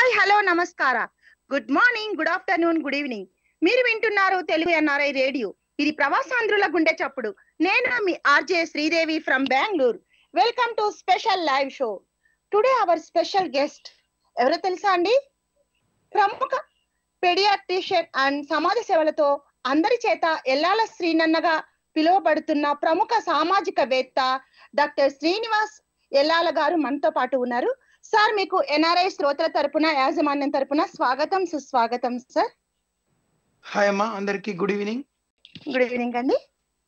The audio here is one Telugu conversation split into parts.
హాయ్ హలో నమస్కార good morning good afternoon good evening మీరు వింటున్నారు తెలుగు ఎన్ఆర్ఐ రేడియో ఇది ప్రవాసాంధ్రుల గుండె చప్పుడు నేను మీ RJ Sridevi from Bengaluru welcome to special live show today our special guest ఎవరో తెలుసా అండి ప్రముఖ పెడియాట్రిషియన్ అండ్ సమాజ సేవలతో అందరి చేత ఎల్లాల శ్రీనన్నగా పిలువబడుతున్న ప్రముఖ సామాజికవేత్త డాక్టర్ శ్రీనివాస్ ఎల్లాల గారు మనతో పాటు ఉన్నారు సార్ మీకు ఎన్ఆర్ఐ శ్రోతల తరపున యాజమాన్యం తరపున స్వాగతం సుస్వాగతం సార్ హాయ్ అమ్మా అందరికి గుడ్ ఈవినింగ్ గుడ్ ఈవినింగ్ అండి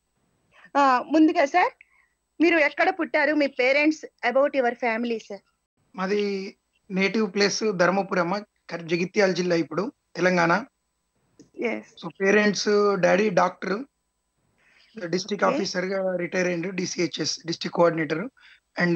ఆ, ముందుగా సార్ మీరు ఎక్కడ పుట్టారు మీ parents about your family sir మాది నేటివ్ ప్లేస్ ధర్మపురి అమ్మ కర్- జగిత్యాల జిల్లా ఇప్పుడు Telangana yes so parents daddy doctor district Okay. Officer గా రిటైర్ అయ్యిండు DCHS district coordinator and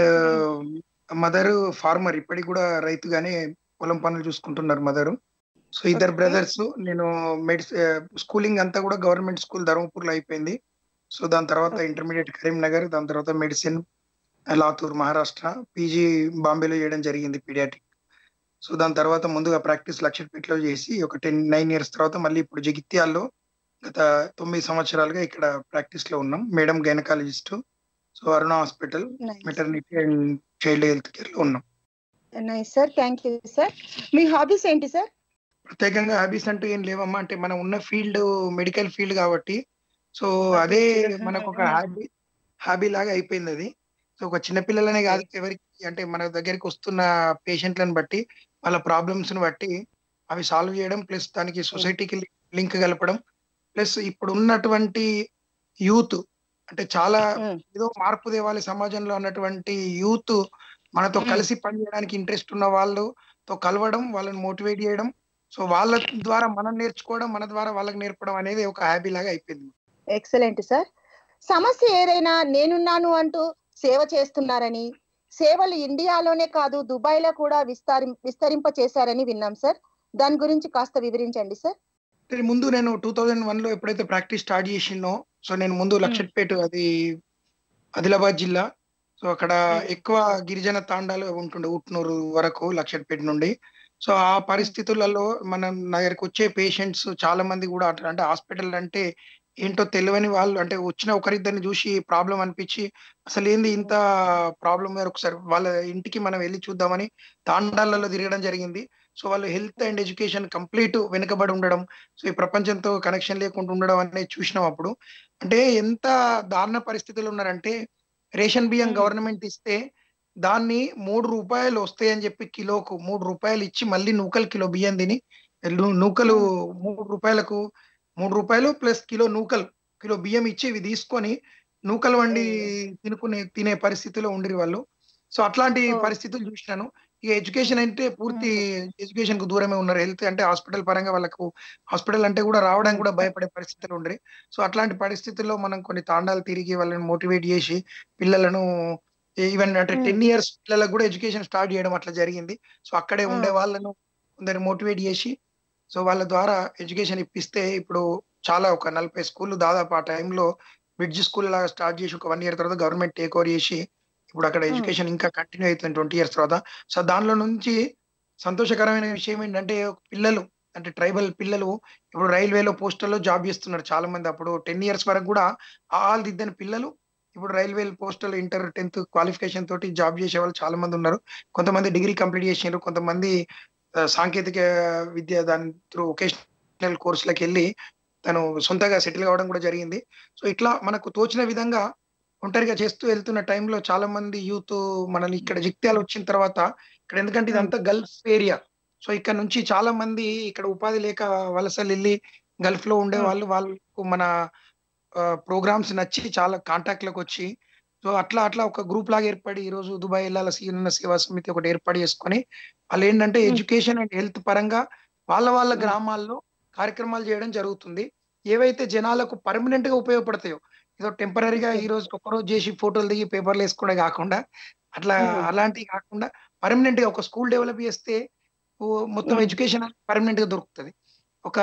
mother farmer ఇప్పటికి కూడా రైతుగానే పొలం పనులు చూసుకుంటున్నారు మదర్ సో ఇద్దరు Okay. బ్రదర్స్ నేను మెడిసి స్కూలింగ్ అంతా కూడా గవర్నమెంట్ స్కూల్ ధర్మపూర్లో అయిపోయింది సో దాని తర్వాత Okay. ఇంటర్మీడియట్ కరీంనగర్ దాని తర్వాత మెడిసిన్ లాతూర్ మహారాష్ట్ర పీజీ బాంబేలో చేయడం జరిగింది పీడియాటిక్ సో దాని తర్వాత ముందుగా ప్రాక్టీస్ లక్షపేటలో చేసి ఒక టెన్ నైన్ ఇయర్స్ తర్వాత మళ్ళీ ఇప్పుడు జగిత్యాల్లో గత తొమ్మిది సంవత్సరాలుగా ఇక్కడ ప్రాక్టీస్ లో ఉన్నాం madam gynaecologist so Aruna hospital maternity and child health care లో ఉన్నాం nice sir thank you sir మీ హాబీస్ ఏంటి సార్ ప్రత్యేకంగా హాబీస్ అంటూ ఏం లేవమ్మా అంటే మనం ఉన్న ఫీల్డ్ మెడికల్ ఫీల్డ్ కాబట్టి సో అదే మనకు ఒక హాబీ హాబీ లాగా అయిపోయింది అది సో ఒక చిన్నపిల్లలనే కాదు ఎవరికి అంటే మన దగ్గరికి వస్తున్న పేషెంట్లను బట్టి వాళ్ళ ప్రాబ్లమ్స్ ని బట్టి అవి సాల్వ్ చేయడం ప్లస్ దానికి సొసైటీకి లింక్ కలపడం ప్లస్ ఇప్పుడు ఉన్నటువంటి యూత్ అంటే చాలా Mm. ఏదో మార్పు తేవాలి సమాజంలో అన్నటువంటి యూత్ మనతో Mm. కలిసి పనిచేయడానికి ఇంట్రెస్ట్ ఉన్న వాళ్ళతో కలవడం వాళ్ళని మోటివేట్ చేయడం సో వాళ్ళ ద్వారా మనం నేర్చుకోవడం మన ద్వారా వాళ్ళకి నేర్పడం అనేది ఒక హ్యాబీ లాగా అయిపోయింది ఎక్సలెంట్ సార్ సమస్య ఏదైనా నేనున్నాను అంటూ సేవ చేస్తున్నారని సేవలు ఇండియాలోనే కాదు దుబాయ్ లో కూడా విస్తరి విస్తరింప చేశారని విన్నాం సార్ దాని గురించి కాస్త వివరించండి సార్ అంటే ముందు నేను టూ థౌజండ్ వన్ లో ఎప్పుడైతే ప్రాక్టీస్ స్టార్ట్ చేసినో సో నేను ముందు లక్షట్పేట అది ఆదిలాబాద్ జిల్లా సో అక్కడ Hmm. ఎక్కువ గిరిజన తాండాలు ఉంటుండే ఉట్నూరు వరకు లక్షట్పేట నుండి సో ఆ పరిస్థితులలో మనం నా దగ్గరకు వచ్చే పేషెంట్స్ చాలా మంది కూడా అట్లా అంటే హాస్పిటల్ అంటే ఏంటో తెలియని వాళ్ళు అంటే వచ్చిన ఒకరిద్దరిని చూసి ప్రాబ్లం అనిపించి అసలు ఏంది ఇంత ప్రాబ్లం ఒకసారి వాళ్ళ ఇంటికి మనం వెళ్ళి చూద్దామని తాండాలలో తిరగడం జరిగింది సో వాళ్ళు హెల్త్ అండ్ ఎడ్యుకేషన్ కంప్లీట్ వెనుకబడి ఉండడం సో ఈ ప్రపంచంతో కనెక్షన్ లేకుండా ఉండడం అనేది చూసినాం అప్పుడు అంటే ఎంత దారుణ పరిస్థితులు ఉన్నారంటే రేషన్ బియ్యం Hmm. గవర్నమెంట్ ఇస్తే దాన్ని మూడు రూపాయలు వస్తాయని చెప్పి కిలోకు మూడు రూపాయలు ఇచ్చి మళ్ళీ నూకలు కిలో బియ్యం తిని ను- నూకలు మూడు రూపాయలకు మూడు రూపాయలు ప్లస్ కిలో నూకలు కిలో బియ్యం ఇచ్చి ఇవి తీసుకొని నూకలు వండి తినుకునే తినే పరిస్థితిలో ఉండిరి వాళ్ళు సో అట్లాంటి Oh. పరిస్థితులు చూసినాను ఇక ఎడ్యుకేషన్ అంటే పూర్తి ఎడ్యుకేషన్ కు దూరమే ఉన్నారు హెల్త్ అంటే హాస్పిటల్ పరంగా వాళ్ళకు హాస్పిటల్ అంటే కూడా రావడానికి కూడా భయపడే పరిస్థితులు ఉండరు సో అట్లాంటి పరిస్థితుల్లో మనం కొన్ని తాండాలు తిరిగి వాళ్ళని మోటివేట్ చేసి పిల్లలను ఈవెన్ అంటే Hmm. టెన్ ఇయర్స్ పిల్లలకు కూడా ఎడ్యుకేషన్ స్టార్ట్ చేయడం అట్లా జరిగింది సో అక్కడే ఉండే Hmm. వాళ్ళను కొందరు మోటివేట్ చేసి సో వాళ్ళ ద్వారా ఎడ్యుకేషన్ ఇప్పిస్తే ఇప్పుడు చాలా ఒక నలభై స్కూళ్ళు దాదాపు ఆ టైంలో బ్రిడ్జ్ స్కూల్ లాగా స్టార్ట్ చేసి ఒక వన్ ఇయర్ తర్వాత గవర్నమెంట్ టేక్ ఓవర్ చేసి ఇప్పుడు అక్కడ Hmm. ఎడ్యుకేషన్ ఇంకా కంటిన్యూ అవుతుంది ట్వంటీ ఇయర్స్ తర్వాత సో దానిలో నుంచి సంతోషకరమైన విషయం ఏంటంటే పిల్లలు అంటే ట్రైబల్ పిల్లలు ఇప్పుడు రైల్వేలో పోస్టల్లో జాబ్ చేస్తున్నారు చాలా మంది అప్పుడు టెన్ ఇయర్స్ వరకు కూడా ఆల్ దిద్దని పిల్లలు ఇప్పుడు railway postal inter tenth qualification తోటి జాబ్ చేసే వాళ్ళు చాలా మంది ఉన్నారు కొంతమంది డిగ్రీ కంప్లీట్ చేసినారు కొంతమంది ఆ, సాంకేతిక విద్య దాని త్రూ వొకేషనల్ కోర్సులకు వెళ్ళి తను సొంతగా సెటిల్ కావడం కూడా జరిగింది సో ఇట్లా మనకు తోచిన విధంగా ఒంటరిగా చేస్తూ వెళ్తున్న టైంలో చాలా మంది యూత్ మనల్ని ఇక్కడ జిక్త్యాలు వచ్చిన తర్వాత ఇక్కడ ఎందుకంటే ఇదంతా గల్ఫ్ ఏరియా సో ఇక్కడ నుంచి చాలా మంది ఇక్కడ ఉపాధి లేక వలసలు వెళ్ళి గల్ఫ్ లో ఉండే Hmm. వాళ్ళు వాళ్ళకు మన ప్రోగ్రామ్స్ నచ్చి చాలా కాంటాక్ట్ లోకి వచ్చి సో అట్లా అట్లా ఒక గ్రూప్ లాగా ఏర్పడి ఈ రోజు దుబాయ్ వెళ్ళాల సీన సేవా సమితి ఒకటి ఏర్పాటు చేసుకొని వాళ్ళు ఏంటంటే Hmm. ఎడ్యుకేషన్ అండ్ హెల్త్ పరంగా వాళ్ళ వాళ్ళ Hmm. గ్రామాల్లో కార్యక్రమాలు చేయడం జరుగుతుంది ఏవైతే జనాలకు పర్మనెంట్ గా ఉపయోగపడతాయో ఏదో టెంపరీగా Okay. ఈ రోజు ఒక రోజు చేసి ఫోటోలు దిగి పేపర్లు వేసుకోవడం కాకుండా అట్లా Hmm. అలాంటివి కాకుండా పర్మనెంట్ గా ఒక స్కూల్ డెవలప్ చేస్తే ఓ మొత్తం Hmm. ఎడ్యుకేషన్ పర్మనెంట్ గా దొరుకుతుంది ఒక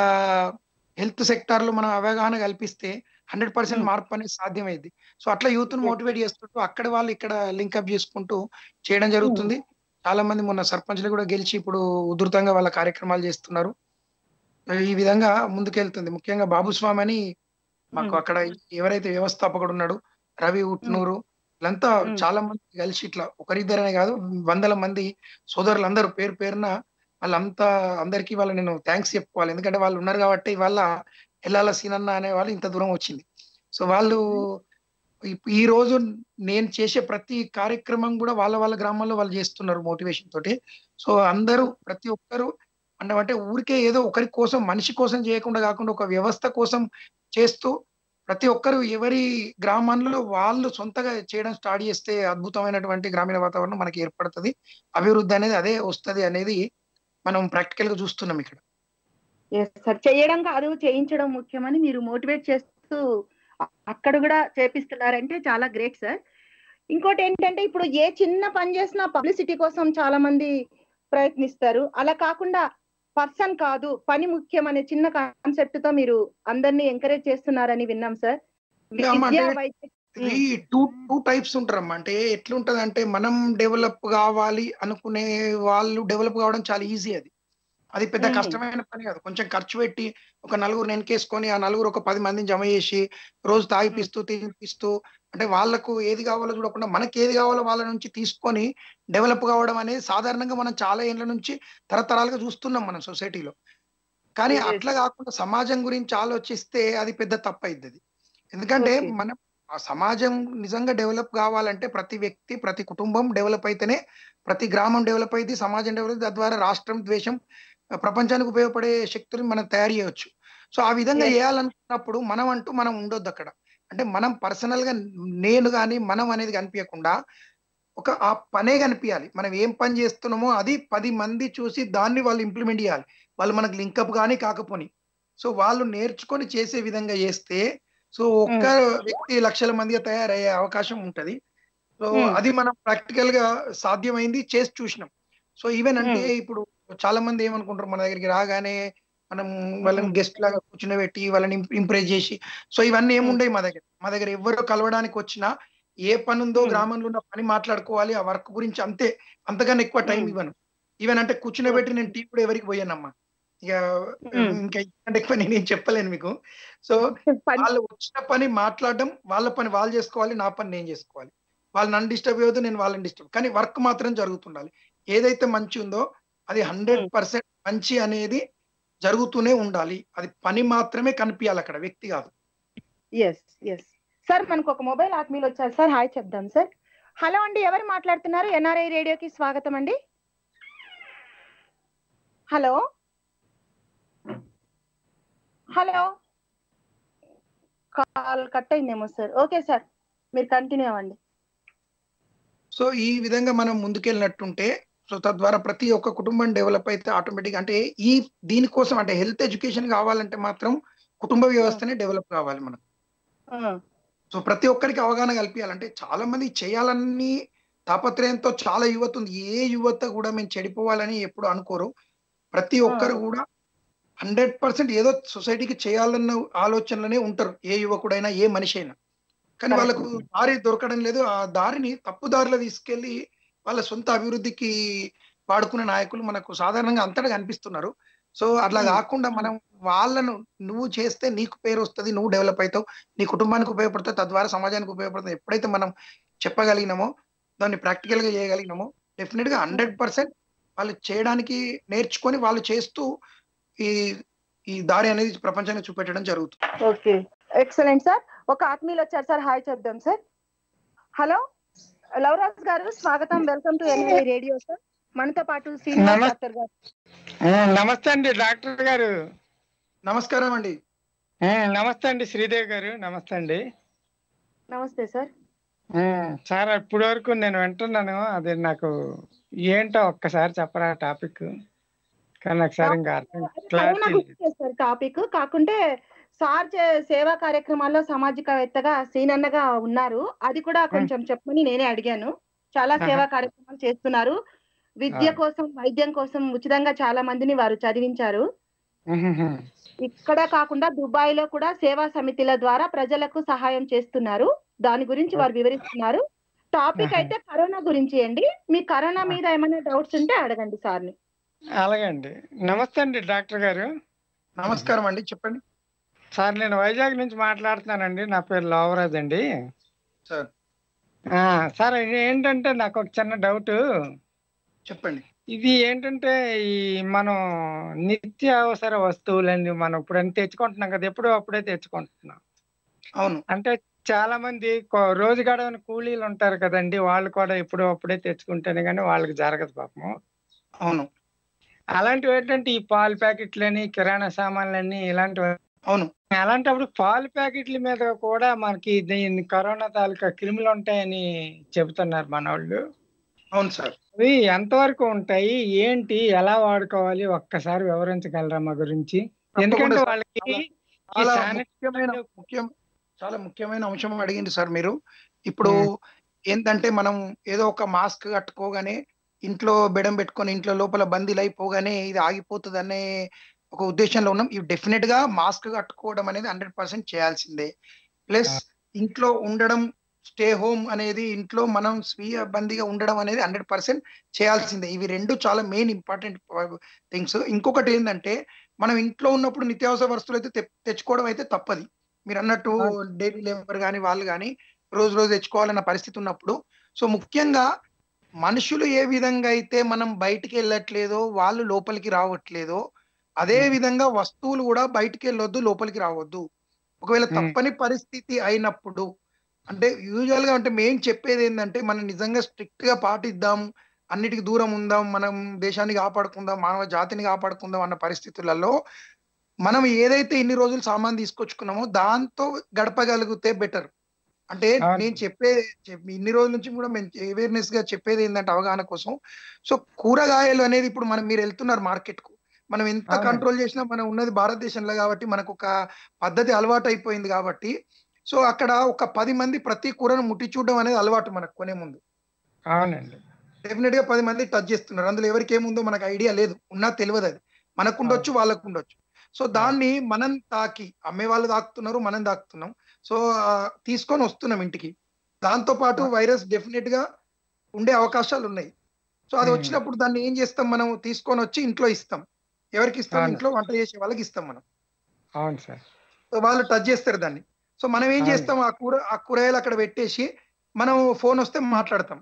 హెల్త్ సెక్టార్ లో మనం అవగాహన కల్పిస్తే హండ్రెడ్ పర్సెంట్ Hmm. మార్పు అనేది సాధ్యమైంది సో అట్లా యూత్ ను Yes. మోటివేట్ చేస్తుంటూ అక్కడ వాళ్ళు ఇక్కడ లింకప్ చేసుకుంటూ చేయడం జరుగుతుంది చాలా మంది మొన్న సర్పంచ్లు కూడా గెలిచి ఇప్పుడు ఉధృతంగా వాళ్ళ కార్యక్రమాలు చేస్తున్నారు ఈ విధంగా ముందుకెళ్తుంది ముఖ్యంగా బాబుస్వామి అని మాకు ఉమ్. అక్కడ ఎవరైతే వ్యవస్థాపకుడు ఉన్నాడు రవి ఉట్నూరు వీళ్ళంతా ఉమ్. చాలా మంది కలిసి ఇట్లా ఒకరిద్దరనే కాదు వందల మంది సోదరులు అందరూ పేరు పేరున వాళ్ళంతా అందరికీ వాళ్ళ నేను థ్యాంక్స్ చెప్పుకోవాలి ఎందుకంటే వాళ్ళు ఉన్నారు కాబట్టి వాళ్ళ ఎల్లాల సీనన్న అనే వాళ్ళు ఇంత దూరం వచ్చింది సో వాళ్ళు ఇప్- ఈ రోజు నేను చేసే ప్రతి కార్యక్రమం కూడా వాళ్ళ వాళ్ళ గ్రామాల్లో వాళ్ళు చేస్తున్నారు మోటివేషన్ తోటి సో అందరూ ప్రతి ఒక్కరు అంటే అంటే ఊరికే ఏదో ఒకరి కోసం మనిషి కోసం చేయకుండా కాకుండా ఒక వ్యవస్థ కోసం చేస్తూ ప్రతి ఒక్కరు ఎవరి గ్రామంలో వాళ్ళు సొంతగా చేయడం స్టార్ట్ చేస్తే అద్భుతమైనటువంటి గ్రామీణ వాతావరణం మనకి ఏర్పడుతుంది అభివృద్ధి అనేది అదే వస్తది అనేది మనం ప్రాక్టికల్ గా చూస్తున్నాం ఇక్కడ ఎస్ సార్ చేయడం కాదు చేయించడం ముఖ్యమని మీరు మోటివేట్ చేస్తూ అ- అక్కడ కూడా చేపిస్తున్నారంటే చాలా గ్రేట్ సార్ ఇంకోటి ఏంటంటే ఇప్పుడు ఏ చిన్న పని చేసినా పబ్లిసిటీ కోసం చాలా మంది ప్రయత్నిస్తారు అలా కాకుండా పర్సన్ కాదు పని ముఖ్యం అనే చిన్న కాన్సెప్ట్ తో మీరు అందరినీ ఎంకరేజ్ చేస్తున్నారని విన్నాం సార్ ఇంకా అమ్మ విద్య అంటే వైద్య ఇది టూ టూ టైప్స్ ఉంటారమ్మా అంటే ఎట్లుంటది అంటే మనం డెవలప్ కావాలి అనుకునే వాళ్ళు డెవలప్ కావడం చాలా ఈజీ అది అది పెద్ద మ్మ్. కష్టమైన పని కాదు కొంచెం ఖర్చు పెట్టి ఒక నలుగురు వెనకేసుకొని ఆ నలుగురు ఒక పది మందిని జమ చేసి రోజు తాగిపిస్తూ తినిపిస్తూ అంటే వాళ్ళకు ఏది కావాలో చూడకుండా మనకి ఏది కావాలో వాళ్ళ నుంచి తీసుకొని డెవలప్ కావడం అనేది సాధారణంగా మనం చాలా ఏళ్ళ నుంచి తరతరాలుగా చూస్తున్నాం మనం సొసైటీలో కానీ Yes. అట్లా కాకుండా సమాజం గురించి ఆలోచిస్తే అది పెద్ద తప్పు అయింది ఎందుకంటే Okay. మనం ఆ సమాజం నిజంగా డెవలప్ కావాలంటే ప్రతి వ్యక్తి ప్రతి కుటుంబం డెవలప్ అయితేనే ప్రతి గ్రామం డెవలప్ అయితే సమాజం డెవలప్ తద్వారా రాష్ట్రం ద్వేషం ఆ, ప్రపంచానికి ఉపయోగపడే శక్తులు మనం తయారు చేయవచ్చు సో ఆ విధంగా Yes. చేయాలనుకున్నప్పుడు మనం అంటూ మనం ఉండొద్దు అక్కడ అంటే మనం పర్సనల్ గా నేను కానీ మనం అనేది కనిపించకుండా ఒక ఆ పనే కనిపించాలి మనం ఏం పని చేస్తున్నామో అది పది మంది చూసి దాన్ని వాళ్ళు ఇంప్లిమెంట్ చేయాలి వాళ్ళు మనకు లింకప్ కానీ కాకపోని సో వాళ్ళు నేర్చుకొని చేసే విధంగా చేస్తే సో ఒక్క వ్యక్తి లక్షల మందిగా తయారయ్యే అవకాశం ఉంటది సో Hmm. అది మనం ప్రాక్టికల్ గా సాధ్యమైంది చేసి చూసినాం సో ఈవెన్ అంటే Hmm. ఇప్పుడు చాలా మంది ఏమనుకుంటారు మన దగ్గరికి రాగానే మనం వాళ్ళని Hmm. గెస్ట్ లాగా కూర్చునబెట్టి వాళ్ళని ఇంప్రెస్ చేసి సో ఇవన్నీ Hmm. ఏముండయి మా దగ్గర మా దగ్గర ఎవరు కలవడానికి వచ్చినా ఏ పని ఉందో Hmm. గ్రామంలో ఉన్న పని మాట్లాడుకోవాలి ఆ వర్క్ గురించి అంతే అంతకన్నా ఎక్కువ టైం Hmm. ఇవ్వను ఈవెన్ అంటే కూర్చునబెట్టి నేను టీ కూడా ఎవరికి పోయానమ్మా ఇక Hmm. ఇంకా అంటే ఎక్కువ నేనేం చెప్పలేను మీకు సో పని వాళ్ళు వచ్చిన పని మాట్లాడడం వాళ్ళ పని వాళ్ళు చేసుకోవాలి నా పని నేను చేసుకోవాలి వాళ్ళు నన్ను డిస్టర్బ్ అయ్యొద్దు నేను వాళ్ళని డిస్టర్బ్ కానీ వర్క్ మాత్రం జరుగుతుండాలి ఏదైతే మంచి ఉందో అది హండ్రెడ్ పర్సెంట్ మంచి అనేది జరుగుతూనే ఉండాలి అది పని మాత్రమే కనిపించాలి అక్కడ వ్యక్తి కాదు ఎస్ ఎస్ సార్ మనకు ఒక మొబైల్ ఆత్మీయులు వచ్చారు సార్ హాయ్ చెప్దాం సార్ హలో అండి ఎవరు మాట్లాడుతున్నారు ఎన్ఆర్ఐ రేడియోకి స్వాగతం అండి హలో హలో కాల్ కట్ అయిందేమో సార్ ఓకే సార్ మీరు కంటిన్యూ అవ్వండి సో ఈ విధంగా మనం ముందుకెళ్ళినట్టుంటే సో తద్వారా ప్రతి ఒక్క కుటుంబం డెవలప్ అయితే ఆటోమేటిక్ అంటే ఈ దీనికోసం అంటే హెల్త్ ఎడ్యుకేషన్ కావాలంటే మాత్రం కుటుంబ వ్యవస్థనే డెవలప్ కావాలి మనకు సో ప్రతి ఒక్కరికి అవగాహన కల్పించాలంటే చాలా మంది చేయాలని తాపత్రయంతో చాలా యువత ఉంది ఏ యువత కూడా మేము చెడిపోవాలని ఎప్పుడు అనుకోరు ప్రతి ఒక్కరు కూడా హండ్రెడ్ పర్సెంట్ ఏదో సొసైటీకి చేయాలన్న ఆలోచనలోనే ఉంటారు ఏ యువకుడైనా ఏ మనిషి అయినా కానీ Correct. వాళ్ళకు దారి దొరకడం లేదు ఆ దారిని తప్పు దారిలో తీసుకెళ్లి వాళ్ళ సొంత అభివృద్ధికి వాడుకునే నాయకులు మనకు సాధారణంగా అంతటా కనిపిస్తున్నారు సో అట్లా Hmm. కాకుండా మనం వాళ్ళను నువ్వు చేస్తే నీకు పేరు వస్తుంది నువ్వు డెవలప్ అవుతావు నీ కుటుంబానికి ఉపయోగపడుతుంది తద్వారా సమాజానికి ఉపయోగపడుతుంది ఎప్పుడైతే మనం చెప్పగలిగినామో దాన్ని ప్రాక్టికల్ గా చేయగలిగినామో డెఫినెట్ గా హండ్రెడ్ పర్సెంట్ వాళ్ళు చేయడానికి నేర్చుకొని వాళ్ళు చేస్తూ ఈ ఈ దారి అనేది ప్రపంచానికి చూపెట్టడం జరుగుతుంది ఓకే ఎక్సలెంట్ సార్ ఒక ఆత్మీయులు వచ్చారు సార్ హాయ్ చెప్దాం సార్ హలో లవరాజ్ గారు స్వాగతం welcome to NI radio sir మనతో పాటు సీనియర్ నమస్తే. డాక్టర్ గారు ఆ, నమస్తే అండి డాక్టర్ గారు నమస్కారం అండి ఆ, నమస్తే అండి శ్రీదేవి గారు నమస్తే అండి నమస్తే సార్ ఆ, సార్ ఇప్పటి వరకు నేను వింటున్నాను అది నాకు ఏంటో ఒక్కసారి చెప్పరా టాపిక్ కానీ నాకు సార్ ఇంకా అర్థం కరోనా క్లారిటీ గురించి చేస్తారు టాపిక్ కాకుంటే సార్ చే- సేవా కార్యక్రమాల్లో సామాజికవేత్తగా సీనన్నగా ఉన్నారు అది కూడా కొంచెం చెప్పమని నేనే అడిగాను చాలా ఆహా. సేవా కార్యక్రమాలు చేస్తున్నారు విద్య ఆ. కోసం వైద్యం కోసం ఉచితంగా చాలా మందిని వారు చదివించారు ఇక్కడ కాకుండా దుబాయ్ లో కూడా సేవా సమితిల ద్వారా ప్రజలకు సహాయం చేస్తున్నారు దాని గురించి వారు వివరిస్తున్నారు టాపిక్ ఆహా. అయితే కరోనా గురించి అండి మీ కరోనా మీద ఏమైనా డౌట్స్ ఉంటే అడగండి సార్ని అలాగే అండి నమస్తే అండి డాక్టర్ గారు నమస్కారం అండి చెప్పండి సార్ నేను వైజాగ్ నుంచి మాట్లాడుతున్నానండి నా పేరు లోవరాజ్ అండి సార్ ఆ, సార్ ఇది ఏంటంటే నాకు ఒక చిన్న డౌట్ చెప్పండి ఇది ఏంటంటే ఈ మనం నిత్య అవసర వస్తువులండి మనం ఇప్పుడు తెచ్చుకుంటున్నాం కదా ఎప్పుడో అప్పుడే తెచ్చుకుంటున్నాం అవును అంటే చాలా మంది కొ- రోజు గడవని కూలీలు ఉంటారు కదండి వాళ్ళు కూడా ఎప్పుడో అప్పుడే తెచ్చుకుంటేనే కానీ వాళ్ళకి జరగదు పాపం అవును అలాంటివి ఏంటంటే ఈ పాల ప్యాకెట్లని కిరాణా సామాన్లన్నీ ఇలాంటివి అవును అలాంటప్పుడు పాల ప్యాకెట్ల మీద కూడా మనకి దీని కరోనా తాలూకా క్రిములు ఉంటాయని చెబుతున్నారు మన వాళ్ళు అవును సార్ అవి ఎంతవరకు ఉంటాయి ఏంటి ఎలా వాడుకోవాలి ఒక్కసారి వివరించగలరా మా గురించి ఎందుకంటే సార్. వాళ్ళకి ఈ చాలా sanitizer ముఖ్యమైన ముఖ్యం చాలా ముఖ్యమైన అంశం అడిగింది సార్ మీరు ఇప్పుడు మ్మ్. ఏంటంటే మనం ఏదో ఒక మాస్క్ కట్టుకోగానే ఇంట్లో బెడం పెట్టుకొని ఇంట్లో లోపల బందీలు అయిపోగానే ఇది ఆగిపోతుంది అనే ఒక ఉద్దేశంలో ఉన్నాం ఇవి డెఫినెట్ గా మాస్క్ కట్టుకోవడం అనేది హండ్రెడ్ పర్సెంట్ చేయాల్సిందే ప్లస్ ఇంట్లో ఉండడం స్టే హోమ్ అనేది ఇంట్లో మనం స్వీయ బందీగా ఉండడం అనేది హండ్రెడ్ పర్సెంట్ చేయాల్సిందే ఇవి రెండు చాలా మెయిన్ ఇంపార్టెంట్ థింగ్స్ ఇంకొకటి ఏంటంటే మనం ఇంట్లో ఉన్నప్పుడు నిత్యావసర వస్తువులు అయితే తె- తెచ్చుకోవడం అయితే తప్పది మీరు అన్నట్టు డైలీ లేబర్ కానీ వాళ్ళు కానీ రోజు రోజు తెచ్చుకోవాలన్న పరిస్థితి ఉన్నప్పుడు సో ముఖ్యంగా మనుషులు ఏ విధంగా అయితే మనం బయటికి వెళ్ళట్లేదో వాళ్ళు లోపలికి రావట్లేదో అదే Hmm. విధంగా వస్తువులు కూడా బయటికి వెళ్ళొద్దు లోపలికి రావద్దు ఒకవేళ Hmm. తప్పని పరిస్థితి అయినప్పుడు అంటే యూజువల్ గా అంటే మెయిన్ చెప్పేది ఏంటంటే మనం నిజంగా స్ట్రిక్ట్ గా పాటిద్దాం అన్నిటికి దూరం ఉందాం మనం దేశాన్ని కాపాడుకుందాం మానవ జాతిని కాపాడుకుందాం అన్న పరిస్థితులలో మనం ఏదైతే ఇన్ని రోజులు సామాన్ తీసుకొచ్చుకున్నామో దాంతో గడపగలిగితే బెటర్ అంటే అవును. నేను చెప్పే చెప్- ఇన్ని రోజుల నుంచి కూడా మేము అవేర్నెస్ గా చెప్పేది ఏంటంటే అవగాహన కోసం సో కూరగాయలు అనేది ఇప్పుడు మనం మీరు వెళ్తున్నారు మార్కెట్ కు మనం ఎంత అవును. కంట్రోల్ చేసినా మనం ఉన్నది భారతదేశంలో కాబట్టి మనకు ఒక పద్ధతి అలవాటు అయిపోయింది కాబట్టి సో అక్కడ ఒక పది మంది ప్రతి కూరను ముట్టి చూడడం అనేది అలవాటు మనకు కొనే ముందు అవునండి డెఫినెట్ గా పది మంది టచ్ చేస్తున్నారు అందులో ఎవరికి ఏముందో మనకు ఐడియా లేదు ఉన్నా తెలియదు అది మనకు ఉండొచ్చు వాళ్ళకు ఉండొచ్చు సో దాన్ని మనం తాకి అమ్మే వాళ్ళు తాకుతున్నారు మనం తాకుతున్నాం సో ఆ, తీసుకొని వస్తున్నాం ఇంటికి దాంతో పాటు వైరస్ డెఫినెట్ గా ఉండే అవకాశాలు ఉన్నాయి సో అది Hmm. వచ్చినప్పుడు దాన్ని ఏం చేస్తాం మనం తీసుకొని వచ్చి ఇంట్లో ఇస్తాం ఎవరికి ఇస్తాం అవును. ఇంట్లో వంట చేసే వాళ్ళకి ఇస్తాం మనం అవును సార్ సో వాళ్ళు టచ్ చేస్తారు దాన్ని సో మనం ఏం అవును. చేస్తాం ఆ కూర ఆ కూరగాయలు అక్కడ పెట్టేసి మనం ఫోన్ వస్తే మాట్లాడతాం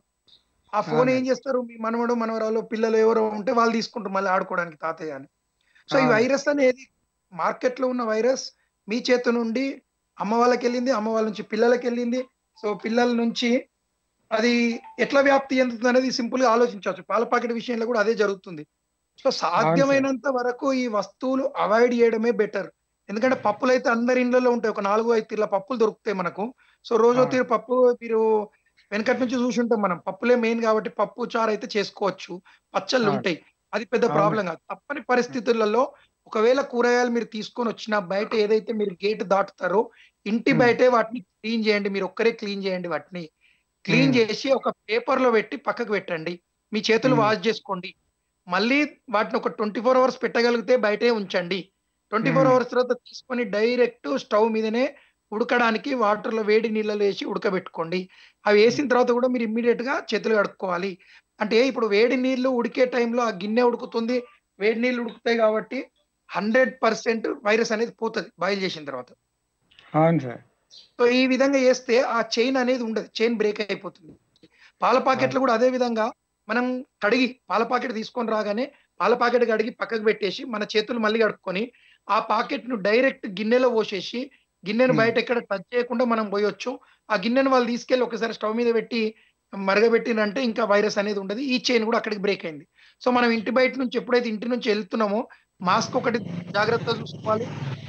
ఆ ఫోన్ అవును. ఏం చేస్తారు మీ మనవడు మనవరాలు పిల్లలు ఎవరో ఉంటే వాళ్ళు తీసుకుంటారు మళ్ళీ ఆడుకోవడానికి తాతయ్య అని సో ఈ అవును. వైరస్ అనేది మార్కెట్ లో ఉన్న వైరస్ మీ చేతి నుండి అమ్మ వాళ్ళకి వెళ్ళింది అమ్మ వాళ్ళ నుంచి పిల్లలకి వెళ్ళింది సో పిల్లల నుంచి అది ఎట్లా వ్యాప్తి చెందుతుంది అనేది సింపుల్ గా ఆలోచించవచ్చు పాల ప్యాకెట్ విషయంలో కూడా అదే జరుగుతుంది సో సాధ్యమైనంత వరకు ఈ వస్తువులు అవాయిడ్ చేయడమే బెటర్ ఎందుకంటే పప్పులు అయితే అందరి ఇళ్ళలో ఉంటాయి ఒక నాలుగు ఐదు తీర్ల పప్పులు దొరుకుతాయి మనకు సో రోజో అవును. తీరు పప్పు మీరు వెనకటి నుంచి చూసి ఉంటాం మనం పప్పులే మెయిన్ కాబట్టి పప్పు చారు అయితే చేసుకోవచ్చు పచ్చళ్ళు అవును. ఉంటాయి అది పెద్ద అవును. ప్రాబ్లం కాదు తప్పని పరిస్థితులలో ఒకవేళ కూరగాయలు మీరు తీసుకొని వచ్చిన బయట ఏదైతే మీరు గేట్ దాటుతారో ఇంటి Hmm. బయటే వాటిని క్లీన్ చేయండి మీరు ఒక్కరే క్లీన్ చేయండి వాటిని క్లీన్ Hmm. చేసి ఒక పేపర్ లో పెట్టి పక్కకు పెట్టండి మీ చేతులు Hmm. వాష్ చేసుకోండి మళ్ళీ వాటిని ఒక ట్వంటీ ఫోర్ అవర్స్ పెట్టగలిగితే బయటే ఉంచండి ట్వంటీ ఫోర్ Hmm. అవర్స్ తర్వాత తీసుకొని డైరెక్ట్ స్టవ్ మీదనే ఉడకడానికి వాటర్ లో వేడి నీళ్ళలో వేసి ఉడకబెట్టుకోండి అవి వేసిన తర్వాత కూడా మీరు ఇమ్మీడియట్ గా చేతులు కడుక్కోవాలి అంటే ఇప్పుడు వేడి నీళ్లు ఉడికే టైంలో ఆ గిన్నె ఉడుకుతుంది వేడి నీళ్లు ఉడుకుతాయి కాబట్టి హండ్రెడ్ పర్సెంట్ వైరస్ అనేది పోతుంది బాయిల్ చేసిన తర్వాత అవును సార్ సో ఈ విధంగా చేస్తే ఆ చైన్ అనేది ఉండదు చైన్ బ్రేక్ అయిపోతుంది పాల ప్యాకెట్లు కూడా అదే విధంగా మనం కడిగి పాల ప్యాకెట్ తీసుకొని రాగానే పాల ప్యాకెట్ కడిగి పక్కకు పెట్టేసి మన చేతులు మళ్ళీ కడుక్కొని ఆ పాకెట్ ను డైరెక్ట్ గిన్నెలో పోసేసి గిన్నెను Hmm. బయట ఎక్కడ టచ్ చేయకుండా మనం పోయొచ్చు ఆ గిన్నెను వాళ్ళు తీసుకెళ్లి ఒకసారి స్టవ్ మీద పెట్టి మరగబెట్టినంటే ఇంకా వైరస్ అనేది ఉండదు ఈ చైన్ కూడా అక్కడికి బ్రేక్ అయింది సో మనం ఇంటి బయట నుంచి ఎప్పుడైతే ఇంటి నుంచి వెళ్తున్నామో మాస్క్ ఒకటి జాగ్రత్తగా చూసుకోవాలి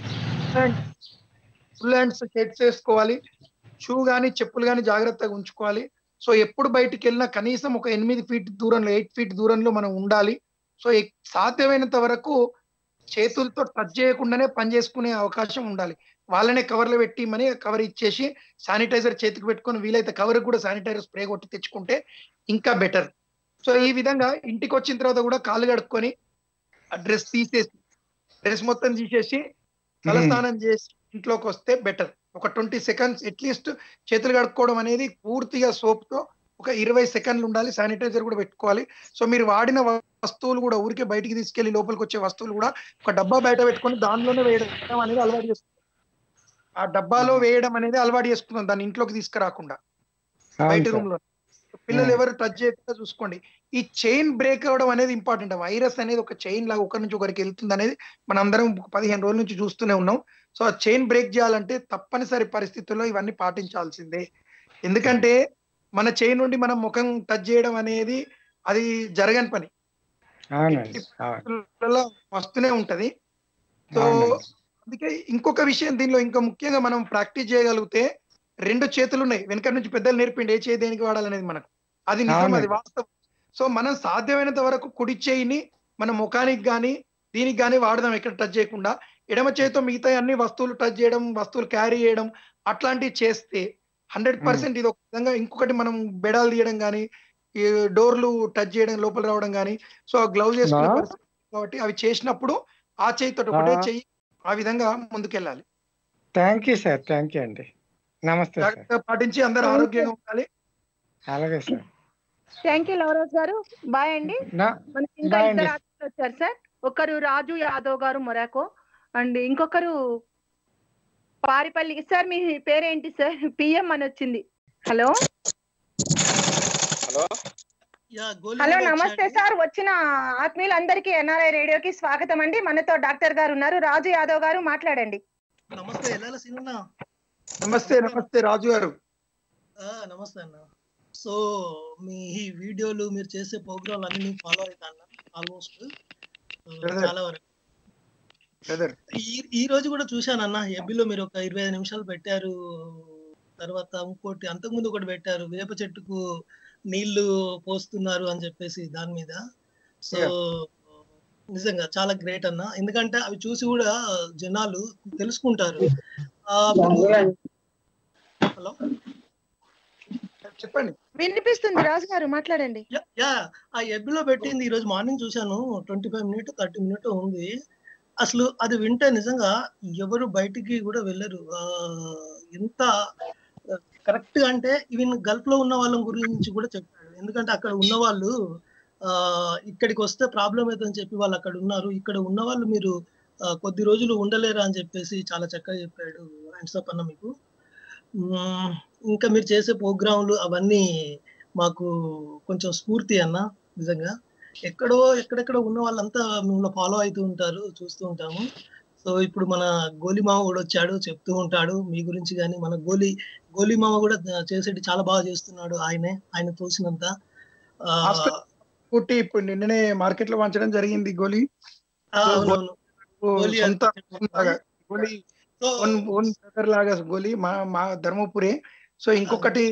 ఫుల్ హ్యాండ్స్ షెడ్స్ వేసుకోవాలి షూ కానీ చెప్పులు కానీ జాగ్రత్తగా ఉంచుకోవాలి సో ఎప్పుడు బయటికి వెళ్ళినా కనీసం ఒక ఎనిమిది ఫీట్ దూరంలో ఎయిట్ ఫీట్ దూరంలో మనం ఉండాలి సో ఎక్- సాధ్యమైనంత వరకు చేతులతో టచ్ చేయకుండానే పని చేసుకునే అవకాశం ఉండాలి వాళ్ళనే కవర్లో పెట్టి మని కవర్ ఇచ్చేసి శానిటైజర్ చేతికి పెట్టుకొని వీలైతే కవర్ కూడా శానిటైజర్ స్ప్రే కొట్టి తెచ్చుకుంటే ఇంకా బెటర్ సో ఈ విధంగా ఇంటికి వచ్చిన తర్వాత కూడా కాళ్ళు కడుక్కొని ఆ డ్రెస్ తీసేసి డ్రెస్ మొత్తం తీసేసి తలస్నానం చేసి ఇంట్లోకి వస్తే బెటర్ ఒక ట్వంటీ సెకండ్స్ అట్లీస్ట్ చేతులు కడుక్కోవడం అనేది పూర్తిగా సోప్ తో ఒక ఇరవై సెకండ్లు ఉండాలి శానిటైజర్ కూడా పెట్టుకోవాలి సో మీరు వాడిన వస్తువులు కూడా ఊరికే బయటికి తీసుకెళ్లి లోపలికి వచ్చే వస్తువులు కూడా ఒక డబ్బా బయట పెట్టుకొని దానిలోనే వేయడం అనేది అలవాటు చేసుకుంటాం ఆ డబ్బాలో వేయడం అనేది అలవాటు చేసుకుందాం దాన్ని ఇంట్లోకి తీసుకురాకుండా అవును బయట సార్. రూమ్ లో పిల్లలు ఎవరు టచ్ చేయకుండా చూసుకోండి ఈ చైన్ బ్రేక్ అవ్వడం అనేది ఇంపార్టెంట్ వైరస్ అనేది ఒక చైన్ లాగా ఒకరి నుంచి ఒకరికి వెళ్తుంది అనేది మనం అందరం పదిహేను రోజుల నుంచి చూస్తూనే ఉన్నాం సో ఆ చైన్ బ్రేక్ చేయాలంటే తప్పనిసరి పరిస్థితుల్లో ఇవన్నీ పాటించాల్సిందే ఎందుకంటే మన చైన్ నుండి మనం ముఖం టచ్ చేయడం అనేది అది జరగని పని అవునండి అవును పిల్లల వస్తూనే ఉంటది సో అవునండి. అందుకే ఇంకొక విషయం దీనిలో ఇంకా ముఖ్యంగా మనం ప్రాక్టీస్ చేయగలిగితే రెండు చేతులు ఉన్నాయి వెనక నుంచి పెద్దలు నేర్పిండి ఏ చేయి దేనికి వాడాలనేది మనకు అది నిజం అవునండి. అది వాస్తవం సో మనం సాధ్యమైనంత వరకు కుడి చేయిని మన ముఖానికి కానీ దీనికి కానీ వాడదాం ఎక్కడ టచ్ చేయకుండా ఎడమ చేతితో మిగతా అన్ని వస్తువులు టచ్ చేయడం వస్తువులు క్యారీ చేయడం అట్లాంటివి చేస్తే హండ్రెడ్ పర్సెంట్ ఇది ఒక విధంగా ఇంకొకటి మనం బెడాలు తీయడం కానీ ఈ డోర్లు టచ్ చేయడం లోపల రావడం కానీ సో గ్లౌజ్ వేసుకునే నా? పరిస్థితి కాబట్టి అవి చేసినప్పుడు ఆ చేయితో ఒకటే నా? చెయ్యి ఆ విధంగా ముందుకెళ్ళాలి thank you sir thank you అండి నమస్తే సార్ జాగ్రత్తగా పాటించి అందరూ Thank you. ఆరోగ్యంగా ఉండాలి అలాగే సార్ థ్యాంక్ యూ లవరోజ్ గారు బాయ్ అండి నా మనకి ఇంకా Bye ఇద్దరు అండి. ఆర్టిస్టులు వచ్చారు సార్ ఒకరు రాజు యాదవ్ గారు మొరాకో అండ్ ఇంకొకరు పారిపల్లి సార్ మీ పేరేంటి సార్ పిఎం అని వచ్చింది hello hello ya Goli hello కూడా నమస్తే వచ్చాడు. సార్ వచ్చిన ఆత్మీయులందరికీ ఎన్ఆర్ఐ రేడియోకి స్వాగతం అండి మనతో డాక్టర్ గారు ఉన్నారు రాజు యాదవ్ గారు మాట్లాడండి నమస్తే ఎల్లాల సీనన్న నమస్తే నమస్తే రాజు గారు ఆ, నమస్తే అన్న సో మీ ఈ వీడియోలు మీరు చేసే ప్రోగ్రాంలు అన్ని నేను ఫాలో అవుతాను ఆల్మోస్ట్ Brother. చాలా వరకు బ్రదర్ ఈ ఈ రోజు కూడా చూశానన్న ఎబ్బిలో మీరు ఒక ఇరవై ఐదు నిమిషాలు పెట్టారు తర్వాత ఇంకోటి అంతకుముందు ఒకటి పెట్టారు వేప చెట్టుకు నీళ్లు పోస్తున్నారు అని చెప్పేసి దాని మీద సో నిజంగా చాలా గ్రేట్ అన్న ఎందుకంటే అవి చూసి కూడా జనాలు తెలుసుకుంటారు ఆ, మీరు- హలో చెప్పండి వినిపిస్తుంది రాజు గారు మాట్లాడండి యా- యా ఆ ఎబ్బిలో పెట్టింది ఈ రోజు మార్నింగ్ చూశాను twenty five minute thirty minute ఉంది అసలు అది వింటే నిజంగా ఎవరు బయటికి కూడా వెళ్ళరు ఆ, ఎంత కరెక్ట్ గా అంటే ఈవెన్ గల్ఫ్ లో ఉన్న వాళ్ళ గురించి కూడా చెప్పాడు ఎందుకంటే అక్కడ ఉన్న వాళ్ళు ఆ ఇక్కడికి వస్తే ప్రాబ్లం అవుతుందని చెప్పి వాళ్ళు అక్కడ ఉన్నారు ఇక్కడ ఉన్న వాళ్ళు మీరు ఆ, కొద్ది రోజులు ఉండలేరా అని చెప్పేసి చాలా చక్కగా చెప్పాడు హ్యాండ్సప్ అన్న మీకు మ్మ్. ఇంకా మీరు చేసే ప్రోగ్రాంలు అవన్నీ మాకు కొంచెం స్ఫూర్తి అన్న నిజంగా ఎక్కడో ఎక్కడెక్కడ ఉన్న వాళ్ళంతా మిమ్మల్ని ఫాలో అవుతూ ఉంటారు చూస్తూ ఉంటాము సో ఇప్పుడు మన గోలి మామ కూడా వచ్చాడు చెప్తూ ఉంటాడు మీ గురించి కానీ మన గోలి గోలి మామ కూడా చేసేటి చాలా బాగా చేస్తున్నాడు ఆయనే ఆయన తోసినంత ఆ, Hospital- పుట్టి ఇప్పుడు నిన్ననే మార్కెట్ లో వంచడం జరిగింది గోలీ ఆ, అవునవును గోలి సొంత అంటే లాగా గోలీ సో ఓన్ ఓన్ బ్రదర్ లాగా గోలీ మా మా ధర్మపురే సో ఇంకొకటి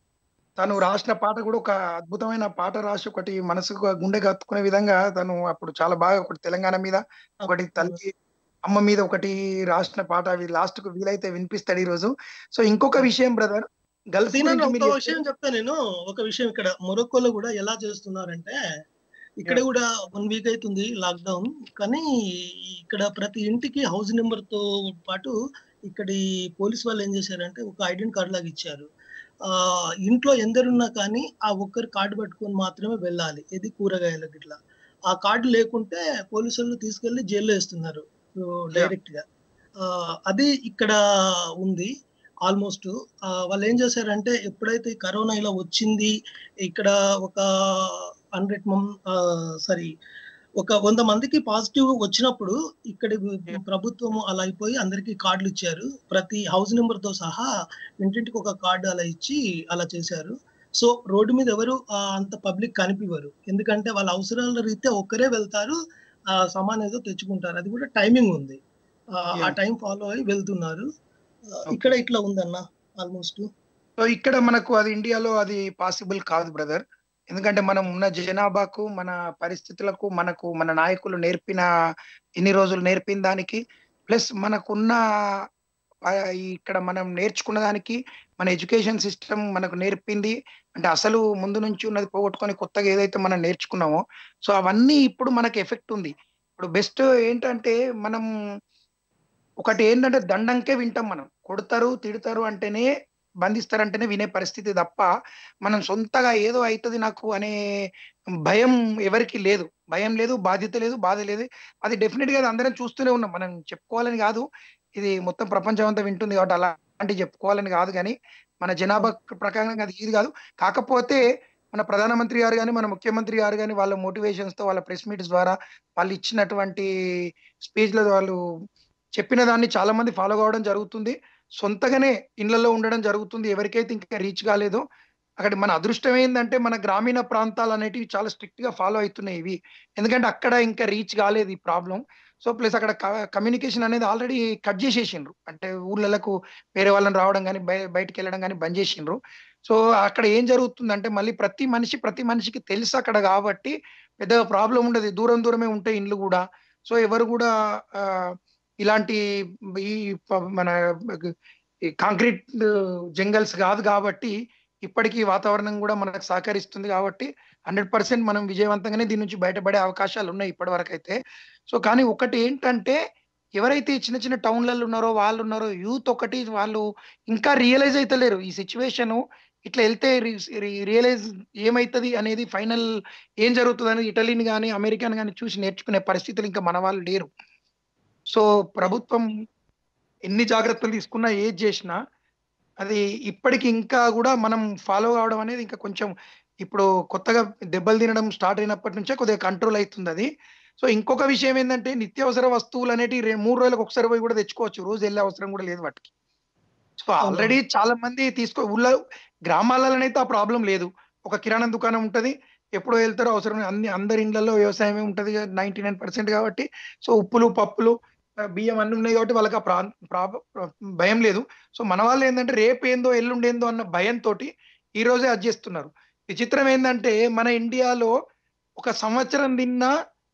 తను రాసిన పాట కూడా ఒక అద్భుతమైన పాట రాసి ఒకటి మనసుకు గుండె కత్తుకునే విధంగా తను అప్పుడు చాలా బాగా ఒకటి తెలంగాణ మీద ఒకటి తల్లి అమ్మ మీద ఒకటి రాసిన పాట అవి లాస్ట్ కు వీలైతే వినిపిస్తాడు ఈ రోజు సో ఇంకొక విషయం బ్రదర్ గల్ఫ్ సీనన్న గురించి మీరు ఒక విషయం చెప్తా నేను ఒక విషయం ఇక్కడ మొరక్కోలో కూడా ఎలా చేస్తున్నారంటే ఇక్కడ కూడా వన్ వీక్ అవుతుంది లాక్డౌన్ కానీ ఇక్కడ ప్రతి ఇంటికి హౌస్ నెంబర్ తో పాటు ఇక్కడి పోలీస్ వాళ్ళు ఏం చేశారంటే ఒక ఐడెంటి కార్డు లాగా ఇచ్చారు ఆ ఇంట్లో ఎందరున్నా కానీ ఆ ఒక్కరి కార్డు పట్టుకొని మాత్రమే వెళ్ళాలి ఇది కూరగాయలకు ఇట్లా ఆ కార్డు లేకుంటే పోలీసులు తీసుకెళ్లి జైల్లో వేస్తున్నారు డైరెక్ట్ గా ఆ, అది ఇక్కడ ఉంది ఆల్మోస్ట్ వాళ్ళు ఏం చేశారంటే ఎప్పుడైతే ఈ కరోనా ఇలా వచ్చింది ఇక్కడ ఒక హండ్రెడ్ సారీ ఒక వంద మందికి పాజిటివ్ వచ్చినప్పుడు ఇక్కడ ప్రభుత్వం అలా అయిపోయి అందరికి కార్డులు ఇచ్చారు ప్రతి హౌస్ నెంబర్ తో సహా ఇంటింటికి ఒక కార్డు అలా ఇచ్చి అలా చేశారు సో రోడ్డు మీద ఎవరు ఆ, అంత పబ్లిక్ కనిపివ్వరు ఎందుకంటే వాళ్ళ అవసరాల రీత్యా ఒక్కరే వెళ్తారు ఆ సామాన్ ఏదో తెచ్చుకుంటారు అది కూడా టైమింగ్ ఉంది ఆ, ఆ Yeah. టైం ఫాలో అయ్యి వెళ్తున్నారు ఆ, ఇక్కడ ఇట్లా ఉందన్న ఆల్మోస్ట్ సో ఇక్కడ మనకు అది ఇండియాలో అది పాసిబుల్ కాదు బ్రదర్ ఎందుకంటే మనం ఉన్న జనాభాకు మన పరిస్థితులకు మనకు మన నాయకులు నేర్పిన ఇన్ని రోజులు నేర్పిన దానికి ప్లస్ మనకున్న ఆ, ఇక్కడ మనం నేర్చుకున్న దానికి మన ఎడ్యుకేషన్ సిస్టమ్ మనకు నేర్పింది అంటే అసలు ముందు నుంచి ఉన్నది పోగొట్టుకొని కొత్తగా ఏదైతే మనం నేర్చుకున్నామో సో అవన్నీ ఇప్పుడు మనకి ఎఫెక్ట్ ఉంది ఇప్పుడు బెస్ట్ ఏంటంటే మనం ఒకటి ఏంటంటే దండంకే వింటాం మనం కొడతారు తిడతారు అంటేనే బంధిస్తారంటేనే వినే పరిస్థితి తప్ప మనం సొంతగా ఏదో అవుతుంది నాకు అనే భయం ఎవరికి లేదు భయం లేదు బాధ్యత లేదు బాధ లేదు అది డెఫినెట్ గా అది అందరం చూస్తూనే ఉన్నాం మనం చెప్పుకోవాలని కాదు ఇది మొత్తం ప్రపంచం అంతా వింటుంది కాబట్టి అలాంటి చెప్పుకోవాలని కాదు కానీ మన జనాభా ప్రకారం అది ఇది కాదు కాకపోతే మన ప్రధానమంత్రి గారు కానీ మన ముఖ్యమంత్రి గారు కానీ వాళ్ళ మోటివేషన్స్ తో వాళ్ళ ప్రెస్ మీట్స్ ద్వారా వాళ్ళు ఇచ్చినటువంటి స్పీచ్ల వాళ్ళు చెప్పిన దాన్ని చాలా మంది ఫాలో కావడం జరుగుతుంది సొంతగానే ఇళ్లలో ఉండడం జరుగుతుంది ఎవరికైతే ఇంకా రీచ్ కాలేదో అక్కడ మన అదృష్టం ఏంటంటే మన గ్రామీణ ప్రాంతాలు అనేటివి చాలా స్ట్రిక్ట్ గా ఫాలో అవుతున్నాయి ఇవి ఎందుకంటే అక్కడ ఇంకా రీచ్ కాలేదు ఈ ప్రాబ్లం సో ప్లస్ అక్కడ కమ్యూనికేషన్ అనేది ఆల్రెడీ కట్ చేసేసిండ్రు అంటే ఊళ్ళకు వేరే వాళ్ళని రావడం కానీ బయటకు వెళ్ళడం కానీ బంద్ చేసిండ్రు సో అక్కడ ఏం జరుగుతుందంటే మళ్ళీ ప్రతి మనిషి ప్రతి మనిషికి తెలుసు అక్కడ కాబట్టి పెద్దగా ప్రాబ్లం ఉండదు దూరం దూరమే ఉంటాయి ఇండ్లు కూడా సో ఎవరు కూడా ఆ, ఇలాంటి ఈ ప- మన కాంక్రీట్ జంగల్స్ కాదు కాబట్టి ఇప్పటికీ వాతావరణం కూడా మనకు సహకరిస్తుంది కాబట్టి హండ్రెడ్ పర్సెంట్ మనం విజయవంతంగానే దీని నుంచి బయటపడే అవకాశాలు ఉన్నాయి ఇప్పటి వరకు అయితే సో కానీ ఒకటి ఏంటంటే ఎవరైతే ఈ చిన్న చిన్న టౌన్లలో ఉన్నారో వాళ్ళు ఉన్నారో యూత్ ఒకటి వాళ్ళు ఇంకా రియలైజ్ అవుతలేరు ఈ సిచ్యువేషన్ ఇట్లా వెళ్తే రియలైజ్ ఏమైతుంది అనేది ఫైనల్ ఏం జరుగుతుంది అనేది ఇటలీని కానీ అమెరికాని కానీ చూసి నేర్చుకునే పరిస్థితులు ఇంకా మన వాళ్ళు లేరు సో ప్రభుత్వం ఎన్ని జాగ్రత్తలు తీసుకున్నా ఏది చేసినా అది ఇప్పటికి ఇంకా కూడా మనం ఫాలో కావడం అనేది ఇంకా కొంచెం ఇప్పుడు కొత్తగా దెబ్బలు తినడం స్టార్ట్ అయినప్పటి నుంచే కొద్దిగా కంట్రోల్ అవుతుంది అది సో ఇంకొక విషయం ఏంటంటే నిత్యావసర వస్తువులు అనేటి రె- మూడు రోజులకు ఒకసారి పోయి కూడా తెచ్చుకోవచ్చు రోజు వెళ్ళే అవసరం కూడా లేదు వాటికి సో ఆల్రెడీ చాలా మంది తీసుకో ఊళ్ళో గ్రామాలలోనైతే ఆ ప్రాబ్లం లేదు ఒక కిరాణా దుకాణం ఉంటది ఎప్పుడో వెళ్తారో అవసరం లేదు. అన్ని అందరి ఇళ్లలో వ్యవసాయమే ఉంటది నైన్టీ నైన్ పర్సెంట్ కాబట్టి సో ఉప్పులు పప్పులు ఆ, బియ్యం అన్ని ఉన్నాయి కాబట్టి వాళ్ళకి ఆ ప్రా ప్రా- భయం లేదు సో మన వాళ్ళు ఏంటంటే రేపు ఏందో ఎల్లుండేందో అన్న భయంతో ఈ రోజే అది చేస్తున్నారు విచిత్రం ఏంటంటే మన ఇండియాలో ఒక సంవత్సరం తిన్నా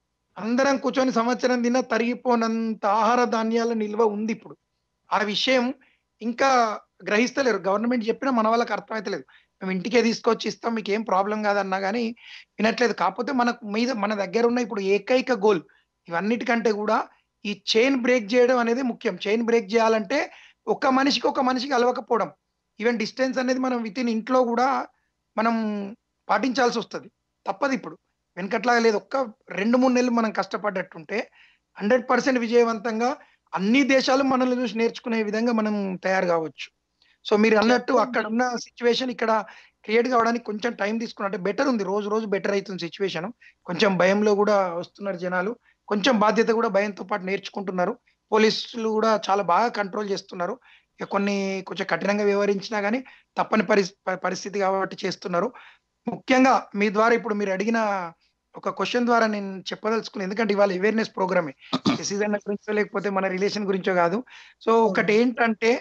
అందరం కూర్చొని సంవత్సరం తిన్నా తరిగిపోనంత ఆహార ధాన్యాల నిల్వ ఉంది ఇప్పుడు ఆ విషయం ఇంకా గ్రహిస్తలేరు గవర్నమెంట్ చెప్పినా మన వాళ్ళకి అర్థమైతలేదు మేము ఇంటికే తీసుకొచ్చి ఇస్తాం మీకు ఏం ప్రాబ్లం కాదన్నా కానీ వినట్లేదు కాకపోతే మనకు మీద మన దగ్గర ఉన్న ఇప్పుడు ఏకైక గోల్ ఇవన్నిటికంటే కూడా ఈ చైన్ బ్రేక్ చేయడం అనేది ముఖ్యం చైన్ బ్రేక్ చేయాలంటే ఒక మనిషికి ఒక మనిషికి అలవకపోవడం ఈవెన్ డిస్టెన్స్ అనేది మనం విత్ ఇన్ ఇంట్లో కూడా మనం పాటించాల్సి వస్తుంది తప్పదు ఇప్పుడు వెనకట్లాగా లేదు ఒక్క రెండు మూడు నెలలు మనం కష్టపడ్డట్టుంటే హండ్రెడ్ పర్సెంట్ విజయవంతంగా అన్ని దేశాలు మనల్ని చూసి నేర్చుకునే విధంగా మనం తయారు కావచ్చు సో మీరు అన్నట్టు అక్కడ ఉన్న సిచ్యువేషన్ ఇక్కడ క్రియేట్ కావడానికి కొంచెం టైం తీసుకున్నట్టే బెటర్ ఉంది రోజు రోజు బెటర్ అవుతుంది సిచ్యువేషన్ కొంచెం భయంలో కూడా వస్తున్నారు జనాలు కొంచెం బాధ్యత కూడా భయంతో పాటు నేర్చుకుంటున్నారు పోలీసులు కూడా చాలా బాగా కంట్రోల్ చేస్తున్నారు ఇక కొన్ని కొంచెం కఠినంగా వ్యవహరించినా కానీ తప్పని పరిస్- ప- పరిస్థితి కాబట్టి చేస్తున్నారు ముఖ్యంగా మీ ద్వారా ఇప్పుడు మీరు అడిగిన ఒక క్వశ్చన్ ద్వారా నేను చెప్పదలుచుకున్నాను ఎందుకంటే ఇవాళ అవేర్నెస్ ప్రోగ్రామే సీజన్ గురించో లేకపోతే మన రిలేషన్ గురించో కాదు సో ఒకటి ఏంటంటే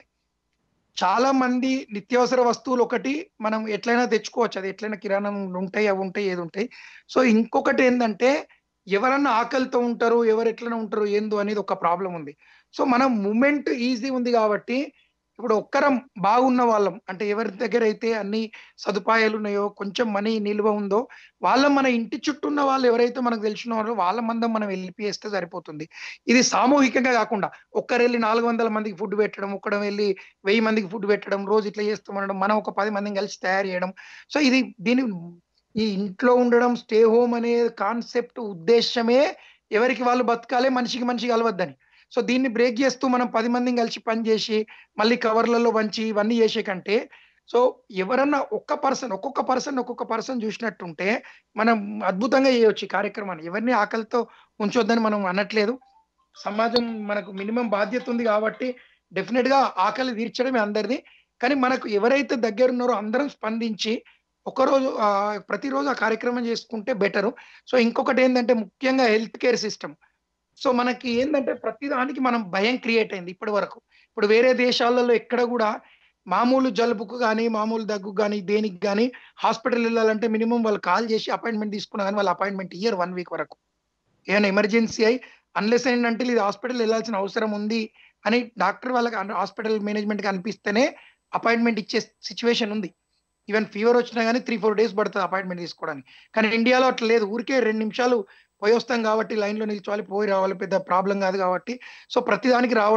చాలా మంది నిత్యావసర వస్తువులు ఒకటి మనం ఎట్లయినా తెచ్చుకోవచ్చు అది ఎట్లయినా కిరాణం ఉంటాయి అవి ఉంటాయి ఏది ఉంటాయి సో ఇంకొకటి ఏంటంటే ఎవరన్నా ఆకలితో ఉంటారు ఎవరు ఎట్లనే ఉంటారు ఏందో అనేది ఒక ప్రాబ్లం ఉంది సో మనం మూమెంట్ ఈజీ ఉంది కాబట్టి ఇప్పుడు ఒక్కరం బాగున్న వాళ్ళం అంటే ఎవరి దగ్గర అయితే అన్ని సదుపాయాలు ఉన్నాయో కొంచెం మనీ నిల్వ ఉందో వాళ్ళ మన ఇంటి చుట్టూ ఉన్న వాళ్ళు ఎవరైతే మనకు తెలిసిన వాళ్ళు వాళ్ళ మందం మనం వెళ్ళిపిస్తే సరిపోతుంది ఇది సామూహికంగా కాకుండా ఒక్కరు వెళ్ళి నాలుగు వందల మందికి ఫుడ్ పెట్టడం ఒక్కడ వెళ్ళి వెయ్యి మందికి ఫుడ్ పెట్టడం రోజు ఇట్లా చేస్తామనడం మనం ఒక పది మందిని కలిసి తయారు చేయడం సో ఇది దీని ఈ ఇంట్లో ఉండడం స్టే హోమ్ అనే కాన్సెప్ట్ ఉద్దేశమే ఎవరికి వాళ్ళు బతకాలి మనిషికి మనిషికి కలవద్దని సో దీన్ని బ్రేక్ చేస్తూ మనం పది మందిని కలిసి పని చేసి మళ్ళీ కవర్లలో వంచి ఇవన్నీ చేసే కంటే సో ఎవరన్నా ఒక్క పర్సన్ ఒక్కొక్క పర్సన్ ఒక్కొక్క పర్సన్ చూసినట్టుంటే మనం అద్భుతంగా చేయొచ్చు ఈ కార్యక్రమాన్ని ఎవరిని ఆకలితో ఉంచొద్దని మనం అనట్లేదు సమాజం మనకు మినిమం బాధ్యత ఉంది కాబట్టి డెఫినెట్ గా ఆకలి తీర్చడమే అందరిది కానీ మనకు ఎవరైతే దగ్గర ఉన్నారో అందరం స్పందించి ఒకరోజు ఆ, ప్రతిరోజు ఆ కార్యక్రమం చేసుకుంటే బెటరు సో ఇంకొకటి ఏంటంటే ముఖ్యంగా హెల్త్ కేర్ సిస్టమ్ సో మనకి ఏంటంటే ప్రతిదానికి మనం భయం క్రియేట్ అయింది ఇప్పటి వరకు ఇప్పుడు వేరే దేశాలలో ఎక్కడ కూడా మామూలు జలుబుకు కానీ మామూలు దగ్గు కానీ దేనికి కానీ హాస్పిటల్ వెళ్ళాలంటే మినిమం వాళ్ళు కాల్ చేసి అపాయింట్మెంట్ తీసుకున్నా కానీ వాళ్ళు అపాయింట్మెంట్ ఇయర్ వన్ వీక్ వరకు ఏమైనా ఎమర్జెన్సీ అయి అన్లెస్ ఏంటంటే ఇది హాస్పిటల్ వెళ్ళాల్సిన అవసరం ఉంది అని డాక్టర్ వాళ్ళకి హాస్పిటల్ మేనేజ్మెంట్కి అనిపిస్తేనే అపాయింట్మెంట్ ఇచ్చే సిచ్యువేషన్ ఉంది ఈవెన్ ఫీవర్ వచ్చినా కానీ త్రీ ఫోర్ డేస్ పడుతుంది అపాయింట్మెంట్ తీసుకోవడానికి కానీ ఇండియాలో అట్లా లేదు ఊరికే రెండు నిమిషాలు పోయి వస్తాం కాబట్టి లైన్లో నిల్చోవాలి పోయి రావాలి పెద్ద ప్రాబ్లం కాదు కాబట్టి సో ప్రతిదానికి రావడం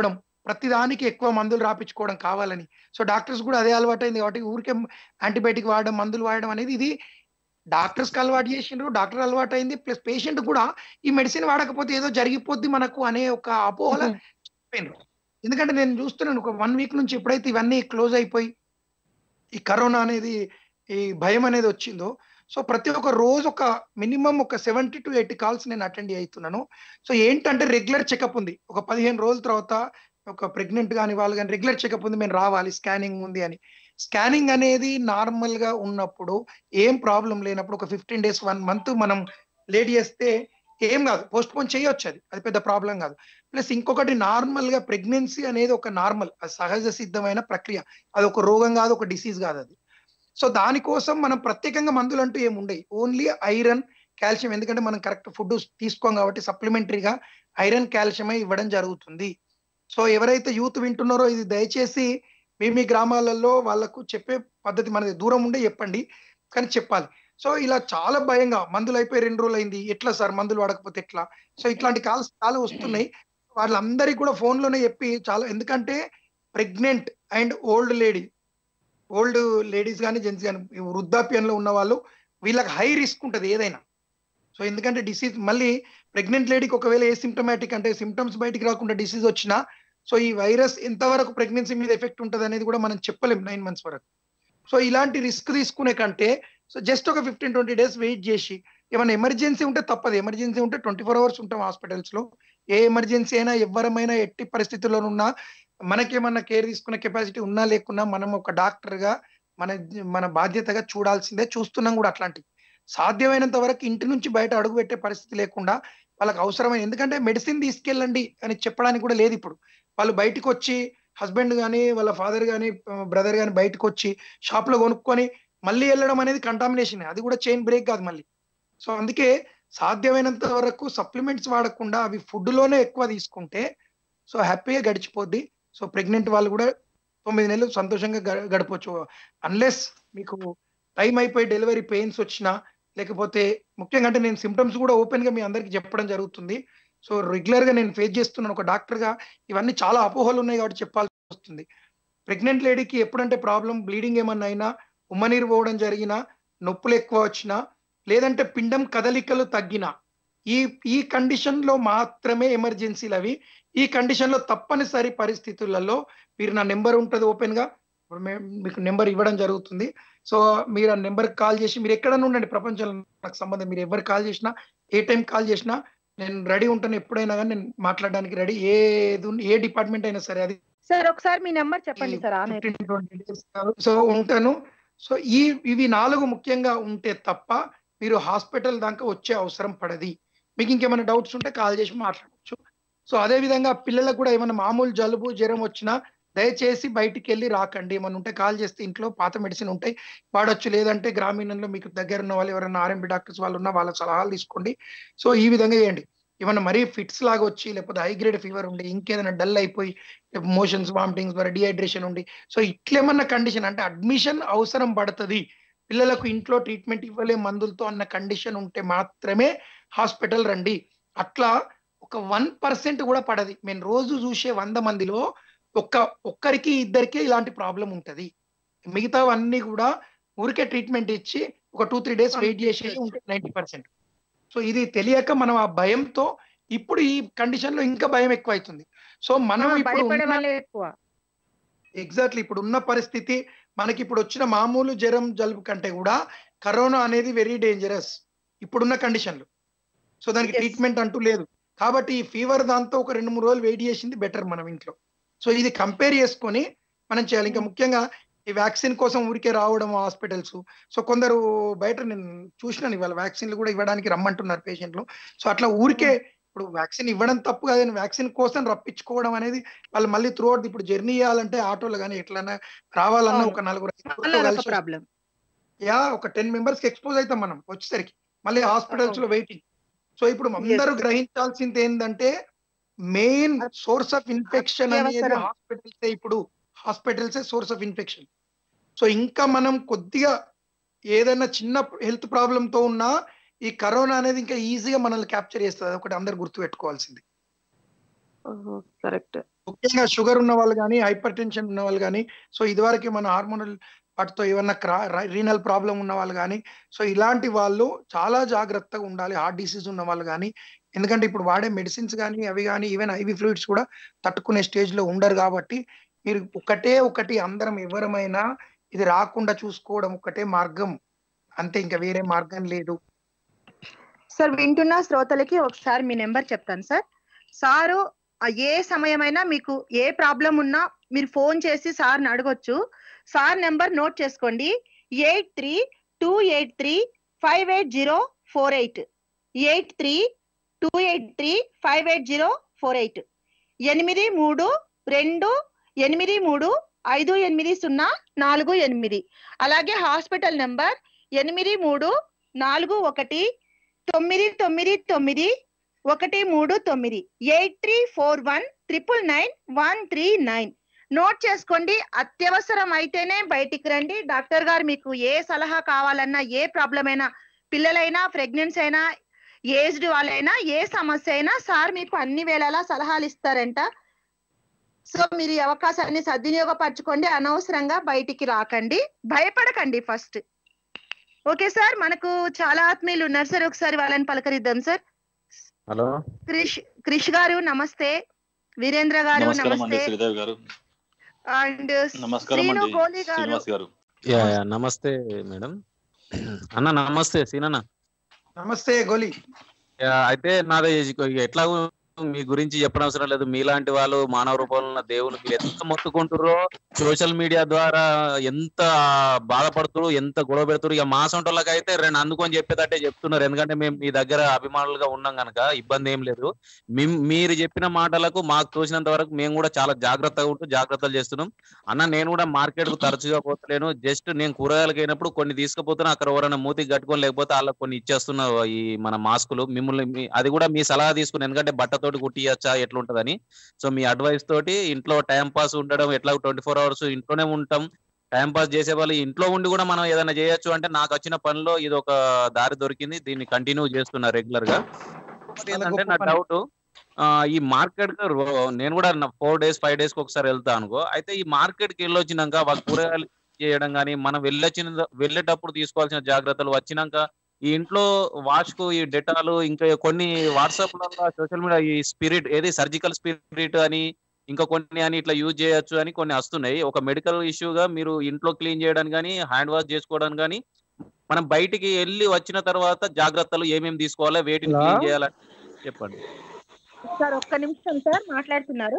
ప్రతిదానికి ఎక్కువ మందులు రాపించుకోవడం కావాలని సో డాక్టర్స్ కూడా అదే అలవాటు అయింది కాబట్టి ఊరికే యాంటీబయాటిక్ వాడడం మందులు వాడడం అనేది ఇది డాక్టర్స్కి అలవాటు చేసిండ్రు డాక్టర్ అలవాటు అయింది ప్లస్ పేషెంట్ కూడా ఈ మెడిసిన్ వాడకపోతే ఏదో జరిగిపోద్ది మనకు అనే ఒక అపోహల చెప్పినారు ఎందుకంటే నేను చూస్తున్నాను ఒక వన్ వీక్ నుంచి ఎప్పుడైతే ఇవన్నీ క్లోజ్ అయిపోయి ఈ కరోనా అనేది ఈ భయం అనేది వచ్చిందో సో ప్రతి ఒక్క రోజు ఒక మినిమం ఒక సెవెంటీ టు ఎయిటీ కాల్స్ నేను అటెండ్ అవుతున్నాను సో ఏంటంటే రెగ్యులర్ చెకప్ ఉంది ఒక పదిహేను రోజుల తర్వాత ఒక ప్రెగ్నెంట్ కానీ వాళ్ళు కానీ రెగ్యులర్ చెకప్ ఉంది మేము రావాలి స్కానింగ్ ఉంది అని స్కానింగ్ అనేది నార్మల్ గా ఉన్నప్పుడు ఏం ప్రాబ్లం లేనప్పుడు ఒక ఫిఫ్టీన్ డేస్ వన్ మంత్ మనం లేట్ చేస్తే ఏం కాదు పోస్ట్ పోన్ చేయొచ్చు అది అది పెద్ద ప్రాబ్లం కాదు ప్లస్ ఇంకొకటి నార్మల్ గా ప్రెగ్నెన్సీ అనేది ఒక నార్మల్ అది సహజ సిద్ధమైన ప్రక్రియ అది ఒక రోగం కాదు ఒక డిసీజ్ కాదు అది సో దానికోసం మనం ప్రత్యేకంగా మందులు అంటూ ఏమి ఉండవు ఓన్లీ ఐరన్ కాల్షియం ఎందుకంటే మనం కరెక్ట్ ఫుడ్ తీసుకోం కాబట్టి సప్లిమెంటరీగా ఐరన్ కాల్షియమే ఇవ్వడం జరుగుతుంది సో ఎవరైతే యూత్ వింటున్నారో ఇది దయచేసి మీ మీ గ్రామాలలో వాళ్ళకు చెప్పే పద్ధతి మనది దూరం ఉండే చెప్పండి కానీ చెప్పాలి సో ఇలా చాలా భయంగా మందులు అయిపోయి రెండు రోజులు అయింది ఎట్లా సార్ మందులు వాడకపోతే ఎట్లా సో ఇట్లాంటి కాల్స్ చాలా వస్తున్నాయి వాళ్ళందరికీ కూడా phone లోనే చెప్పి చాలా ఎందుకంటే pregnant and old lady old ladies కానీ జెంట్స్ కానీ వృద్ధాప్యంలో ఉన్న వాళ్ళు వీళ్ళకి హై రిస్క్ ఉంటుంది ఏదైనా సో ఎందుకంటే డిసీజ్ మళ్ళీ ప్రెగ్నెంట్ లేడీకి ఒకవేళ ఏ సిమ్టమాటిక్ అంటే సిమ్టమ్స్ బయటికి రాకుండా డిసీజ్ వచ్చినా సో ఈ వైరస్ ఎంతవరకు ప్రెగ్నెన్సీ మీద ఎఫెక్ట్ ఉంటుంది అనేది కూడా మనం చెప్పలేం నైన్ మంత్స్ వరకు సో ఇలాంటి రిస్క్ తీసుకునే కంటే సో జస్ట్ ఒక ఫిఫ్టీన్ ట్వంటీ డేస్ వెయిట్ చేసి ఏమైనా ఎమర్జెన్సీ ఉంటే తప్పదు ఎమర్జెన్సీ ఉంటే ట్వంటీ ఫోర్ అవర్స్ ఉంటాం హాస్పిటల్స్ లో ఏ ఎమర్జెన్సీ అయినా ఎవరమైనా ఎట్టి పరిస్థితుల్లోనున్నా మనకేమన్నా కేర్ తీసుకునే కెపాసిటీ ఉన్నా లేకున్నా మనం ఒక డాక్టర్ గా మన మన బాధ్యతగా చూడాల్సిందే చూస్తున్నాం కూడా అట్లాంటివి సాధ్యమైనంత వరకు ఇంటి నుంచి బయట అడుగు పెట్టే పరిస్థితి లేకుండా వాళ్ళకి అవసరమైన ఎందుకంటే మెడిసిన్ తీసుకెళ్ళండి అని చెప్పడానికి కూడా లేదు ఇప్పుడు వాళ్ళు బయటకు వచ్చి హస్బెండ్ కానీ వాళ్ళ ఫాదర్ కానీ బ్రదర్ కానీ బయటకు వచ్చి షాప్ లో కొనుక్కొని మళ్ళీ వెళ్ళడం అనేది కంటామినేషన్ అది కూడా చైన్ బ్రేక్ కాదు మళ్ళీ సో అందుకే సాధ్యమైనంత వరకు సప్లిమెంట్స్ వాడకుండా అవి ఫుడ్ లోనే ఎక్కువ తీసుకుంటే సో హ్యాపీగా గడిచిపోద్ది సో ప్రెగ్నెంట్ వాళ్ళు కూడా తొమ్మిది నెలలు సంతోషంగా గ- గడపవచ్చు అన్లెస్ మీకు టైం అయిపోయి డెలివరీ పెయిన్స్ వచ్చినా లేకపోతే ముఖ్యంగా అంటే నేను సిమ్టమ్స్ కూడా ఓపెన్ గా మీ అందరికి చెప్పడం జరుగుతుంది సో రెగ్యులర్ గా నేను ఫేస్ చేస్తున్నాను ఒక డాక్టర్ గా ఇవన్నీ చాలా అపోహలు ఉన్నాయి కాబట్టి చెప్పాల్సి వస్తుంది ప్రెగ్నెంట్ లేడీకి ఎప్పుడంటే ప్రాబ్లం బ్లీడింగ్ ఏమన్నా అయినా ఉమ్మనీరు పోవడం జరిగినా నొప్పులు ఎక్కువ వచ్చినా లేదంటే పిండం కదలికలు తగ్గినా ఈ ఈ కండిషన్ లో మాత్రమే ఎమర్జెన్సీలు అవి ఈ కండిషన్ లో తప్పనిసరి పరిస్థితులలో మీరు నా నెంబర్ ఉంటుంది ఓపెన్ గా ఇప్పుడు మేము మీకు నెంబర్ ఇవ్వడం జరుగుతుంది సో మీరు ఆ నెంబర్ కాల్ చేసి మీరు ఎక్కడన్నా ఉండండి ప్రపంచంలో నాకు సంబంధం మీరు ఎవరు కాల్ చేసినా ఏ టైం కాల్ చేసినా నేను రెడీ ఉంటాను ఎప్పుడైనా కానీ నేను మాట్లాడడానికి రెడీ ఏది ఉన్- ఏ డిపార్ట్మెంట్ అయినా సరే అది సార్ ఒకసారి మీ నెంబర్ చెప్పండి సార్ ఆమె ఫిఫ్టీన్ ట్వంటీ డేస్ సో ఉంటాను సో ఈ ఇవి నాలుగు ముఖ్యంగా ఉంటే తప్ప మీరు హాస్పిటల్ దాకా వచ్చే అవసరం పడది మీకు ఇంకేమైనా డౌట్స్ ఉంటే కాల్ చేసి మాట్లాడవచ్చు సో అదే విధంగా పిల్లలకు కూడా ఏమైనా మామూలు జలుబు జ్వరం వచ్చినా దయచేసి బయటికి వెళ్ళి రాకండి ఏమైనా ఉంటే కాల్ చేస్తే ఇంట్లో పాత మెడిసిన్ ఉంటాయి వాడొచ్చు లేదంటే గ్రామీణంలో మీకు దగ్గర ఉన్న వాళ్ళు ఎవరైనా ఆర్ఎంపీ డాక్టర్స్ వాళ్ళు ఉన్నా వాళ్ళ సలహాలు తీసుకోండి సో ఈ విధంగా చేయండి ఏమన్నా మరీ ఫిట్స్ లాగా వచ్చి లేకపోతే హై గ్రేడ్ ఫీవర్ ఉండి ఇంకేదైనా డల్ అయిపోయి మోషన్స్ వామిటింగ్స్ ద్వారా డిహైడ్రేషన్ ఉండి సో ఇట్లేమన్నా కండిషన్ అంటే అడ్మిషన్ అవసరం పడుతుంది పిల్లలకు ఇంట్లో ట్రీట్మెంట్ ఇవ్వలే మందులతో అన్న కండిషన్ ఉంటే మాత్రమే హాస్పిటల్ రండి అట్లా ఒక వన్ పర్సెంట్ కూడా పడది మేము రోజు చూసే వంద మందిలో ఒక్క ఒక్కరికి ఇద్దరికి ఇలాంటి ప్రాబ్లం ఉంటది మిగతావన్నీ కూడా ఊరికే ట్రీట్మెంట్ ఇచ్చి ఒక టూ త్రీ డేస్ వెయిట్ చేసి ఉంటుంది నైంటీ పర్సెంట్ సో ఇది తెలియక మనం ఆ భయంతో ఇప్పుడు ఈ కండిషన్ లో ఇంకా భయం ఎక్కువ అవుతుంది సో మనం ఇప్పుడు భయపడే ఉన్న- వాళ్ళే ఎక్కువ ఎగ్జాక్ట్లీ ఇప్పుడు ఉన్న పరిస్థితి మనకి ఇప్పుడు వచ్చిన మామూలు జ్వరం జలుబు కంటే కూడా కరోనా అనేది వెరీ డేంజరస్ ఇప్పుడున్న కండిషన్లు సో దానికి Yes. ట్రీట్మెంట్ అంటూ లేదు కాబట్టి ఈ ఫీవర్ దాంతో ఒక రెండు మూడు రోజులు వెయిట్ చేసింది బెటర్ మనం ఇంట్లో సో ఇది కంపేర్ చేసుకొని మనం చేయాలి ఇంకా ముఖ్యంగా ఈ వ్యాక్సిన్ కోసం ఊరికే రావడం హాస్పిటల్స్ సో కొందరు బయట నేను చూసినాను ఇవాళ వ్యాక్సిన్లు కూడా ఇవ్వడానికి రమ్మంటున్నారు పేషెంట్లు సో అట్లా ఊరికే ఇప్పుడు వ్యాక్సిన్ ఇవ్వడం తప్పు కాదని వ్యాక్సిన్ కోసం రప్పించుకోవడం అనేది వాళ్ళు మళ్ళీ త్రూ అవుట్ ఇప్పుడు జర్నీ చేయాలంటే ఆటోలో కానీ ఎట్లన్నా రావాలన్నా అవును. ఒక నలుగురు ఐదుగురితో అలా కలిసి ప్రాబ్లం యా ఒక టెన్ మెంబర్స్ కి ఎక్స్పోజ్ అవుతాం మనం వచ్చేసరికి మళ్ళీ హాస్పిటల్స్ లో వెయిటింగ్ సో ఇప్పుడు అందరూ గ్రహించాల్సింది ఏంటంటే మెయిన్ సోర్స్ ఆఫ్ ఇన్ఫెక్షన్ అనేది అత్యవసరం. హాస్పిటల్సే ఇప్పుడు హాస్పిటల్సే సోర్స్ ఆఫ్ ఇన్ఫెక్షన్ సో ఇంకా మనం కొద్దిగా ఏదైనా చిన్న హెల్త్ ప్రాబ్లమ్ తో ఉన్నా ఈ కరోనా అనేది ఇంకా ఈజీగా మనల్ని క్యాప్చర్ చేస్తుంది ఒకటి అందరు గుర్తు పెట్టుకోవాల్సింది కరెక్ట్ ముఖ్యంగా షుగర్ ఉన్న వాళ్ళు కానీ హైపర్ టెన్షన్ ఉన్న వాళ్ళు కానీ సో ఇదివరకు మన హార్మోనల్ వాటితో ఏమన్నా క్రా రీనల్ ప్రాబ్లం ఉన్న వాళ్ళు కానీ సో ఇలాంటి వాళ్ళు చాలా జాగ్రత్తగా ఉండాలి హార్ట్ డిసీజ్ ఉన్న వాళ్ళు కానీ ఎందుకంటే ఇప్పుడు వాడే మెడిసిన్స్ కానీ అవి కానీ ఈవెన్ ఐవి ఫ్లూయిడ్స్ కూడా తట్టుకునే స్టేజ్ లో ఉండరు కాబట్టి మీరు ఒకటే ఒకటి అందరం ఎవరమైనా ఇది రాకుండా చూసుకోవడం ఒకటే మార్గం అంతే ఇంకా వేరే మార్గం లేదు సార్ వింటున్న శ్రోతలకి ఒకసారి మీ నెంబర్ చెప్తాను సార్ సారు ఆ ఏ సమయమైనా మీకు ఏ ప్రాబ్లం ఉన్నా మీరు ఫోన్ చేసి సార్ని అడగొచ్చు సార్ నెంబర్ నోట్ చేసుకోండి eight three two eight three five eight zero four eight eight three two eight three five eight zero four eight ఎనిమిది మూడు రెండు ఎనిమిది మూడు ఐదు ఎనిమిది సున్నా నాలుగు ఎనిమిది అలాగే హాస్పిటల్ నెంబర్ ఎనిమిది మూడు నాలుగు ఒకటి తొమ్మిది తొమ్మిది తొమ్మిది ఒకటి మూడు తొమ్మిది eight three four one triple nine one three nine note చేసుకోండి అత్యవసరం అయితేనే బయటికి రండి డాక్టర్ గారు మీకు ఏ సలహా కావాలన్నా ఏ ప్రాబ్లం అయినా పిల్లలైనా ప్రెగ్నెన్సీ అయినా ఏజ్డ్ వాళ్ళైనా ఏ సమస్య అయినా సార్ మీకు అన్ని వేళలా సలహాలు ఇస్తారంట సో మీరు ఈ అవకాశాన్ని సద్వినియోగపరచుకోండి అనవసరంగా బయటికి రాకండి భయపడకండి ఫస్ట్ ఓకే సార్ మనకు చాలా ఆత్మీయులు ఉన్నారు సార్ ఒకసారి వాళ్ళని పలకరిద్దాం సార్ హలో క్రిష్ క్రిష్ గారు నమస్తే వీరేంద్ర గారు నమస్కారం అండి నమస్తే శ్రీదేవి గారు అండ్ నమస్కారం శ్రీను అండి గోలి గారు శ్రీనివాస్ గారు యా యా నమస్తే మేడం అన్న నమస్తే సీనన్న నమస్తే గోలి యా, అయితే నాది ఎట్లా మీ గురించి చెప్పనవసరం లేదు మీలాంటి వాళ్ళు మానవ రూపంలో ఉన్న దేవునికి ఎంత మొత్తుకుంటారో సోషల్ మీడియా ద్వారా ఎంత బాధపడుతున్నారు ఎంత గొడవ పెడుతున్నారు ఇక మా సొంటోళ్ళకి అయితే రెండు అందుకొని చెప్పేటట్టే చెప్తున్నారు ఎందుకంటే మేము మీ దగ్గర అభిమానులుగా ఉన్నాం గనక ఇబ్బంది ఏం లేదు మిమ్- మీరు చెప్పిన మాటలకు మాకు తోచినంత వరకు మేము కూడా చాలా జాగ్రత్తగా ఉంటూ జాగ్రత్తలు చేస్తున్నాం అన్న నేను కూడా మార్కెట్ కు తరచుగా పోతలేను జస్ట్ నేను కూరగాయలకు అయినప్పుడు కొన్ని తీసుకుపోతున్నా అక్కడ ఎవరైనా మూతికి కట్టుకొని లేకపోతే వాళ్ళకి కొన్ని ఇచ్చేస్తున్నా ఈ మన మాస్కులు మిమ్మల్ని మీ- అది కూడా మీ సలహా తీసుకుని ఎందుకంటే బట్టతోటి కుట్టియచ్చా ఎట్లుంటదని సో మీ అడ్వైస్ తోటి ఇంట్లో టైం పాస్ ఉండడం ఎట్లా ట్వంటీ ఫోర్ అవర్స్ ఇంట్లోనే ఉంటాం టైం పాస్ చేసే వాళ్ళు ఇంట్లో ఉండి కూడా మనం ఏదైనా చేయొచ్చు అంటే నాకు వచ్చిన పనిలో ఇది ఒక దారి దొరికింది దీన్ని కంటిన్యూ చేస్తున్నా రెగ్యులర్ గా ఇంకోటి చాలా ఏంటంటే గొప్ప నా పని. డౌట్ ఈ మార్కెట్ కు రో- నేను కూడా ఫోర్ డేస్ ఫైవ్ డేస్ కి ఒకసారి వెళ్తా అనుకో అయితే ఈ మార్కెట్ కి వెళ్ళొచ్చినాక వాళ్ళ కూరగాయలు చేయడం కానీ మనం వెళ్ళొచ్చిన వెళ్ళేటప్పుడు తీసుకోవాల్సిన జాగ్రత్తలు వచ్చినాక ఈ ఇంట్లో వాష్ కు ఈ డెటాలు ఇంకా కొన్ని వాట్సాప్ సోషల్ మీడియా ఈ స్పిరిట్ ఏది సర్జికల్ స్పిరిట్ అని ఇంకా కొన్ని అని ఇట్లా యూజ్ చేయొచ్చు అని కొన్ని వస్తున్నాయి ఒక మెడికల్ ఇష్యూగా మీరు ఇంట్లో క్లీన్ చేయడానికి కానీ హ్యాండ్ వాష్ చేసుకోవడానికి కానీ మనం బయటికి వెళ్ళి వచ్చిన తర్వాత జాగ్రత్తలు ఏమేమి తీసుకోవాలా వేటిని Hello? క్లీన్ చేయాలని చెప్పండి సార్ ఒక్క నిమిషం సార్ మాట్లాడుతున్నారు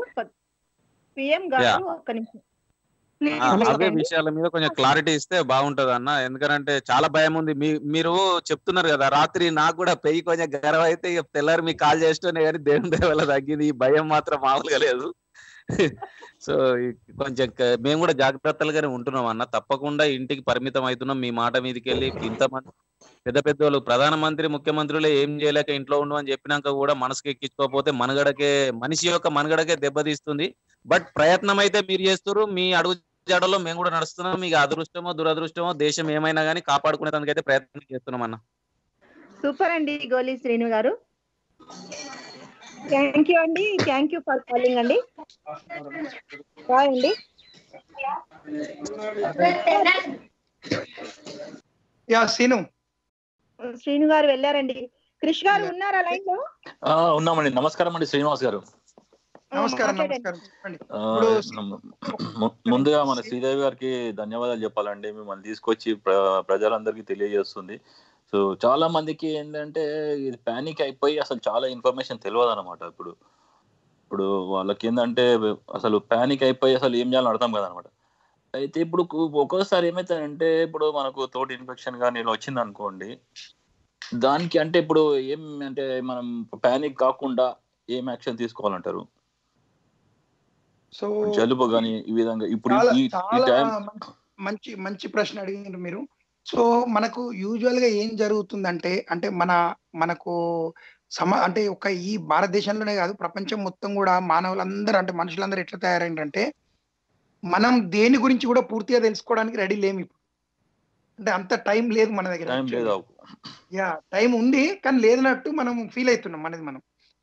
పిఎం గారు Yeah. ఒక్క నిమిషం ఆ, Please అవే wait. విషయాల మీద కొంచెం క్లారిటీ ఇస్తే బాగుంటది అన్న ఎందుకంటే చాలా భయం ఉంది మీ మీరు చెప్తున్నారు కదా రాత్రి నాకు కూడా పెయ్యి కొంచెం గర్వ అయితే ఇక తెల్లారి మీకు కాల్ చేస్తూనే కానీ దేవుని దేవల తగ్గింది ఈ భయం మాత్రం మామూలుగా లేదు సో కొంచెం క- మేము కూడా జాగ్రత్తలుగానే ఉంటున్నాం అన్న తప్పకుండా ఇంటికి పరిమితం అవుతున్నాం మీ మాట మీదకి వెళ్ళి ఇంతమంది పెద్ద పెద్ద వాళ్ళు ప్రధానమంత్రి ముఖ్యమంత్రులే ఏం చేయలేక ఇంట్లో ఉండు అని చెప్పినాక కూడా మనసుకి ఎక్కించుకోకపోతే మనుగడకే మనిషి యొక్క మనుగడకే దెబ్బతీస్తుంది బట్ ప్రయత్నం అయితే మీరు చేస్తారు మీ అడుగు జాడలో మేము కూడా నడుస్తున్నాం మీకు అదృష్టమో దురదృష్టమో దేశం ఏమైనా కానీ కాపాడుకునేందుకైతే ప్రయత్నం చేస్తున్నాం అన్న సూపర్ అండి గోలి శ్రీను గారు థ్యాంక్ యూ అండి థ్యాంక్ యూ ఫర్ కాలింగ్ అండి బాయ్ అండి యా సీను శ్రీను గారు వెళ్ళారండి క్రిష్ గారు ఉన్నారా లైన్ లో ఆ, ఉన్నామండి నమస్కారం అండి శ్రీనివాస్ గారు నమస్కారం మాట్లాడండి. నమస్కారం చెప్పండి ఆ, ఇప్పుడు నమ- ము- ముందుగా మన శ్రీదేవి గారికి ధన్యవాదాలు చెప్పాలండి మిమ్మల్ని తీసుకొచ్చి ప్ర- ప్రజలందరికీ తెలియజేస్తుంది సో చాలా మందికి ఏంటంటే ఇది ప్యానిక్ అయిపోయి అసలు చాలా ఇన్ఫర్మేషన్ తెలియదు అనమాట ఇప్పుడు ఇప్పుడు వాళ్ళకి ఏంటంటే అసలు ప్యానిక్ అయిపోయి అసలు ఏం చేయాలని అర్థం కాదనమాట అయితే ఇప్పుడు కు- ఒక్కోసారి ఏమవుతాయంటే ఇప్పుడు మనకు తోటి ఇన్ఫెక్షన్ కానీ ఇలా వచ్చింది అనుకోండి దానికి అంటే ఇప్పుడు ఏం అంటే మనం ప్యానిక్ కాకుండా ఏం యాక్షన్ తీసుకోవాలంటారు సో జలుబు కానీ ఈ విధంగా ఇప్పుడు చాలా ఈ ఈ చాలా టైం మంచి- మంచి మంచి ప్రశ్న అడిగినారు మీరు సో మనకు యూజువల్ గా ఏం జరుగుతుందంటే అంటే మన మనకు సమ అంటే ఒక ఈ భారతదేశంలోనే కాదు ప్రపంచం మొత్తం కూడా మానవులందరూ అంటే మనుషులందరూ ఎట్లా తయారైందంటే మనం దేని గురించి కూడా పూర్తిగా తెలుసుకోవడానికి రెడీ లేము ఇప్పుడు అంటే అంత టైం లేదు మన దగ్గర టైం actually. లేదా యా టైం ఉంది కానీ లేదన్నట్టు మనం ఫీల్ అవుతున్నాం మనది మనం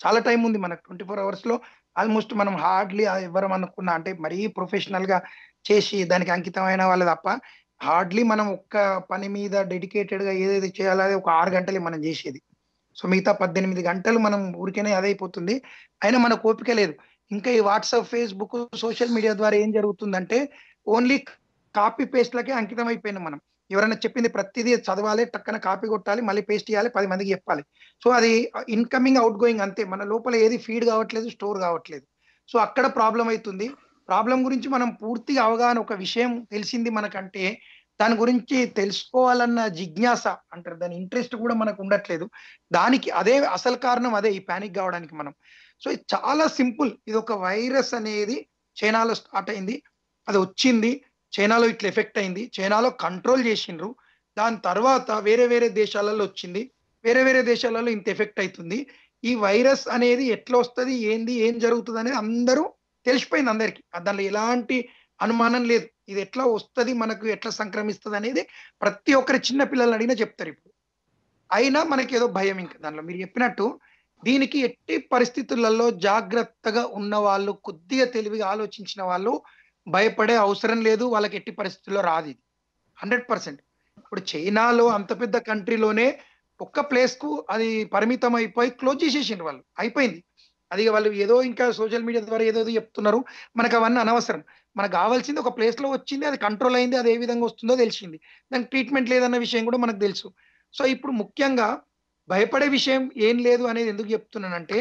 చాలా టైం ఉంది మనకు ట్వంటీ ఫోర్ అవర్స్ లో ఆల్మోస్ట్ మనం హార్డ్లీ ఎవరం అనుకున్నా అంటే మరీ ప్రొఫెషనల్ గా చేసి దానికి అంకితమైన వాళ్ళు తప్ప హార్డ్లీ మనం ఒక్క పని మీద డెడికేటెడ్ గా ఏదైతే చేయాలో అది ఒక ఆరు గంటలే మనం చేసేది సో మిగతా పద్దెనిమిది గంటలు మనం ఊరికేనే అదైపోతుంది అయినా మనకు ఓపిక లేదు ఇంకా ఈ వాట్సాప్ ఫేస్బుక్ సోషల్ మీడియా ద్వారా ఏం జరుగుతుందంటే ఓన్లీ కాపీ పేస్ట్లకే అంకితం అయిపోయినాం మనం ఎవరైనా చెప్పింది ప్రతిదీ చదవాలి టక్కన కాపీ కొట్టాలి మళ్ళీ పేస్ట్ చేయాలి పది మందికి చెప్పాలి సో అది ఇన్కమింగ్ అవుట్ గోయింగ్ అంతే మన లోపల ఏది ఫీడ్ కావట్లేదు స్టోర్ కావట్లేదు సో అక్కడ ప్రాబ్లం అవుతుంది ప్రాబ్లం గురించి మనం పూర్తిగా అవగాహన ఒక విషయం తెలిసింది మనకంటే దాని గురించి తెలుసుకోవాలన్న జిజ్ఞాస అంటారు దాని ఇంట్రెస్ట్ కూడా మనకు ఉండట్లేదు దానికి అదే అసలు కారణం అదే ఈ పానిక్ కావడానికి మనం సో ఇది చాలా సింపుల్ ఇది ఒక వైరస్ అనేది చైనాలో స్టార్ట్ అయింది అది వచ్చింది చైనాలో ఇట్లా ఎఫెక్ట్ అయింది చైనాలో కంట్రోల్ చేసిండ్రు దాని తర్వాత వేరే వేరే దేశాలలో వచ్చింది వేరే వేరే దేశాలలో ఇంత ఎఫెక్ట్ అవుతుంది ఈ వైరస్ అనేది ఎట్లా వస్తుంది ఏంది ఏం జరుగుతుంది అనేది అందరూ తెలిసిపోయింది అందరికి దానిలో ఎలాంటి అనుమానం లేదు ఇది ఎట్లా వస్తుంది మనకు ఎట్లా సంక్రమిస్తుంది అనేది ప్రతి ఒక్కరి చిన్న పిల్లల్ని అడిగినా చెప్తారు ఇప్పుడు అయినా మనకి ఏదో భయం ఇంకా దానిలో మీరు చెప్పినట్టు దీనికి ఎట్టి పరిస్థితులలో జాగ్రత్తగా ఉన్న వాళ్ళు కొద్దిగా తెలివిగా ఆలోచించిన వాళ్ళు భయపడే అవసరం లేదు వాళ్ళకి ఎట్టి పరిస్థితుల్లో రాదు ఇది హండ్రెడ్ పర్సెంట్ ఇప్పుడు చైనాలో అంత పెద్ద కంట్రీలోనే ఒక్క ప్లేస్ కు అది పరిమితం అయిపోయి క్లోజ్ చేసేసిండ్రు వాళ్ళు అయిపోయింది అది వాళ్ళు ఏదో ఇంకా సోషల్ మీడియా ద్వారా ఏదో ఏదో చెప్తున్నారు మనకు అవన్నీ అనవసరం మనకు కావాల్సింది ఒక ప్లేస్ లో వచ్చింది అది కంట్రోల్ అయింది అది ఏ విధంగా వస్తుందో తెలిసింది దానికి ట్రీట్మెంట్ లేదన్న విషయం కూడా మనకు తెలుసు సో ఇప్పుడు ముఖ్యంగా భయపడే విషయం ఏం లేదు అనేది ఎందుకు చెప్తున్నానంటే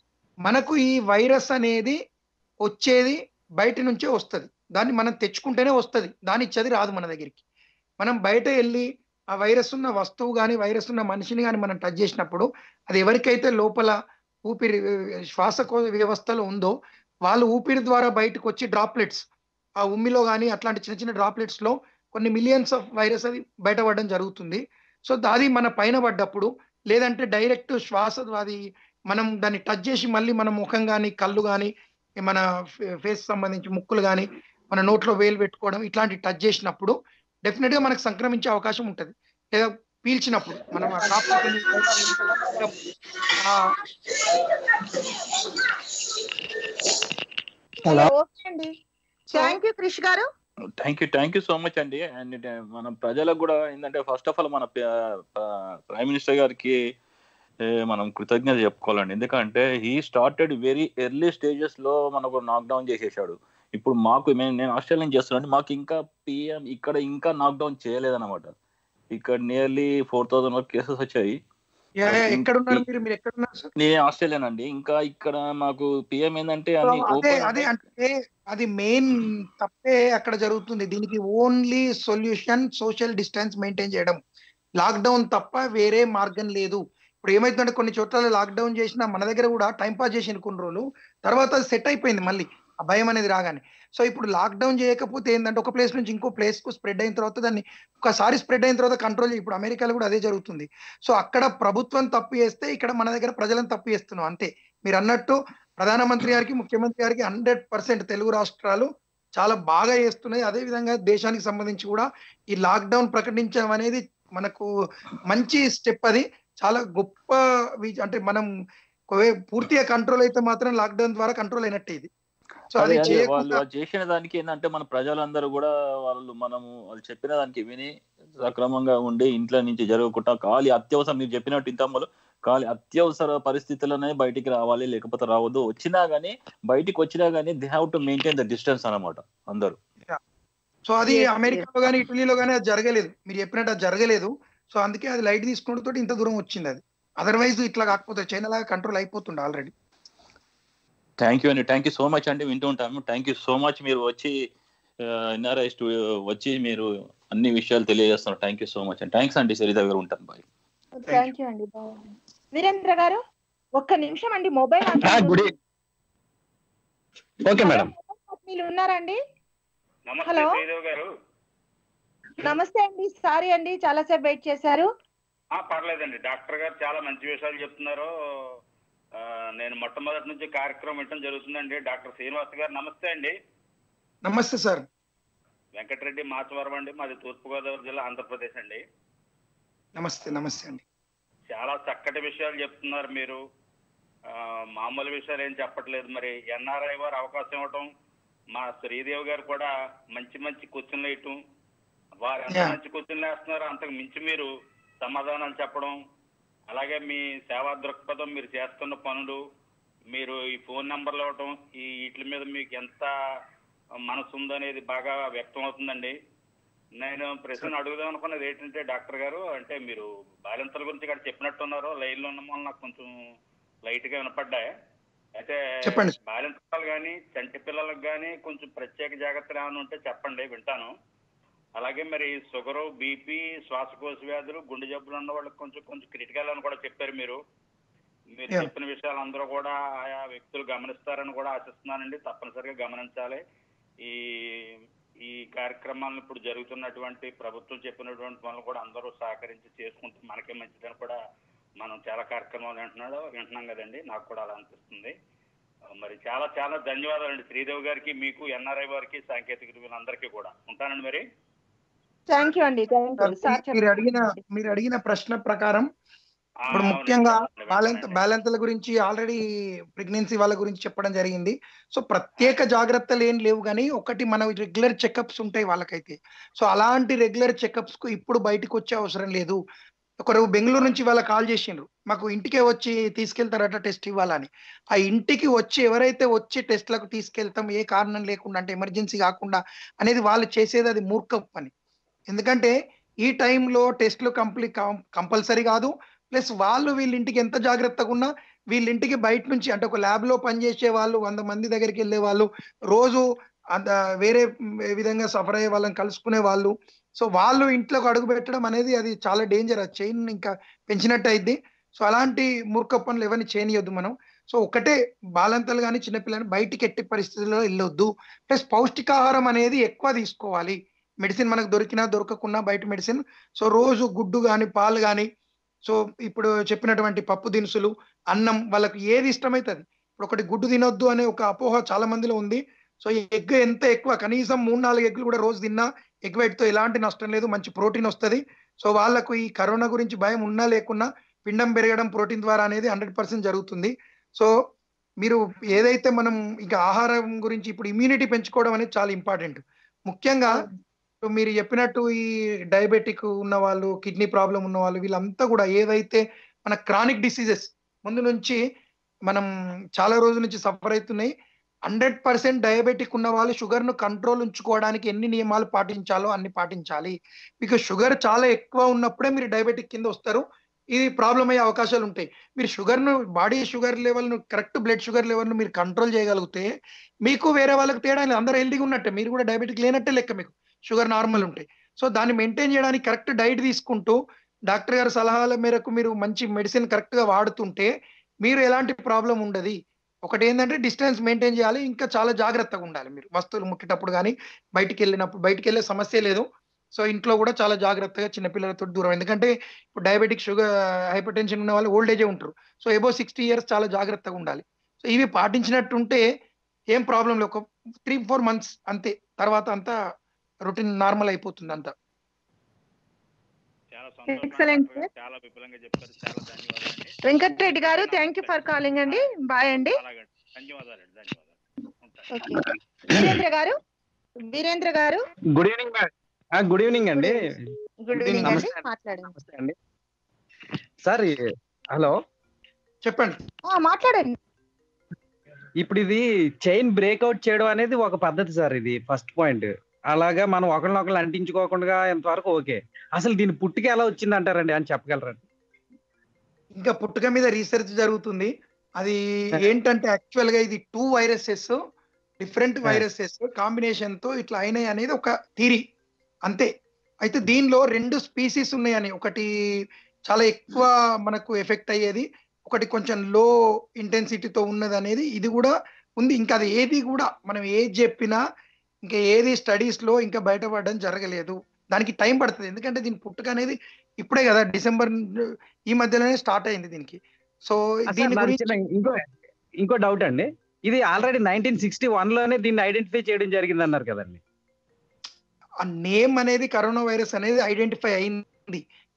మనకు ఈ వైరస్ అనేది వచ్చేది బయట నుంచే వస్తుంది దాన్ని మనం తెచ్చుకుంటేనే వస్తుంది దాని ఇచ్చేది రాదు మన దగ్గరికి మనం బయట వెళ్ళి ఆ వైరస్ ఉన్న వస్తువు కానీ వైరస్ ఉన్న మనిషిని కానీ మనం టచ్ చేసినప్పుడు అది ఎవరికైతే లోపల ఊపిరి శ్వాసకోశ వ్యవస్థలో ఉందో వాళ్ళు ఊపిరి ద్వారా బయటకు వచ్చి డ్రాప్లెట్స్ ఆ ఉమ్మిలో కానీ అట్లాంటి చిన్న చిన్న డ్రాప్లెట్స్ లో కొన్ని మిలియన్స్ ఆఫ్ వైరస్ అది బయటపడడం జరుగుతుంది సో అది మన పైన పడ్డప్పుడు లేదంటే డైరెక్ట్ శ్వాస అది మనం దాన్ని టచ్ చేసి మళ్ళీ మన ముఖం కానీ కళ్ళు కానీ మన ఫేస్ సంబంధించి ముక్కులు కానీ మన నోట్లో వేలు పెట్టుకోవడం ఇట్లాంటి టచ్ చేసినప్పుడు డెఫినెట్ గా మనకు సంక్రమించే అవకాశం ఉంటుంది లేదా పీల్చినప్పుడు మనం ఆ కాపు ఆ హలో ఓకే అండి థ్యాంక్ యూ క్రిష్ గారు thank you thank you so much అండి అండ్ మన ప్రజలకు కూడా ఏంటంటే ఫస్ట్ ఆఫ్ ఆల్ మన ప్రైమ్ మినిస్టర్ గారికి ఏ, మనం కృతజ్ఞత చెప్పుకోవాలండి ఎందుకంటే he started very early stages లో మనకు నాక్డౌన్ చేసేసాడు ఇప్పుడు మాకు మేము నేను ఆస్ట్రేలియా నుంచి చేస్తున్నాను మాకు ఇంకా పిఎం ఇక్కడ ఇంకా నాక్డౌన్ చేయలేదన్నమాట ఇక్కడ నియర్లీ ఫోర్ థౌసండ్ వరకు కేసెస్ వచ్చాయి యా, యా, ఎక్కడున్నారు మీరు మీరు ఎక్కడున్నారు సార్ నేను ఆస్ట్రేలియన్ అండి ఇంకా ఇక్కడ మాకు పిఎం ఏంటంటే సో అన్ని అదే open అదే అంటే అది మెయిన్ తప్పే అక్కడ జరుగుతుంది దీనికి only solution social distance maintain చేయడం లాక్డౌన్ తప్ప వేరే మార్గం లేదు ఇప్పుడు ఏమైతుందంటే కొన్ని చోట్ల లాక్డౌన్ చేసినా మన దగ్గర కూడా టైం పాస్ చేసిన కొన్ని రోజులు తర్వాత అది సెట్ అయిపోయింది మళ్ళీ ఆ భయం అనేది రాగానే సో ఇప్పుడు లాక్డౌన్ చేయకపోతే ఏంటంటే ఒక ప్లేస్ నుంచి ఇంకో ప్లేస్ కు స్ప్రెడ్ అయిన తర్వాత దాన్ని ఒకసారి స్ప్రెడ్ అయిన తర్వాత కంట్రోల్ ఇప్పుడు అమెరికాలో కూడా అదే జరుగుతుంది సో అక్కడ ప్రభుత్వం తప్పు చేస్తే ఇక్కడ మన దగ్గర ప్రజలను తప్పు చేస్తున్నాం అంతే మీరు అన్నట్టు ప్రధానమంత్రి గారికి ముఖ్యమంత్రి గారికి హండ్రెడ్ పర్సెంట్ తెలుగు రాష్ట్రాలు చాలా బాగా చేస్తున్నాయి అదే విధంగా దేశానికి సంబంధించి కూడా ఈ లాక్డౌన్ ప్రకటించడం అనేది మనకు మంచి స్టెప్ అది చాలా గొప్ప వి- అంటే మనం ఒకవే- పూర్తిగా కంట్రోల్ అయితే మాత్రం లాక్డౌన్ ద్వారా కంట్రోల్ అయినట్టే ఇది సో అదే అది అదే వాళ్ళు చేయకుండా అది చేసిన దానికి ఏంటంటే మన ప్రజలందరూ కూడా వాళ్ళు మనము వాళ్ళు చెప్పిన దానికి విని సక్రమంగా ఉండి ఇంట్లో నుంచి జరగకుండా ఖాళీ అత్యవసరం మీరు చెప్పినట్టు ఇంతమ్మలు ఖాళీ అత్యవసర పరిస్థితుల్లోనే బయటికి రావాలి లేకపోతే రావద్దు వచ్చినా గానీ బయటికి వచ్చినా గానీ they have to maintain the distance అన్నమాట అందరూ సో అది Yes, అమెరికాలో కానీ ఇటలీలో కానీ అది జరగలేదు మీరు చెప్పినట్టు అది జరగలేదు సో అందుకే అది లైట్ తీసుకోవడం తోటి ఇంత దూరం వచ్చింది అది అదర్వైజ్ ఇట్లా కాకపోతే చైనా లాగా కంట్రోల్ అయిపోతుండే ఆల్రెడీ థ్యాంక్ యూ అండి థ్యాంక్ యూ సో మచ్ అండి వింటూ ఉంటాము థ్యాంక్ యూ సో మచ్ మీరు వచ్చి ఎన్ఆర్ఐ స్టూడియో వచ్చి మీరు అన్ని విషయాలు తెలియజేస్తున్నారు థ్యాంక్ యూ సో మచ్ అండి థ్యాంక్స్ అండి శ్రీధర్ గారు ఉంటాను బాయ్ థ్యాంక్ యూ అండి వీరేంద్ర గారు ఒక్క నిమిషం అండి మొబైల్ గుడ్ ఓకే మేడం మీరు ఉన్నారండి నమస్తే హలో. శ్రీదేవ్ గారు నమస్తే అండి సారీ అండి చాలా సేపు వెయిట్ చేశారు ఆ, పర్లేదండి డాక్టర్ గారు చాలా మంచి విషయాలు చెప్తున్నారు ఆ, నేను మొట్టమొదటి నుంచి కార్యక్రమం వినటం జరుగుతుందండి డాక్టర్ శ్రీనివాస్ గారు నమస్తే అండి నమస్తే సార్ వెంకటరెడ్డి మాచవరం అండి మాది తూర్పుగోదావరి జిల్లా ఆంధ్రప్రదేశ్ అండి నమస్తే నమస్తే అండి చాలా చక్కటి విషయాలు చెప్తున్నారు మీరు ఆ, మామూలు విషయాలు ఏం చెప్పట్లేదు మరి ఎన్ఆర్ఐ వారు అవకాశం ఇవ్వటం మా శ్రీదేవి గారు కూడా మంచి మంచి క్వశ్చన్లు వేయటం వారు ఎంత Yeah. మంచి క్వశ్చన్లు వేస్తున్నారో అంతకు మించి మీరు సమాధానాలు చెప్పడం అలాగే మీ సేవా దృక్పథం మీరు చేస్తున్న పనులు మీరు ఈ ఫోన్ నెంబర్లు ఇవ్వటం ఈ వీటి మీద మీకు ఎంత మనసు ఉందనేది బాగా వ్యక్తం అవుతుందండి నేను ప్రశ్న అడుగుదాం అనుకున్నది ఏంటంటే డాక్టర్ గారు అంటే మీరు బాలింతల గురించి ఇక్కడ చెప్పినట్టున్నారు లైన్లో ఉన్న వల్ల నాకు కొంచెం లైట్ గా వినపడ్డాయి అయితే చెప్పండి. బాలింతలు కానీ చంటి పిల్లలకు కానీ కొంచెం ప్రత్యేక జాగ్రత్తలు ఏమైనా ఉంటే చెప్పండి వింటాను అలాగే మరి షుగరు బీపీ శ్వాసకోశ వ్యాధులు గుండె జబ్బులు ఉన్న వాళ్ళకి కొంచెం కొంచెం క్రిటికల్ అని కూడా చెప్పారు మీరు మీరు Yeah. చెప్పిన విషయాలు అందరూ కూడా ఆయా వ్యక్తులు గమనిస్తారని కూడా ఆశిస్తున్నానండి తప్పనిసరిగా గమనించాలి ఈ ఈ కార్యక్రమాలను ఇప్పుడు జరుగుతున్నటువంటి ప్రభుత్వం చెప్పినటువంటి పనులు కూడా అందరూ సహకరించి చేసుకుంటే మనకే మంచిదని కూడా మనం చాలా కార్యక్రమాలు వింటున్నాడు వింటున్నాం కదండి నాకు కూడా అలా అనిపిస్తుంది ఆ, మరి చాలా చాలా ధన్యవాదాలండి శ్రీదేవి గారికి మీకు ఎన్ఆర్ఐ వారికి సాంకేతిక అందరికీ కూడా ఉంటానండి మరి థ్యాంక్ యూ అండి థ్యాంక్ యూ సార్ మీరు అడిగిన మీరు అడిగిన ప్రశ్న ప్రకారం ఆ, ఇప్పుడు అవునండి, ముఖ్యంగా అవునండి, బ్యాలెన్స్ వింటానండి. బ్యాలెన్స్ల గురించి ఆల్రెడీ ప్రెగ్నెన్సీ వాళ్ళ గురించి చెప్పడం జరిగింది సో ప్రత్యేక జాగ్రత్తలు ఏం లేవు కానీ ఒకటి మన రెగ్యులర్ చెకప్స్ ఉంటాయి వాళ్ళకైతే సో అలాంటి రెగ్యులర్ చెకప్స్ కు ఇప్పుడు బయటకు వచ్చే అవసరం లేదు ఒకరు బెంగళూరు నుంచి వాళ్ళ కాల్ చేసిండ్రు మాకు ఇంటికే వచ్చి తీసుకెళ్తారట టెస్ట్ ఇవ్వాలని ఆ ఇంటికి వచ్చి ఎవరైతే వచ్చి టెస్ట్లకు తీసుకెళ్తాం ఏ కారణం లేకుండా అంటే ఎమర్జెన్సీ కాకుండా అనేది వాళ్ళు చేసేది అది మూర్ఖ పని ఎందుకంటే ఈ టైంలో టెస్ట్లు కంప్లీట్ కంపల్సరీ కాదు ప్లస్ వాళ్ళు వీళ్ళ ఇంటికి ఎంత జాగ్రత్తగా ఉన్నా వీళ్ళ ఇంటికి బయట నుంచి అంటే ఒక ల్యాబ్ లో పనిచేసే వాళ్ళు వంద మంది దగ్గరికి వెళ్ళే వాళ్ళు రోజు అంత వేరే విధంగా సఫర్ అయ్యే వాళ్ళని కలుసుకునే వాళ్ళు సో వాళ్ళు ఇంట్లోకి అడుగు పెట్టడం అనేది అది చాలా డేంజర్ ఆ చైన్ ఇంకా పెంచినట్టు అయింది సో అలాంటి మూర్ఖ పనులు ఎవరిని చేయనియొద్దు మనం సో ఒకటే బాలంతలు కానీ చిన్నపిల్లని బయటికి ఎట్టి పరిస్థితుల్లో వెళ్ళొద్దు ప్లస్ పౌష్టికాహారం అనేది ఎక్కువ తీసుకోవాలి మెడిసిన్ మనకు దొరికినా దొరకకున్నా బయట మెడిసిన్ సో రోజు గుడ్డు కానీ పాలు కానీ సో ఇప్పుడు చెప్పినటువంటి పప్పు దినుసులు అన్నం వాళ్ళకి ఏది ఇష్టమైతుంది ఇప్పుడు ఒకటి గుడ్డు తినొద్దు అనే ఒక అపోహ చాలా మందిలో ఉంది సో ఈ ఎగ్ ఎంత ఎక్కువ కనీసం మూడు నాలుగు ఎగ్గులు కూడా రోజు తిన్నా ఎగ్ తో ఎలాంటి నష్టం లేదు మంచి ప్రోటీన్ వస్తుంది సో వాళ్ళకు ఈ కరోనా గురించి భయం ఉన్నా లేకున్నా పిండం పెరగడం ప్రోటీన్ ద్వారా అనేది హండ్రెడ్ పర్సెంట్ జరుగుతుంది సో మీరు ఏదైతే మనం ఇంకా ఆహారం గురించి ఇప్పుడు ఇమ్యూనిటీ పెంచుకోవడం అనేది చాలా ఇంపార్టెంట్ ముఖ్యంగా ఇప్పుడు మీరు చెప్పినట్టు ఈ డయాబెటిక్ ఉన్న వాళ్ళు కిడ్నీ ప్రాబ్లం ఉన్న వాళ్ళు వీళ్ళంతా కూడా ఏదైతే మన క్రానిక్ డిసీజెస్ ముందు నుంచి మనం చాలా రోజుల నుంచి సఫర్ అవుతున్నాయి హండ్రెడ్ పర్సెంట్ డయాబెటిక్ ఉన్న వాళ్ళు షుగర్ ను కంట్రోల్ ఉంచుకోవడానికి ఎన్ని నియమాలు పాటించాలో అన్ని పాటించాలి బికాస్ షుగర్ చాలా ఎక్కువ ఉన్నప్పుడే మీరు డయాబెటిక్ కింద వస్తారు ఇది ప్రాబ్లం అయ్యే అవకాశాలు ఉంటాయి మీరు షుగర్ ను బాడీ షుగర్ లెవెల్ ను కరెక్ట్ బ్లడ్ షుగర్ లెవెల్ ను మీరు కంట్రోల్ చేయగలిగితే మీకు వేరే వాళ్ళకి తేడా లేదు అందరూ హెల్దీగా ఉన్నట్టే మీరు కూడా డయాబెటిక్ లేనట్టే లెక్క మీకు షుగర్ నార్మల్ ఉంటాయి సో దాన్ని మెయింటైన్ చేయడానికి కరెక్ట్ డైట్ తీసుకుంటూ డాక్టర్ గారి సలహాల మేరకు మీరు మంచి మెడిసిన్ కరెక్ట్ గా వాడుతుంటే మీరు ఎలాంటి ప్రాబ్లం ఉండదు ఒకటి ఏంటంటే డిస్టెన్స్ మెయింటైన్ చేయాలి ఇంకా చాలా జాగ్రత్తగా ఉండాలి మీరు వస్తువులు ముట్టేటప్పుడు కానీ బయటికి వెళ్ళినప్పుడు బయటికి వెళ్ళే సమస్య లేదు సో ఇంట్లో కూడా చాలా జాగ్రత్తగా చిన్నపిల్లలతో దూరం ఎందుకంటే ఇప్పుడు డయాబెటిక్ షుగర్ హైపర్ టెన్షన్ ఉన్న వాళ్ళు ఓల్డ్ ఏజే ఉంటారు సో ఎబో సిక్స్టీ ఇయర్స్ చాలా జాగ్రత్తగా ఉండాలి సో ఇవి పాటించినట్టుంటే ఏం ప్రాబ్లం లేదు ఒక త్రీ ఫోర్ మంత్స్ అంతే తర్వాత అంతా రొటీన్ నార్మల్ అయిపోతుంది అంతా చాలా సంతోషం Excellent, డాక్టర్ గారు. చాలా విపులంగా చెప్పారు చాలా ధన్యవాదాలండి వెంకటరెడ్డి గారు థ్యాంక్ యూ ఫర్ కాలింగ్ అండి బాయ్ అండి అలాగే ధన్యవాదాలండి ధన్యవాదాలు ఉంటాను. ఓకే వీరేంద్ర గారు వీరేంద్ర గారు good evening madam good evening అండి గుడ్ ఈవినింగ్ అండి నమస్తే. మాట్లాడండి నమస్తే అండి సార్ ఈ- హలో చెప్పండి ఆ, మాట్లాడండి ఇప్పుడు ఇది చైన్ బ్రేక్అవుట్ చేయడం అనేది ఒక పద్ధతి సార్ ఇది ఫస్ట్ పాయింట్ అలాగా మనం ఒకరినొకరు అంటించుకోకుండా ఎంతవరకు ఓకే అసలు దీని పుట్టుక ఎలా వచ్చింది అంటారండి అని చెప్పగలరండి ఇంకా పుట్టుక మీద రీసెర్చ్ జరుగుతుంది అది ఏంటంటే యాక్చువల్ గా ఇది two viruses different viruses combination తో ఇట్లా అయినాయి అనేది ఒక థీరీ అంతే అయితే దీనిలో రెండు స్పీసీస్ ఉన్నాయని ఒకటి చాలా ఎక్కువ మనకు ఎఫెక్ట్ అయ్యేది ఒకటి కొంచెం లో ఇంటెన్సిటీతో ఉన్నది అనేది ఇది కూడా ఉంది ఇంకా అది ఏది కూడా మనం ఏది చెప్పినా ఇంకా ఏది స్టడీస్ లో ఇంకా బయటపడడం జరగలేదు దానికి టైం పడుతుంది ఎందుకంటే దీని పుట్టుక అనేది ఇప్పుడే కదా డిసెంబర్ ఈ మధ్యలోనే స్టార్ట్ అయింది దీనికి సో అసలు దీని నాకు గురించి చిన్న ఇంకో ఇంకో డౌట్ అండి ఇది ఆల్రెడీ నైన్టీన్ సిక్స్టీ వన్ లోనే దీన్ని ఐడెంటిఫై చేయడం జరిగింది అన్నారు కదండి ఆ నేమ్ అనేది కరోనా వైరస్ అనేది ఐడెంటిఫై అయింది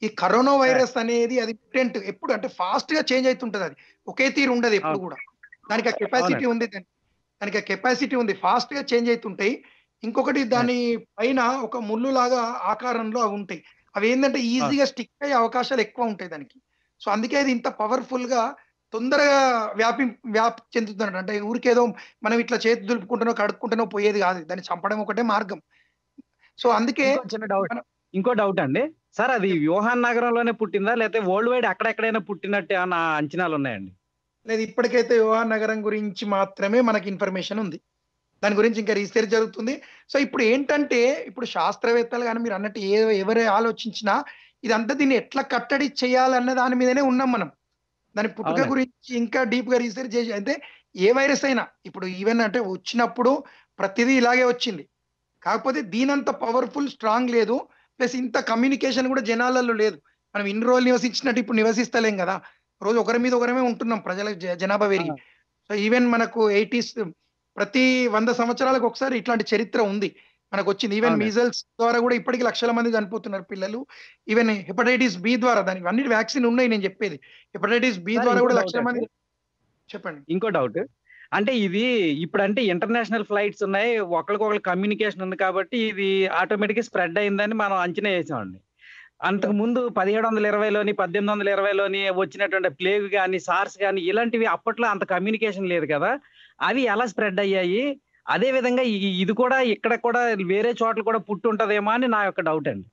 ఈ కరోనా వైరస్ అనేది అది ముటెంట్ ఎప్పుడు అంటే ఫాస్ట్ గా చేంజ్ అవుతుంటది అది ఒకే తీరు ఉండదు ఎప్పుడు అవును. కూడా దానికి ఆ కెపాసిటీ అవునండి. ఉంది దాని- దానికి ఆ కెపాసిటీ ఉంది ఫాస్ట్ గా చేంజ్ అవుతుంటాయి ఇంకొకటి దాని పైన ఒక ముళ్ళు లాగా ఆకారంలో అవి ఉంటాయి అవి ఏంటంటే ఈజీగా స్టిక్ అయ్యే అవకాశాలు ఎక్కువ ఉంటాయి దానికి సో అందుకే అది ఇంత పవర్ఫుల్ గా తొందరగా వ్యాపి వ్యాప్తి చెందుతున్నాడు అంటే ఊరికేదో మనం ఇట్లా చేతి దులుపుకుంటున్నాం కడుక్కుంటున్నాం పోయేది కాదు దాన్ని చంపడం ఒకటే మార్గం సో అందుకే ఇంకో చిన్న డౌట్ ఇంకో డౌట్ అండి సార్ అది వ్యూహాన్ నగరంలోనే పుట్టిందా లేకపోతే వరల్డ్ వైడ్ అక్కడెక్కడైనా పుట్టినట్టు ఏమన్నా అంచనాలు ఉన్నాయండి లేదు ఇప్పటికైతే యోహాన్ నగరం గురించి మాత్రమే మనకి ఇన్ఫర్మేషన్ ఉంది దాని గురించి ఇంకా రీసెర్చ్ జరుగుతుంది సో ఇప్పుడు ఏంటంటే ఇప్పుడు శాస్త్రవేత్తలు కానీ మీరు అన్నట్టు ఏ ఎవరు ఆలోచించినా ఇదంతా దీన్ని ఎట్లా కట్టడి చేయాలన్న దాని మీదనే ఉన్నాం మనం దాని పుట్టుక అవునండి. గురించి ఇంకా డీప్ గా రీసెర్చ్ చేసి అయితే ఏ వైరస్ అయినా ఇప్పుడు ఈవెన్ అంటే వచ్చినప్పుడు ప్రతిదీ ఇలాగే వచ్చింది కాకపోతే దీనంత పవర్ఫుల్ స్ట్రాంగ్ లేదు ప్లస్ ఇంత కమ్యూనికేషన్ కూడా జనాలలో లేదు మనం ఇన్ని రోజులు నివసించినట్టు ఇప్పుడు నివసిస్తలేం కదా రోజు ఒకరి మీద ఒకరమే ఉంటున్నాం ప్రజల జ- జనాభా పెరిగి సో ఈవెన్ మనకు ఎయిటీస్ ప్రతి వంద సంవత్సరాలకు ఒకసారి ఇట్లాంటి చరిత్ర ఉంది మనకు వచ్చింది ఈవెన్ అవునండి. మీజల్స్ ద్వారా కూడా ఇప్పటికి లక్షల మంది చనిపోతున్నారు పిల్లలు ఈవెన్ హెపటైటిస్ బి ద్వారా దానికి అన్నిటి వ్యాక్సిన్ ఉన్నాయి నేను చెప్పేది హెపటైటిస్ బి సార్, ద్వారా కూడా ఇంకో లక్షల doubt మంది చెప్పండి ఇంకో డౌట్ అంటే ఇది ఇప్పుడు అంటే ఇంటర్నేషనల్ ఫ్లైట్స్ ఉన్నాయి ఒకరికొకరు కమ్యూనికేషన్ ఉంది కాబట్టి ఇది ఆటోమేటిక్ గా స్ప్రెడ్ అయిందని మనం అంచనా వేసామండి అంతకు ముందు పదిహేడు వందల ఇరవైలోని పద్దెనిమిది వందల ఇరవైలోని వచ్చినటువంటి ప్లేగ్ కానీ సార్స్ కానీ ఇలాంటివి అప్పట్లో అంత కమ్యూనికేషన్ లేదు కదా అవి ఎలా స్ప్రెడ్ అయ్యాయి అదే విధంగా ఈ- ఇది కూడా ఇక్కడ కూడా వేరే చోట్ల కూడా పుట్టి ఉంటదేమో అని నా యొక్క డౌట్ అండి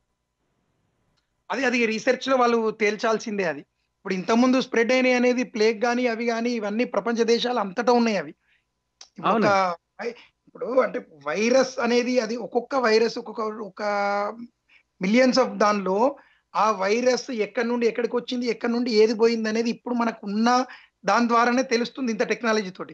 అది అది రీసెర్చ్ లో వాళ్ళు తేల్చాల్సిందే అది ఇప్పుడు ఇంతకుముందు స్ప్రెడ్ అయినాయి అనేది ప్లేగ్ కానీ అవి కానీ ఇవన్నీ ప్రపంచ దేశాలు అంతటా ఉన్నాయి అవి ఇప్పుడు అవును. ఒక వై- ఇప్పుడు అంటే వైరస్ అనేది అది ఒక్కొక్క వైరస్ ఒక్కొక్క ఒక మిలియన్స్ ఆఫ్ దానిలో ఆ వైరస్ ఎక్కడి నుండి ఎక్కడికి వచ్చింది ఎక్కడి నుండి ఏది పోయింది అనేది ఇప్పుడు మనకు ఉన్న దాని ద్వారానే తెలుస్తుంది ఇంత టెక్నాలజీ తోటి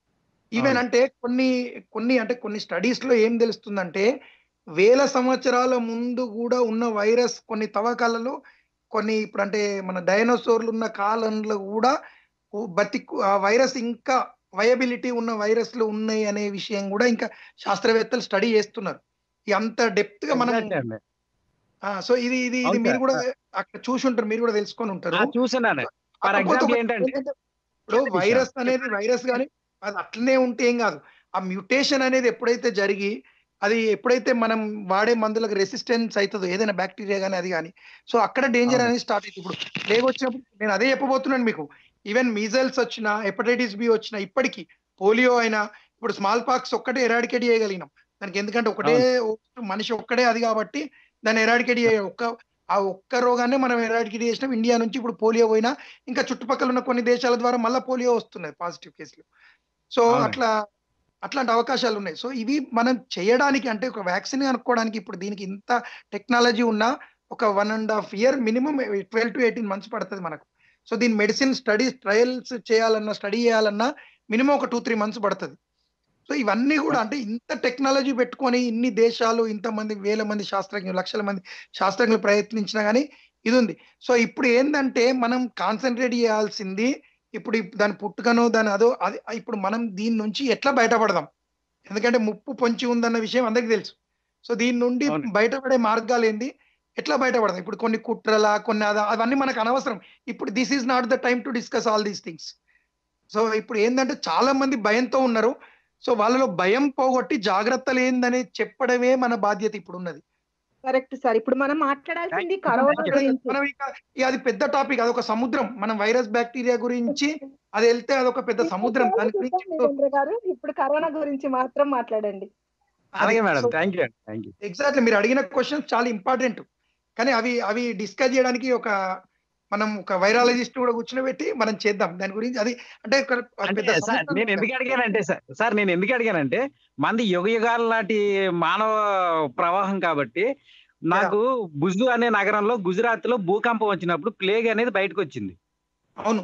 ఈవెన్ అవును. అంటే కొన్ని కొన్ని అంటే కొన్ని స్టడీస్ లో ఏం తెలుస్తుందంటే వేల సంవత్సరాల ముందు కూడా ఉన్న వైరస్ కొన్ని తవ్వకాలలో కొన్ని ఇప్పుడు అంటే మన డైనోసార్లు ఉన్న కాలంలో కూడా ఓ బతికు ఆ వైరస్ ఇంకా వయబిలిటీ ఉన్న వైరస్లు ఉన్నాయి అనే విషయం కూడా ఇంకా శాస్త్రవేత్తలు స్టడీ చేస్తున్నారు ఈ అంత డెప్త్ గా మనం Exactly అండి. ఆ, సో ఇది ఇది ఇది అవును మీరు సార్. కూడా అక్కడ చూసి ఉంటారు మీరు కూడా తెలుసుకొని ఉంటారు ఆ, చూసానండి ఫర్ కాకపోతే ఎగ్జాంపుల్ ఒకటి ఏంటంటే ఏంటంటే ఇప్పుడు చిన్న విషయం. వైరస్ అనేది వైరస్ కానీ అది అట్లనే ఉంటే ఏం కాదు ఆ మ్యూటేషన్ అనేది ఎప్పుడైతే జరిగి అది ఎప్పుడైతే మనం వాడే మందులకు రెసిస్టెన్స్ అవుతుందో ఏదైనా బ్యాక్టీరియా కానీ అది కానీ సో అక్కడ డేంజర్ అవును. అనేది స్టార్ట్ అవుతుంది ఇప్పుడు ప్లేగ్ వచ్చినప్పుడు నేను అదే చెప్పబోతున్నాను మీకు ఈవెన్ మీజల్స్ వచ్చినా హెపటైటిస్ బి వచ్చినా ఇప్పటికీ పోలియో అయినా ఇప్పుడు స్మాల్ పాక్స్ ఒక్కటే ఎరాడికేట్ చేయగలిగినాం దానికి ఎందుకంటే ఒకటే మనిషి ఒక్కడే అది కాబట్టి దాన్ని ఎరాడికేట్ చేయ ఒక్క ఆ ఒక్క రోగాన్ని మనం ఎరాడికేట్ చేసినాం ఇండియా నుంచి ఇప్పుడు పోలియో పోయినా ఇంకా చుట్టుపక్కల ఉన్న కొన్ని దేశాల ద్వారా మళ్ళీ పోలియో వస్తున్నాయి పాజిటివ్ కేసులు సో అవునండి. అట్లా అట్లాంటి అవకాశాలు ఉన్నాయి సో ఇవి మనం చేయడానికి అంటే ఒక వ్యాక్సిన్ కనుక్కోవడానికి ఇప్పుడు దీనికి ఇంత టెక్నాలజీ ఉన్నా ఒక one and half year minimum twelve to eighteen months పడుతుంది మనకు సో దీని మెడిసిన్ స్టడీ ట్రయల్స్ చేయాలన్నా స్టడీ చేయాలన్నా మినిమం ఒక టూ త్రీ మంత్స్ పడుతుంది సో ఇవన్నీ కూడా అంటే ఇంత టెక్నాలజీ పెట్టుకొని ఇన్ని దేశాలు ఇంతమంది వేల మంది శాస్త్రజ్ఞులు లక్షల మంది శాస్త్రజ్ఞులు ప్రయత్నించినా కానీ ఇది ఉంది సో ఇప్పుడు ఏంటంటే మనం కాన్సన్ట్రేట్ చేయాల్సింది ఇప్పుడు ఈ- దాని పుట్టుకను దాని అదో అది ఇప్పుడు మనం దీని నుంచి ఎట్లా బయటపడదాం ఎందుకంటే ముప్పు పొంచి ఉందన్న విషయం అందరికీ తెలుసు సో దీని నుండి అవును. బయటపడే మార్గాలు ఏంది ఎట్లా బయటపడదాం ఇప్పుడు కొన్ని కుట్రల కొన్ని అద- అవన్నీ మనకు అనవసరం ఇప్పుడు this is not the time to discuss all these things so ఇప్పుడు ఏంటంటే చాలా మంది భయంతో ఉన్నారు సో వాళ్ళలో భయం పోగొట్టి జాగ్రత్తలు ఏందని చెప్పడమే మన బాధ్యత ఇప్పుడు ఉన్నది కరెక్ట్ సార్ ఇప్పుడు మనం మాట్లాడాల్సింది Thank you. Corona Thank you. గురించి మనం ఇక ఇక అది పెద్ద టాపిక్ అదొక సముద్రం మనం వైరస్ బ్యాక్టీరియా గురించి అది వెళ్తే అదొక పెద్ద సముద్రం దాని గురించి వీరేంద్ర గారు ఇప్పుడు కరోనా గురించి మాత్రం మాట్లాడండి అలాగే madam thank you thank you exactly మీరు అడిగిన క్వశ్చన్స్ చాలా ఇంపార్టెంట్ కానీ అవి అవి డిస్కస్ చేయడానికి ఒక మనం ఒక వైరాలజిస్ట్ కూడా కూర్చోబెట్టి మనం చేద్దాం దాని గురించి అది అంటే ఒక అంటే పెద్ద సార్ సముద్రం నేను ఎందుకు అడిగానంటే సార్ సార్ నేను ఎందుకు అడిగానంటే మంది యుగ యుగాల నాటి మానవ ప్రవాహం కాబట్టి నాకు బుజు అనే నగరంలో గుజరాత్ లో భూకంపం వచ్చినప్పుడు ప్లేగ్ అనేది బయటకు వచ్చింది అవును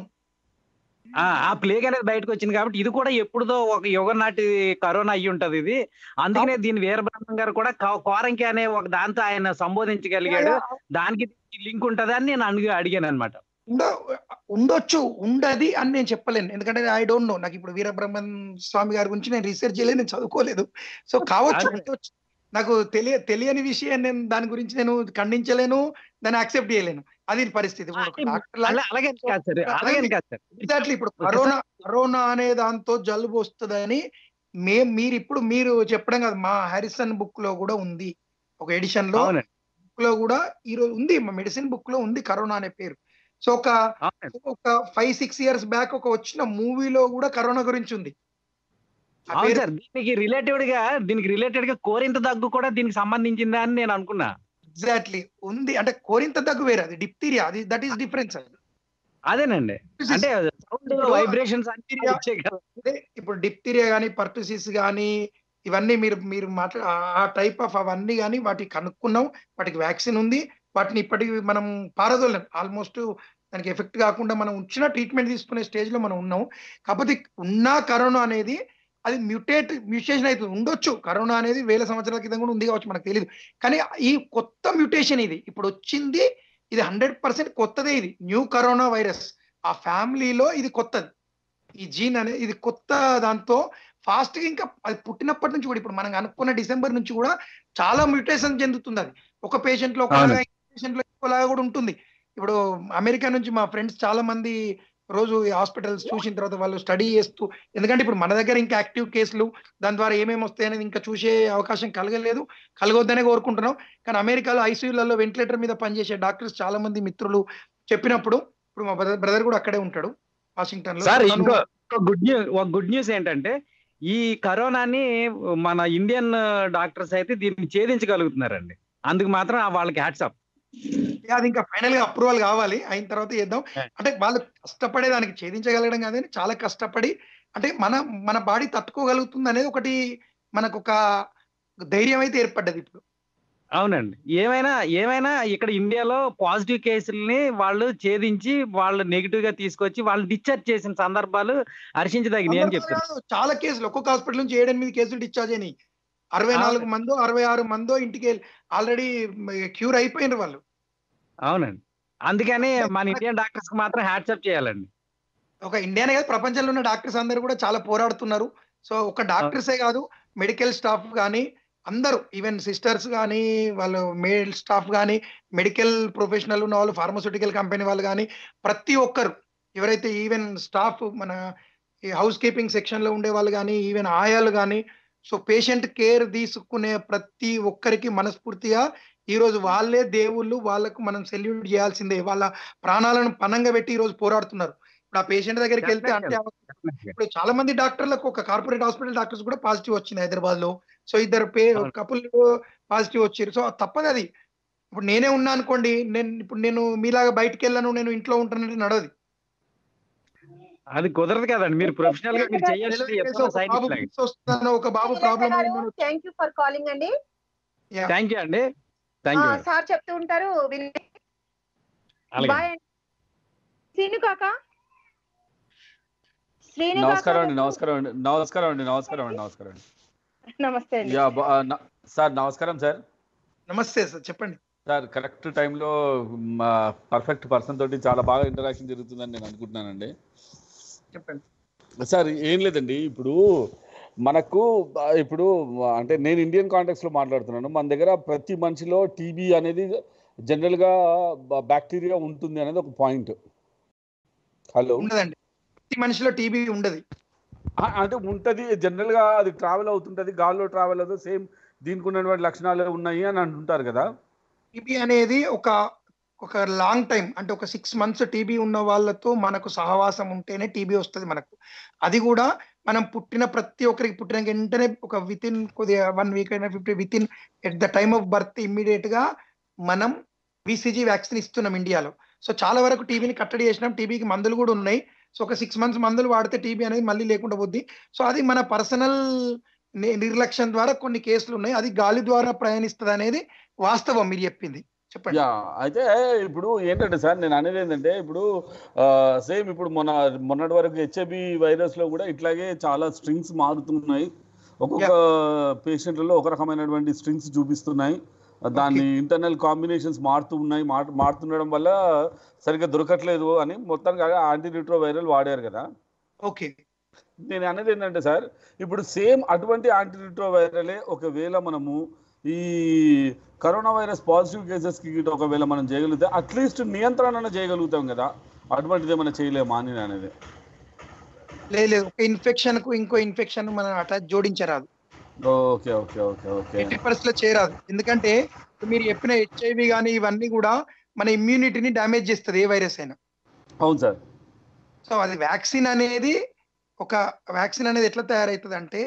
ఆ ఆ ప్లేగ్ అనేది బయటకు వచ్చింది కాబట్టి ఇది కూడా ఎప్పుడుదో ఒక యుగ నాటి కరోనా అయ్యి ఉంటది ఇది అందుకనే దీని వీరబ్రహ్మం గారు కూడా కో- కోరంకి అనే ఒక దాంతో ఆయన సంబోధించగలిగాడు దానికి లింక్ ఉంటది అని నేను అడిగి అడిగాను అనమాట ఉండ ఉండొచ్చు ఉండది అని నేను చెప్పలేను ఎందుకంటే ఐ డోంట్ నో నాకు ఇప్పుడు వీరబ్రహ్మన్ స్వామి గారి గురించి నేను రీసెర్చ్ చేయలేదు నేను చదువుకోలేదు సో కావచ్చు అదే. ఉండొచ్చు. నాకు తెలియ తెలియని విషయం నేను దాని గురించి నేను ఖండించలేను దాన్ని యాక్సెప్ట్ చేయలేను అది పరిస్థితి ఇప్పుడు ఒక అంటే డాక్టర్ అలా అలాగే కాదు సార్ అలాగే కాదు సార్ ఎగ్జాక్ట్లీ ఇప్పుడు ఓకే కరోనా కరోనా అనే దాంతో జలుబు వస్తుందని మేం మీరు ఇప్పుడు మీరు చెప్పడం కాదు మా హారిసన్ బుక్ లో కూడా ఉంది ఒక ఎడిషన్ లో అవునండి బుక్ లో కూడా ఈ రోజు ఉంది మా మెడిసిన్ బుక్ లో ఉంది కరోనా అనే పేరు సో ఒక అవునండి ఒక ఫైవ్ సిక్స్ ఇయర్స్ బ్యాక్ ఒక వచ్చిన మూవీలో కూడా కరోనా గురించి ఉంది ఆ అవును పేరు సార్ దీనికి రిలేటెడ్ గా దీనికి రిలేటెడ్ గా కోరింత దగ్గు కూడా దీనికి సంబంధించిందా అని నేను అనుకున్నా ఎగ్జాక్ట్లీ ఉంది అంటే కోరింత దగ్గు వేరే అది డిప్తీరియా అది దట్ ఈస్ డిఫరెన్స్ అది అదేనండి అంటే సౌండ్ ఇప్పుడు వైబ్రేషన్స్ అన్ని డిప్టీరియా వచ్చే కదా అదే ఇప్పుడు డిప్టీరియా కానీ పర్టుసిస్ కానీ ఇవన్నీ మీరు మీరు మాట్లా ఆ టైప్ ఆఫ్ అవన్నీ కానీ వాటికి కనుక్కున్నాం వాటికి వ్యాక్సిన్ ఉంది వాటిని ఇప్పటికి మనం పారదోలేం ఆల్మోస్ట్ దానికి ఎఫెక్ట్ కాకుండా మనం ఉంచిన ట్రీట్మెంట్ తీసుకునే స్టేజ్ లో మనం ఉన్నాం కాకపోతే ఉన్న కరోనా అనేది అది మ్యూటేట్ మ్యూటేషన్ అవుతుంది ఉండొచ్చు కరోనా అనేది వేల సంవత్సరాల క్రితం కూడా ఉంది కావచ్చు మనకు తెలియదు కానీ ఈ కొత్త మ్యూటేషన్ ఇది ఇప్పుడు వచ్చింది ఇది హండ్రెడ్ పర్సెంట్ కొత్తదే ఇది న్యూ కరోనా వైరస్ ఆ ఫ్యామిలీలో ఇది కొత్తది ఈ జీన్ అనేది ఇది కొత్త దాంతో ఫాస్ట్ గా ఇంకా అది పుట్టినప్పటి నుంచి కూడా ఇప్పుడు మనం అనుకున్న డిసెంబర్ నుంచి కూడా చాలా మ్యూటేషన్ చెందుతుంది అది ఒక పేషెంట్ లో ఒకలాగా పేషెంట్ లో ఇంకోలాగా కూడా ఉంటుంది ఇప్పుడు అమెరికా నుంచి మా ఫ్రెండ్స్ చాలా మంది రోజు ఈ హాస్పిటల్స్ చూసిన తర్వాత వాళ్ళు స్టడీ చేస్తూ ఎందుకంటే ఇప్పుడు మన దగ్గర ఇంకా యాక్టివ్ కేసులు దాని ద్వారా ఏమేమి వస్తాయి అనేది ఇంకా చూసే అవకాశం కలగలేదు కలగొద్దనే కోరుకుంటున్నాం కానీ అమెరికాలో ఐసీయూలలో వెంటిలేటర్ మీద పనిచేసే డాక్టర్స్ చాలా మంది మిత్రులు చెప్పినప్పుడు ఇప్పుడు మా బ్రదర్ కూడా అక్కడే ఉంటాడు వాషింగ్టన్ లో సార్ తను- ఇంకో గుడ్ న్యూస్ ఒక గుడ్ న్యూస్ ఏంటంటే ఈ కరోనాని మన ఇండియన్ డాక్టర్స్ అయితే దీన్ని ఛేదించగలుగుతున్నారండి అందుకు మాత్రం ఆ వాళ్ళకి హ్యాట్సాప్ అది ఇంకా ఫైనల్ గా అప్రూవల్ కావాలి అయిన తర్వాత చేద్దాం అంటే వాళ్ళు కష్టపడే దానికి ఛేదించగలగడం కాదని చాలా కష్టపడి అంటే మన మన బాడీ తట్టుకోగలుగుతుంది అనేది ఒకటి మనకు ఒక ధైర్యం అయితే ఏర్పడ్డది ఇప్పుడు అవునండి ఏమైనా ఏమైనా ఇక్కడ ఇండియాలో పాజిటివ్ కేసుల్ని వాళ్ళు ఛేదించి వాళ్ళు నెగిటివ్ గా తీసుకొచ్చి వాళ్ళు డిశ్చార్జ్ చేసిన సందర్భాలు హర్షించదగినాయి అని చెప్తారు కాదు, చాలా కేసులు ఒక్కొక్క హాస్పిటల్ నుంచి ఏడెనిమిది కేసులు డిశ్చార్జ్ అయినాయి అరవై అవును. నాలుగు మందో అరవై ఆరు మందో ఇంటికి ఆల్రెడీ క్యూర్ అయిపోయినారు వాళ్ళు అవునండి అందుకని మన ఇండియన్ డాక్టర్స్ కి మాత్రం హ్యాట్సప్ చేయాలండి ఒక ఇండియానే కాదు ప్రపంచంలో ఉన్న డాక్టర్స్ అందరూ కూడా చాలా పోరాడుతున్నారు సో ఒక డాక్టర్సే కాదు మెడికల్ స్టాఫ్ కానీ అందరూ ఈవెన్ సిస్టర్స్ కానీ వాళ్ళు మేల్ స్టాఫ్ కానీ మెడికల్ ప్రొఫెషనల్ ఉన్న వాళ్ళు ఫార్మస్యూటికల్ కంపెనీ వాళ్ళు కానీ ప్రతి ఒక్కరు ఎవరైతే ఈవెన్ స్టాఫ్ మన ఈ హౌస్ కీపింగ్ సెక్షన్ లో ఉండే వాళ్ళు కానీ ఈవెన్ ఆయాలు కానీ సో పేషెంట్ కేర్ తీసుకునే ప్రతి ఒక్కరికి మనస్ఫూర్తిగా ఈ రోజు వాళ్ళే దేవుళ్ళు వాళ్ళకు మనం సెల్యూట్ చేయాల్సిందే వాళ్ళ ప్రాణాలను పనంగా పెట్టి ఈ రోజు పోరాడుతున్నారు ఇప్పుడు ఆ పేషెంట్ దగ్గరికి వెళ్తే అంటే ఇప్పుడు చాలా మంది డాక్టర్లకు ఒక కార్పొరేట్ హాస్పిటల్ డాక్టర్స్ కూడా పాజిటివ్ వచ్చింది హైదరాబాద్ లో సో ఇద్దరు పే అవును. కపుల్ పాజిటివ్ వచ్చారు సో తప్పదు అది ఇప్పుడు నేనే ఉన్నా అనుకోండి నేను ఇప్పుడు నేను మీలాగా బయటికి వెళ్ళను నేను ఇంట్లో ఉంటానంటే నడవది అది కుదరదు కదండి మీరు ప్రొఫెషనల్ గా మీరు చేయాల్సింది ఎప్పుడో ఒక సైడ్ బాబు miss వస్తుందనో, ఒక బాబు problem thank you for calling అండి థ్యాంక్ యూ అండి థ్యాంక్ యూ సార్ చెప్తూ ఉంటారు విని అలాగే బాయ్ అండి. శ్రీను కాక శ్రీను కాక నమస్కారం అండి నమస్కారం అండి నమస్కారం అండి నమస్కారం అండి నమస్కారం అండి నమస్తే అండి యా బ- ఆ, న- సార్ నమస్కారం సార్ నమస్తే సార్ చెప్పండి సార్ కరెక్ట్ టైంలో పర్ఫెక్ట్ పర్సన్ తోటి చాలా బాగా ఇంటరాక్షన్ జరుగుతుందని నేను అనుకుంటున్నానండి చెప్పండి సార్ ఏం లేదండి ఇప్పుడు మనకు ఆ, ఇప్పుడు అంటే నేను ఇండియన్ కాంటెక్స్ లో మాట్లాడుతున్నాను మన దగ్గర ప్రతి మనిషిలో టీబీ అనేది జనరల్ గా బ్యాక్టీరియా ఉంటుంది అనేది ఒక పాయింట్ హలో ఉండదండి ప్రతి మనిషిలో టీబీ ఉండదు ఆ, అంటే ఉంటది జనరల్ గా అది ట్రావెల్ అవుతుంటది గాల్లో ట్రావెల్ అవుతుంది సేమ్ దీనికి ఉన్నటువంటి లక్షణాలు ఉన్నాయి అని అంటుంటారు కదా టీబీ అనేది ఒక ఒక లాంగ్ టైం అంటే ఒక సిక్స్ మంత్స్ టీబీ ఉన్న వాళ్ళతో మనకు సహవాసం ఉంటేనే టీబీ వస్తుంది మనకు అది కూడా మనం పుట్టిన ప్రతి ఒక్కరికి పుట్టిన వెంటనే ఒక విత్ ఇన్ కొద్దిగా వన్ వీక్ అయినా fifty within at the time of birth immediate గా మనం బీసీజీ వ్యాక్సిన్ ఇస్తున్నాం ఇండియాలో సో చాలా వరకు టీబీని కట్టడి చేసినాం టీబీకి మందులు కూడా ఉన్నాయి సో ఒక సిక్స్ మంత్స్ మందులు వాడితే టీబీ అనేది మళ్ళీ లేకుండా పోద్ది సో అది మన పర్సనల్ నిర్లక్ష్యం ద్వారా కొన్ని కేసులు ఉన్నాయి అది గాలి ద్వారా ప్రయాణిస్తుంది అనేది వాస్తవం మీరు చెప్పింది చెప్పండి యా అయితే ఇప్పుడు ఏంటంటే సార్ నేను అనేది ఏంటంటే ఇప్పుడు సేమ్ ఇప్పుడు మొన్న మొన్నటి వరకు హెచ్ఐబి వైరస్ లో కూడా ఇట్లాగే చాలా స్ట్రింగ్స్ మారుతున్నాయి ఒక్కొక్క పేషెంట్లలో ఒక రకమైనటువంటి స్ట్రింగ్స్ చూపిస్తున్నాయి దాని ఇంటర్నల్ కాంబినేషన్స్ మారుతూ ఉన్నాయి మారు- మారుతుండడం వల్ల సరిగ్గా దొరకట్లేదు అని మొత్తానికి యాంటీ రిట్రో వైరల్ వాడారు కదా ఓకే నేను అనేది ఏంటంటే సార్ ఇప్పుడు సేమ్ అటువంటి యాంటీ రిట్రో వైరలే ఒకవేళ మనము ఈ కరోనా వైరస్ పాజిటివ్ కేసెస్కి గిట్ట ఒకవేళ మనం చేయగలిగితే అట్లీస్ట్ నియంత్రణ చేయగలుగుతాం కదా అటువంటిది ఏమైనా చేయలేమా అని నేను అనేది లేదు లేదు ఒక ఇన్ఫెక్షన్ కు ఇంకో ఇన్ఫెక్షన్ మనం అట్లా జోడించరాదు okay okay okay okay eighty percent చేయరాదు ఎందుకంటే మీరు చెప్పిన హెచ్ఐవి కానీ ఇవన్నీ కూడా మన ఇమ్యూనిటీని డ్యామేజ్ చేస్తుంది ఏ వైరస్ అయినా అవును సార్ సో అది వ్యాక్సిన్ అనేది ఒక వ్యాక్సిన్ అనేది ఎట్లా తయారవుతుంది అంటే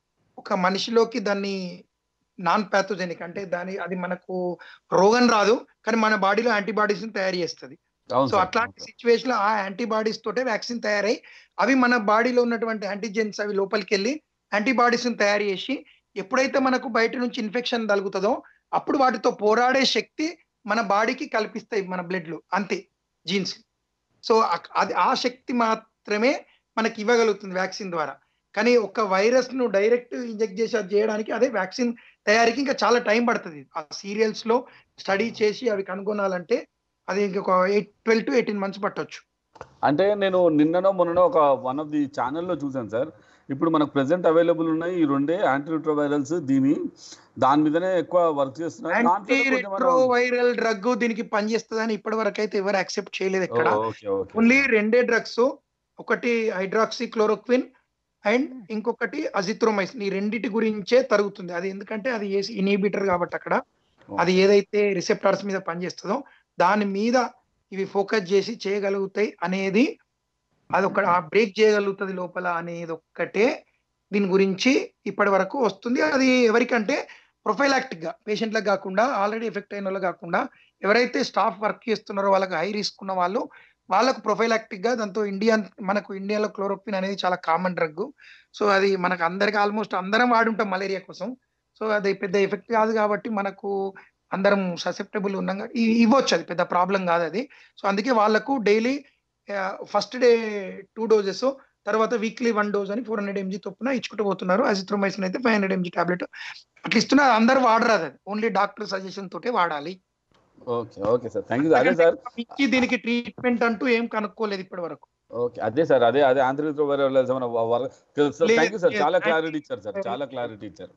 ఒక మనిషిలోకి దాన్ని నాన్ ప్యాథోజెనిక్ అంటే దాని అది మనకు రోగం రాదు కానీ మన బాడీలో యాంటీబాడీస్ తయారు చేస్తుంది అవును సో సార్ అట్లాంటి సిచ్యువేషన్ లో ఆ యాంటీబాడీస్ తోటే వ్యాక్సిన్ తయారై అవి మన బాడీలో ఉన్నటువంటి యాంటీజెన్స్ అవి లోపలికి వెళ్ళి యాంటీబాడీస్ తయారు చేసి ఎప్పుడైతే మనకు బయట నుంచి ఇన్ఫెక్షన్ తగులుతుందో అప్పుడు వాటితో పోరాడే శక్తి మన బాడీకి కల్పిస్తాయి మన బ్లడ్ లో అంతే జీన్స్ సో అక్- అది ఆ శక్తి మాత్రమే మనకి ఇవ్వగలుగుతుంది వ్యాక్సిన్ ద్వారా కానీ ఒక వైరస్ ను డైరెక్ట్ ఇంజెక్ట్ చేసి అది చేయడానికి అదే వ్యాక్సిన్ తయారీకి ఇంకా చాలా టైం పడుతుంది ఆ సీరియల్స్ లో స్టడీ చేసి అవి కనుగొనాలంటే అది ఇంకొక eight twelve to eighteen months పట్టొచ్చు అంటే నేను నిన్ననో మొన్ననో ఒక వన్ ఆఫ్ ది ఛానల్లో చూశాను సార్ ఇప్పుడు మనకు ప్రెసెంట్ అవైలబుల్ ఉన్నాయి ఈ రెండే యాంటీరిట్రోవైరల్స్ దీని దాని మీదనే ఎక్కువ వర్క్ చేస్తున్నారు యాంటీ దాంట్లో కొంచెం రెట్రో మనం- వైరల్ డ్రగ్ దీనికి పనిచేస్తుంది అని ఇప్పటి వరకు అయితే ఎవరు యాక్సెప్ట్ చేయలేదు ఎక్కడ ఓ, ఓకే ఓకే ఓన్లీ రెండే డ్రగ్స్ ఒకటి హైడ్రాక్సీ క్లోరోక్విన్ అండ్ ఇంకొకటి అజిత్రోమైసిన్ ఈ రెండిటి గురించే తరుగుతుంది అది ఎందుకంటే అది ఇనిబిటర్ కాబట్టి అక్కడ అది ఏదైతే రిసెప్టార్స్ మీద పనిచేస్తుందో దాని మీద ఇవి ఫోకస్ చేసి చేయగలుగుతాయి అనేది అది ఒక బ్రేక్ చేయగలుగుతుంది లోపల అనేది ఒక్కటే దీని గురించి ఇప్పటి వరకు వస్తుంది అది ఎవరికంటే ప్రొఫైలాక్టిక్ గా పేషెంట్లకు కాకుండా ఆల్రెడీ ఎఫెక్ట్ అయిన వాళ్ళు కాకుండా ఎవరైతే స్టాఫ్ వర్క్ చేస్తున్నారో వాళ్ళకి హై రిస్క్ ఉన్న వాళ్ళు వాళ్ళకు ప్రొఫైలాక్టిక్ గా దాంతో ఇండియా మనకు ఇండియాలో క్లోరోక్విన్ అనేది చాలా కామన్ డ్రగ్ సో అది మనకు అందరికి ఆల్మోస్ట్ అందరం వాడుంటాం మలేరియా కోసం సో అది పెద్ద ఎఫెక్ట్ కాదు కాబట్టి మనకు అందరం ససెప్టబుల్ ఉన్నాం కా- ఇ- ఇవ్వచ్చు అది పెద్ద ప్రాబ్లం కాదు అది సో అందుకే వాళ్ళకు daily first day two doses తర్వాత వీక్లీ వన్ డోస్ అని ఫోర్ హండ్రెడ్ ఎంజీ చొప్పున ఇచ్చుకుంటూ పోతున్నారు అజిత్రోమైసిన్ అయితే ఫైవ్ హండ్రెడ్ ఎంజీ టాబ్లెట్ అట్లా ఇస్తున్నారు అందరు వాడరాదు అది ఓన్లీ డాక్టర్ సజెషన్ తోటే వాడాలి okay okay sir thank you అదే సార్ మించి దీనికి ట్రీట్మెంట్ అంటూ ఏం కనుక్కోలేదు ఇప్పటి వరకు ఓకే అదే సార్ అదే అదే యాంత్రిక మన థ్యాంక్ యూ సార్ లేదు, చాలా లేదు. క్లారిటీ ఇచ్చారు సార్ చాలా క్లారిటీ ఇచ్చారు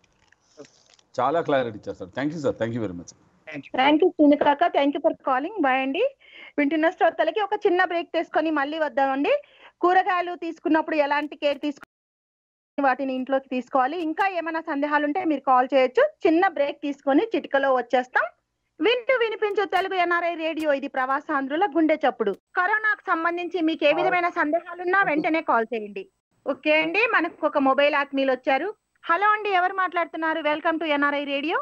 చాలా క్లారిటీ ఇచ్చారు sir thank you sir thank you very much thank you Srinu కాక thank you for calling bye అండి వింటున్న శ్రోతలకి ఒక చిన్న బ్రేక్ తీసుకొని మళ్ళీ వద్దామండి కూరగాయలు తీసుకున్నప్పుడు ఎలాంటి కేర్ తీసుకుని వాటిని ఇంట్లోకి తీసుకోవాలి ఇంకా ఏమైనా సందేహాలు ఉంటే మీరు కాల్ చేయొచ్చు చిన్న బ్రేక్ తీసుకొని చిటికలో వచ్చేస్తాం వింటూ వినిపించు తెలుగు ఎన్ఆర్ఐ రేడియో ఇది ప్రవాసాంధ్రుల గుండె చప్పుడు కరోనాకు సంబంధించి మీకు ఏ విధమైన సందేహాలున్నా వెంటనే కాల్ చేయండి ఓకే అండి మనకు ఒక మొబైల్ ఆత్మీయులు వచ్చారు హలో అండి ఎవరు మాట్లాడుతున్నారు welcome to NRI radio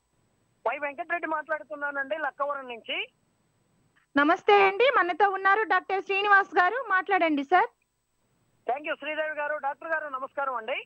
Y Venkata Reddy మాట్లాడుతున్నానండి లక్కవరం నుంచి నమస్తే అండి మనతో ఉన్నారు డాక్టర్ శ్రీనివాస్ గారు మాట్లాడండి సార్ థ్యాంక్ యూ శ్రీదేవి గారు డాక్టర్ గారు నమస్కారం అండి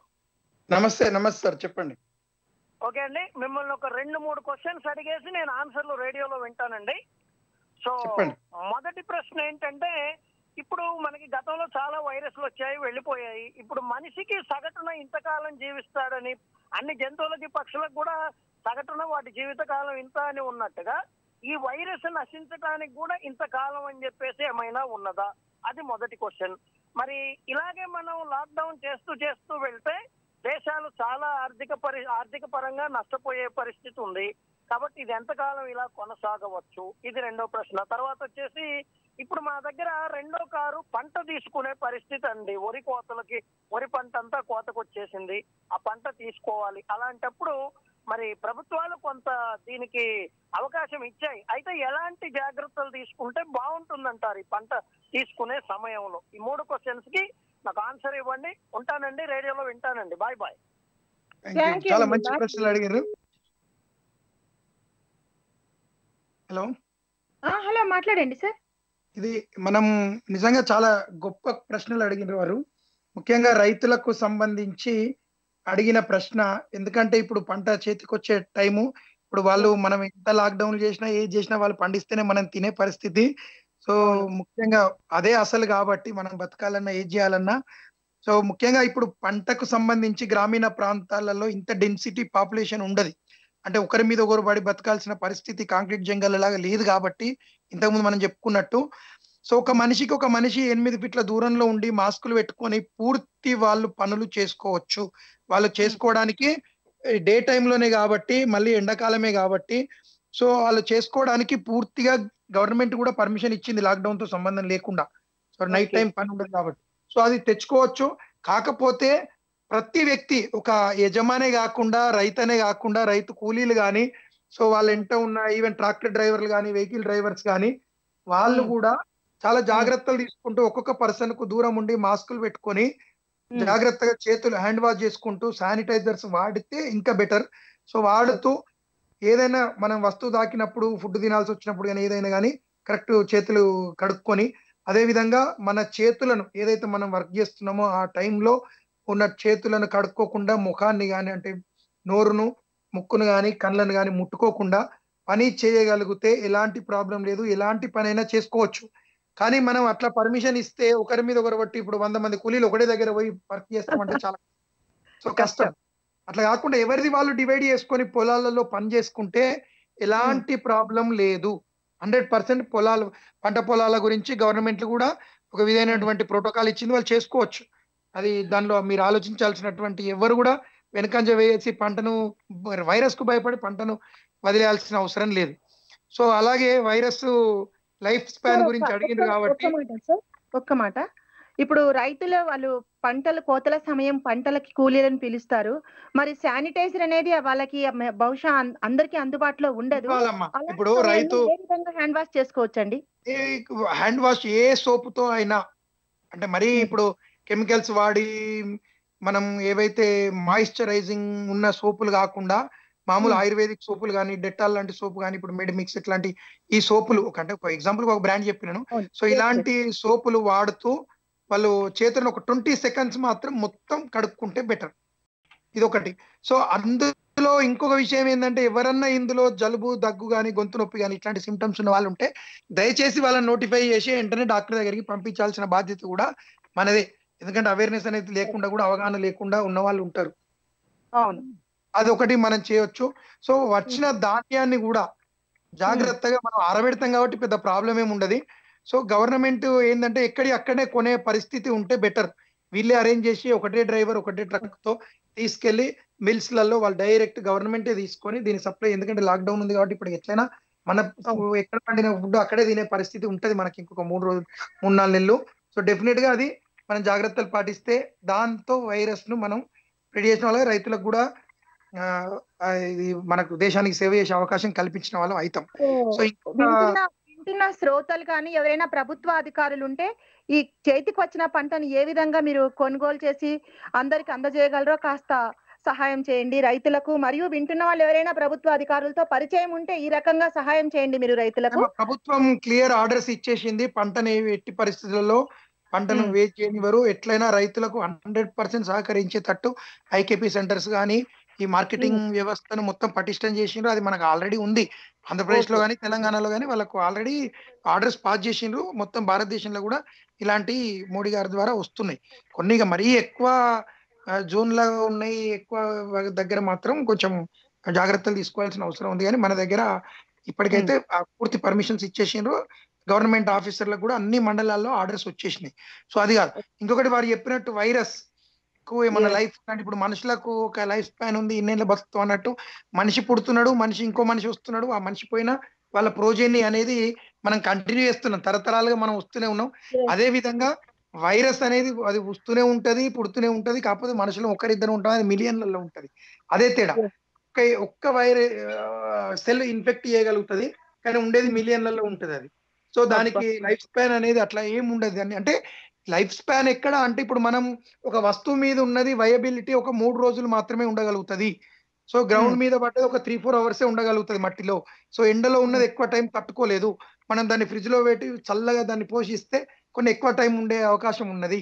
నమస్తే నమస్తే సార్ చెప్పండి ఓకే అండి మిమ్మల్ని ఒక రెండు మూడు క్వశ్చన్స్ అడిగేసి నేను ఆన్సర్లు రేడియోలో వింటానండి సో చెప్పండి. మొదటి ప్రశ్న ఏంటంటే ఇప్పుడు మనకి గతంలో చాలా వైరస్లు వచ్చాయి వెళ్ళిపోయాయి ఇప్పుడు మనిషికి సగటున ఇంతకాలం జీవిస్తాడని అన్ని జంతువులకి పక్షులకు కూడా సగటున వాటి జీవితకాలం ఇంత అని ఉన్నట్టుగా ఈ వైరస్ నశించడానికి కూడా ఇంతకాలం అని చెప్పేసి ఏమైనా ఉన్నదా అది మొదటి క్వశ్చన్ మరి ఇలాగే మనం లాక్డౌన్ చేస్తూ చేస్తూ వెళ్తే దేశాలు చాలా ఆర్థిక పరి ఆర్థిక పరంగా నష్టపోయే పరిస్థితి ఉంది కాబట్టి ఇది ఎంతకాలం ఇలా కొనసాగవచ్చు ఇది రెండో ప్రశ్న తర్వాత వచ్చేసి ఇప్పుడు మా దగ్గర రెండో కారు పంట తీసుకునే పరిస్థితి అండి వరి కోతలకి వరి పంట అంతా కోతకు వచ్చేసింది ఆ పంట తీసుకోవాలి అలాంటప్పుడు మరి ప్రభుత్వాలు కొంత దీనికి అవకాశం ఇచ్చాయి అయితే ఎలాంటి జాగ్రత్తలు తీసుకుంటే బాగుంటుందంటారు ఈ పంట తీసుకునే సమయంలో ఈ మూడు క్వశ్చన్స్ కి నాకు ఆన్సర్ ఇవ్వండి ఉంటానండి రేడియోలో వింటానండి bye bye Thank you. Thank you చాలా అండి. మంచి Bye. ప్రశ్నలు అడిగారు హలో హలో మాట్లాడండి సార్ ఇది మనం నిజంగా చాలా గొప్ప ప్రశ్నలు అడిగిన వారు ముఖ్యంగా రైతులకు సంబంధించి అడిగిన ప్రశ్న ఎందుకంటే ఇప్పుడు పంట చేతికొచ్చే టైము ఇప్పుడు వాళ్ళు మనం ఎంత లాక్డౌన్ చేసినా ఏది చేసినా వాళ్ళు పండిస్తేనే మనం తినే పరిస్థితి సో ముఖ్యంగా అదే అసలు కాబట్టి మనం బతకాలన్నా ఏది చేయాలన్నా సో ముఖ్యంగా ఇప్పుడు పంటకు సంబంధించి గ్రామీణ ప్రాంతాలలో ఇంత డెన్సిటీ పాపులేషన్ ఉండదు అంటే ఒకరి మీద ఒకరు పడి బతకాల్సిన పరిస్థితి కాంక్రీట్ జంగల్ లాగా లేదు కాబట్టి ఇంతకుముందు మనం చెప్పుకున్నట్టు సో ఒక మనిషికి ఒక మనిషి ఎనిమిది ఫీట్ల దూరంలో ఉండి మాస్కులు పెట్టుకొని పూర్తి వాళ్ళు పనులు చేసుకోవచ్చు వాళ్ళు చేసుకోవడానికి డే లోనే కాబట్టి మళ్ళీ ఎండాకాలమే కాబట్టి సో వాళ్ళు చేసుకోవడానికి పూర్తిగా గవర్నమెంట్ కూడా పర్మిషన్ ఇచ్చింది లాక్డౌన్ తో సంబంధం లేకుండా సో నైట్ Okay. టైం పని ఉండదు కాబట్టి సో అది తెచ్చుకోవచ్చు కాకపోతే ప్రతి వ్యక్తి ఒక యజమానే కాకుండా రైతనే కాకుండా రైతు కూలీలు కానీ సో వాళ్ళ ఎంట ఉన్న ఈవెన్ ట్రాక్టర్ డ్రైవర్లు కానీ వెహికల్ డ్రైవర్స్ కానీ వాళ్ళు Hmm. కూడా చాలా జాగ్రత్తలు తీసుకుంటూ ఒక్కొక్క పర్సన్ కు దూరం ఉండి మాస్కులు పెట్టుకొని Hmm. జాగ్రత్తగా చేతులు హ్యాండ్ వాష్ చేసుకుంటూ శానిటైజర్స్ వాడితే ఇంకా బెటర్ సో వాడుతూ ఏదైనా మనం వస్తువు తాకినప్పుడు ఫుడ్ తినాల్సి వచ్చినప్పుడు కానీ ఏదైనా కానీ కరెక్ట్ చేతులు కడుక్కొని అదే విధంగా మన చేతులను ఏదైతే మనం వర్క్ చేస్తున్నామో ఆ టైంలో ఉన్న చేతులను కడుక్కోకుండా ముఖాన్ని కానీ అంటే నోరును ముక్కును కానీ కళ్ళను కానీ ముట్టుకోకుండా పని చేయగలిగితే ఎలాంటి ప్రాబ్లం లేదు ఎలాంటి పనైనా చేసుకోవచ్చు కానీ మనం అట్లా పర్మిషన్ ఇస్తే ఒకరి మీద ఒకరు బట్టి ఇప్పుడు వంద మంది కూలీలు ఒకటే దగ్గర పోయి వర్క్ చేస్తామంటే చాలా సో కష్టం అట్లా కాకుండా ఎవరిది వాళ్ళు డివైడ్ చేసుకొని పొలాలలో పని చేసుకుంటే ఎలాంటి ప్రాబ్లం లేదు హండ్రెడ్ పర్సెంట్ పొలాలు పంట పొలాల గురించి గవర్నమెంట్ కూడా ఒక విధమైనటువంటి ప్రోటోకాల్ ఇచ్చింది వాళ్ళు చేసుకోవచ్చు అది దానిలో మీరు ఆలోచించాల్సినటువంటి ఎవరు కూడా వెనకంజ వేసి పంటను వైరస్ కు భయపడి పంటను వదిలేయాల్సిన అవసరం లేదు సో అలాగే వైరస్ లైఫ్ స్పాన్ సార్, గురించి ఒక్క- అడిగిండ్రు ఒక్క- కాబట్టి ఒక్క మాట సార్ ఒక్క మాట ఇప్పుడు రైతులు వాళ్ళు పంటలు కోతల సమయం పంటలకి కూలీలను పిలుస్తారు మరి శానిటైజర్ అనేది వాళ్ళకి మ- బహుశా అం- అందరికీ అందుబాటులో ఉండదు ఇవ్వాలమ్మా. అలాంటి ఇప్పుడు సమయంలో రైతు ఏ విధంగా హ్యాండ్ వాష్ చేసుకోవచ్చండి హ్యాండ్ వాష్ ఏ సోప్ తో అయినా అంటే మరీ ఇప్పుడు కెమికల్స్ వాడి మనం ఏవైతే మాయిశ్చరైజింగ్ ఉన్న సోపులు కాకుండా మామూలు Hmm. ఆయుర్వేదిక్ సోపులు కానీ డెటాల్ లాంటి సోపు కానీ ఇప్పుడు మెడిమిక్స్ ఇట్లాంటి ఈ సోపులు ఒక అంటే ఒక ఎగ్జాంపుల్ ఒక బ్రాండ్ చెప్పినాను అవును. సో ఇలాంటి సోపులు వాడుతూ వాళ్ళు చేతులను ఒక ట్వంటీ సెకండ్స్ మాత్రం మొత్తం కడుక్కుంటే బెటర్ ఇది ఒకటి సో అందులో ఇంకొక విషయం ఏంటంటే ఎవరన్నా ఇందులో జలుబు దగ్గు కానీ గొంతు నొప్పి కానీ ఇట్లాంటి సిమ్టమ్స్ ఉన్న వాళ్ళు ఉంటే దయచేసి వాళ్ళని నోటిఫై చేసి వెంటనే డాక్టర్ దగ్గరికి పంపించాల్సిన బాధ్యత కూడా మనదే ఎందుకంటే అవేర్నెస్ అనేది లేకుండా కూడా అవగాహన లేకుండా ఉన్న వాళ్ళు ఉంటారు అవును అది ఒకటి మనం చేయొచ్చు సో వచ్చిన ధాన్యాన్ని కూడా జాగ్రత్తగా మనం ఆరబెడతాం కాబట్టి పెద్ద ప్రాబ్లం ఏమి ఉండదు సో గవర్నమెంట్ ఏంటంటే ఎక్కడి అక్కడే కొనే పరిస్థితి ఉంటే బెటర్ వీళ్ళే అరేంజ్ చేసి ఒకటే డ్రైవర్ ఒకటే ట్రక్ తో తీసుకెళ్లి మిల్స్ లలో వాళ్ళు డైరెక్ట్ గవర్నమెంటే తీసుకొని దీని సప్లై ఎందుకంటే లాక్డౌన్ ఉంది కాబట్టి ఇప్పుడు ఎట్లయినా మన ఎక్కడ పండిన ఫుడ్ అక్కడే తినే పరిస్థితి ఉంటది మనకి ఇంకొక మూడు రోజులు మూడు నాలుగు నెలలు సో డెఫినెట్ గా అది మనం జాగ్రత్తలు పాటిస్తే దాంతో వైరస్ ను మనం రెడీ చేసిన వాళ్ళ రైతులకు కూడా ఆ, ఆ, ఇది మనకు దేశానికి సేవ చేసే అవకాశం కల్పించిన వాళ్ళం అవుతాం సో ఇంకొక వింటున్న వింటున్న శ్రోతలు కానీ ఎవరైనా ప్రభుత్వ అధికారులు ఉంటే ఈ చేతికి వచ్చిన పంటను ఏ విధంగా మీరు కొనుగోలు చేసి అందరికి అందజేయగలరో కాస్త సహాయం చేయండి రైతులకు మరియు వింటున్న వాళ్ళు ఎవరైనా ప్రభుత్వ అధికారులతో పరిచయం ఉంటే ఈ రకంగా సహాయం చేయండి మీరు రైతులకు ఏమో ప్రభుత్వం క్లియర్ ఆర్డర్స్ ఇచ్చేసింది పంటని ఎట్టి పరిస్థితులలో పంటను మ్మ్. వేచి చేయనివ్వరు ఎట్లయినా రైతులకు హండ్రెడ్ పర్సెంట్ సహకరించేటట్టు ఐకేపీ సెంటర్స్ కానీ ఈ మార్కెటింగ్ వ్యవస్థను మొత్తం పటిష్టం చేసిండ్రు అది మనకు ఆల్రెడీ ఉంది ఆంధ్రప్రదేశ్ లో Okay. కానీ తెలంగాణలో కానీ వాళ్ళకు ఆల్రెడీ ఆర్డర్స్ పాస్ చేసిండ్రు మొత్తం భారతదేశంలో కూడా ఇలాంటి మోడీ గారి ద్వారా వస్తున్నాయి కొన్ని ఇక మరీ ఎక్కువ జోన్ లాగా ఉన్నాయి ఎక్కువ దగ్గర మాత్రం కొంచెం జాగ్రత్తలు తీసుకోవాల్సిన అవసరం ఉంది కానీ మన దగ్గర ఇప్పటికైతే ఆ పూర్తి పర్మిషన్స్ ఇచ్చేసిండ్రు గవర్నమెంట్ ఆఫీసర్లకు కూడా అన్ని మండలాల్లో ఆర్డర్స్ వచ్చేసినాయి సో అది కాదు ఇంకొకటి వారు చెప్పినట్టు వైరస్ కు ఏమన్నా Yes. లైఫ్ అంటే ఇప్పుడు మనుషులకు ఒక లైఫ్ స్పాన్ ఉంది ఇన్నేళ్ళు బతుకుతాం అన్నట్టు మనిషి పుడుతున్నాడు మనిషి ఇంకో మనిషి వస్తున్నాడు ఆ మనిషి పోయినా వాళ్ళ ప్రోజెని అనేది మనం కంటిన్యూ చేస్తున్నాం తరతరాలుగా మనం వస్తూనే ఉన్నాం Yes. అదే విధంగా వైరస్ అనేది అది వస్తూనే ఉంటది పుడుతూనే ఉంటది కాకపోతే మనుషులు ఒకరిద్దరు ఉంటాం అది మిలియన్లలో ఉంటది అదే తేడా Yes. ఒక్క ఒక్క వైరస్ సెల్ ఇన్ఫెక్ట్ చేయగలుగుతది కానీ ఉండేది మిలియన్లలో ఉంటది అది సో దానికి లైఫ్ స్పాన్ అనేది అట్లా ఏం ఉండదు అని అంటే లైఫ్ స్పాన్ ఎక్కడ అంటే ఇప్పుడు మనం ఒక వస్తువు మీద ఉన్నది వయబిలిటీ ఒక మూడు రోజులు మాత్రమే ఉండగలుగుతది సో గ్రౌండ్ Hmm. మీద పడ్డది ఒక త్రీ ఫోర్ అవర్సే ఉండగలుగుతది మట్టిలో సో ఎండలో ఉన్నది ఎక్కువ టైం తట్టుకోలేదు మనం దాన్ని ఫ్రిడ్జ్ లో పెట్టి చల్లగా దాన్ని పోషిస్తే కొన్ని ఎక్కువ టైం ఉండే అవకాశం ఉన్నది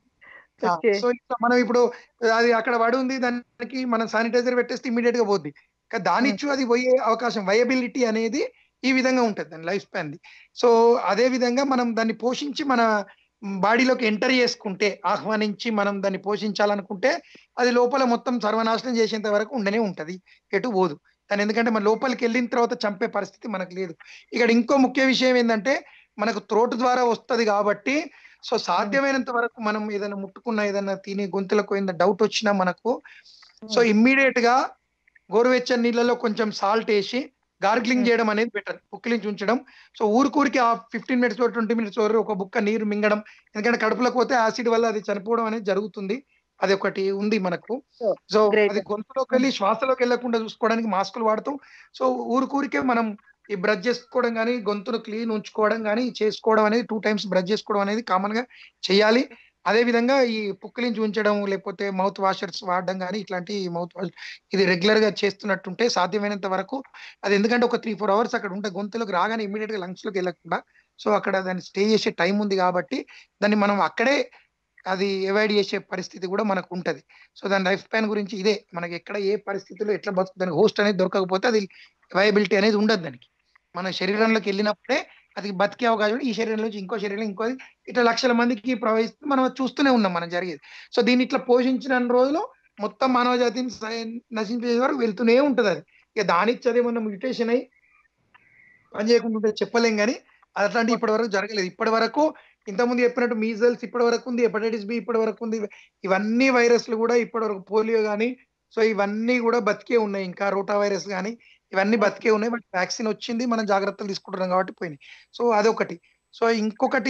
ఆ, Okay. సో ఇట్లా మనం ఇప్పుడు అది అక్కడ పడి ఉంది దానికి మనం శానిటైజర్ పెట్టేస్తే ఇమీడియట్ గా పోద్ది కానీ దాని ఇచ్చు అది పోయే అవకాశం వయబిలిటీ అనేది ఈ విధంగా ఉంటుంది దాని లైఫ్ స్పాన్ ది సో అదే విధంగా మనం దాన్ని పోషించి మన బాడీలోకి ఎంటర్ చేసుకుంటే ఆహ్వానించి మనం దాన్ని పోషించాలనుకుంటే అది లోపల మొత్తం సర్వనాశనం చేసేంత వరకు ఉండనే ఉంటది ఎటు పోదు దాని ఎందుకంటే మన లోపలికి వెళ్ళిన తర్వాత చంపే పరిస్థితి మనకు లేదు ఇక్కడ ఇంకో ముఖ్య విషయం ఏంటంటే మనకు త్రోట్ ద్వారా వస్తది కాబట్టి సో సాధ్యమైనంత వరకు మనం ఏదైనా ముట్టుకున్న ఏదైనా తిని గొంతులకు ఏదైనా డౌట్ వచ్చినా మనకు సో ఇమ్మీడియట్ గా గోరువెచ్చని నీళ్ళలో కొంచెం సాల్ట్ వేసి గార్గ్లింగ్ చేయడం అనేది బెటర్ పుక్కిలించి ఉంచడం సో ఊరికూరికి ఆ ఫిఫ్టీన్ మినిట్స్ ట్వంటీ మినిట్స్ వరకు ఒక బుక్క నీరు మింగడం ఎందుకంటే కడుపులోకి పోతే యాసిడ్ వల్ల అది చనిపోవడం అనేది జరుగుతుంది అది ఒకటి ఉంది మనకు సో Great. అది గొంతులోకి వెళ్ళి శ్వాసలోకి వెళ్ళకుండా చూసుకోవడానికి మాస్కులు వాడుతూ సో ఊరికూరికే మనం ఈ బ్రష్ చేసుకోవడం కానీ గొంతును క్లీన్ ఉంచుకోవడం కానీ చేసుకోవడం అనేది టూ టైమ్స్ బ్రష్ చేసుకోవడం అనేది కామన్ గా చేయాలి అదే విధంగా ఈ పుక్కిలించి ఉంచడం లేకపోతే మౌత్ వాషర్స్ వాడడం కానీ ఇట్లాంటి మౌత్ వాష్ ఇది రెగ్యులర్ గా చేస్తున్నట్టుంటే సాధ్యమైనంత వరకు అది ఎందుకంటే ఒక త్రీ ఫోర్ అవర్స్ అక్కడ ఉంటే గొంతులోకి రాగానే ఇమీడియట్ గా లంగ్స్ లోకి వెళ్ళకుండా సో అక్కడ దాన్ని స్టే చేసే టైం ఉంది కాబట్టి దాన్ని మనం అక్కడే అది అవాయిడ్ చేసే పరిస్థితి కూడా మనకు ఉంటది సో దాని లైఫ్ స్పాన్ గురించి ఇదే మనకి ఎక్కడ ఏ పరిస్థితిలో ఎట్లా బతుకు దానికి హోస్ట్ అనేది దొరకకపోతే అది వయబిలిటీ అనేది ఉండదు దానికి మన శరీరంలోకి వెళ్ళినప్పుడే అది బతికే అవకాశం ఉంది. ఈ శరీరం నుంచి ఇంకో శరీరం ఇంకో ఇట్లా లక్షల మందికి ప్రవహిస్తూ మనం అది చూస్తూనే ఉన్నాం మనం జరిగేది సో దీన్ని ఇట్లా పోషించిన రోజులు మొత్తం మానవ జాతిని స- నశించే వరకు వెళ్తూనే ఉంటది అది ఇక దానికి చదివేమన్నా మ్యూటేషన్ అయ్యి పని చేయకుండా ఉంటే చెప్పలేం కానీ అట్లాంటి ఇప్పటి వరకు జరగలేదు ఇప్పటి వరకు ఇంతకుముందు చెప్పినట్టు మీజల్స్ ఇప్పటి వరకు ఉంది హెపటైటిస్ బి ఇప్పటి వరకు ఉంది ఇవన్నీ వైరస్లు కూడా ఇప్పటి వరకు పోలియో కానీ సో ఇవన్నీ కూడా బతికే ఉన్నాయి ఇంకా రోటా వైరస్ కానీ ఇవన్నీ బతికే ఉన్నాయి బట్ వ్యాక్సిన్ వచ్చింది మనం జాగ్రత్తలు తీసుకుంటున్నాం కాబట్టి పోయినాయి సో అదొకటి సో ఇంకొకటి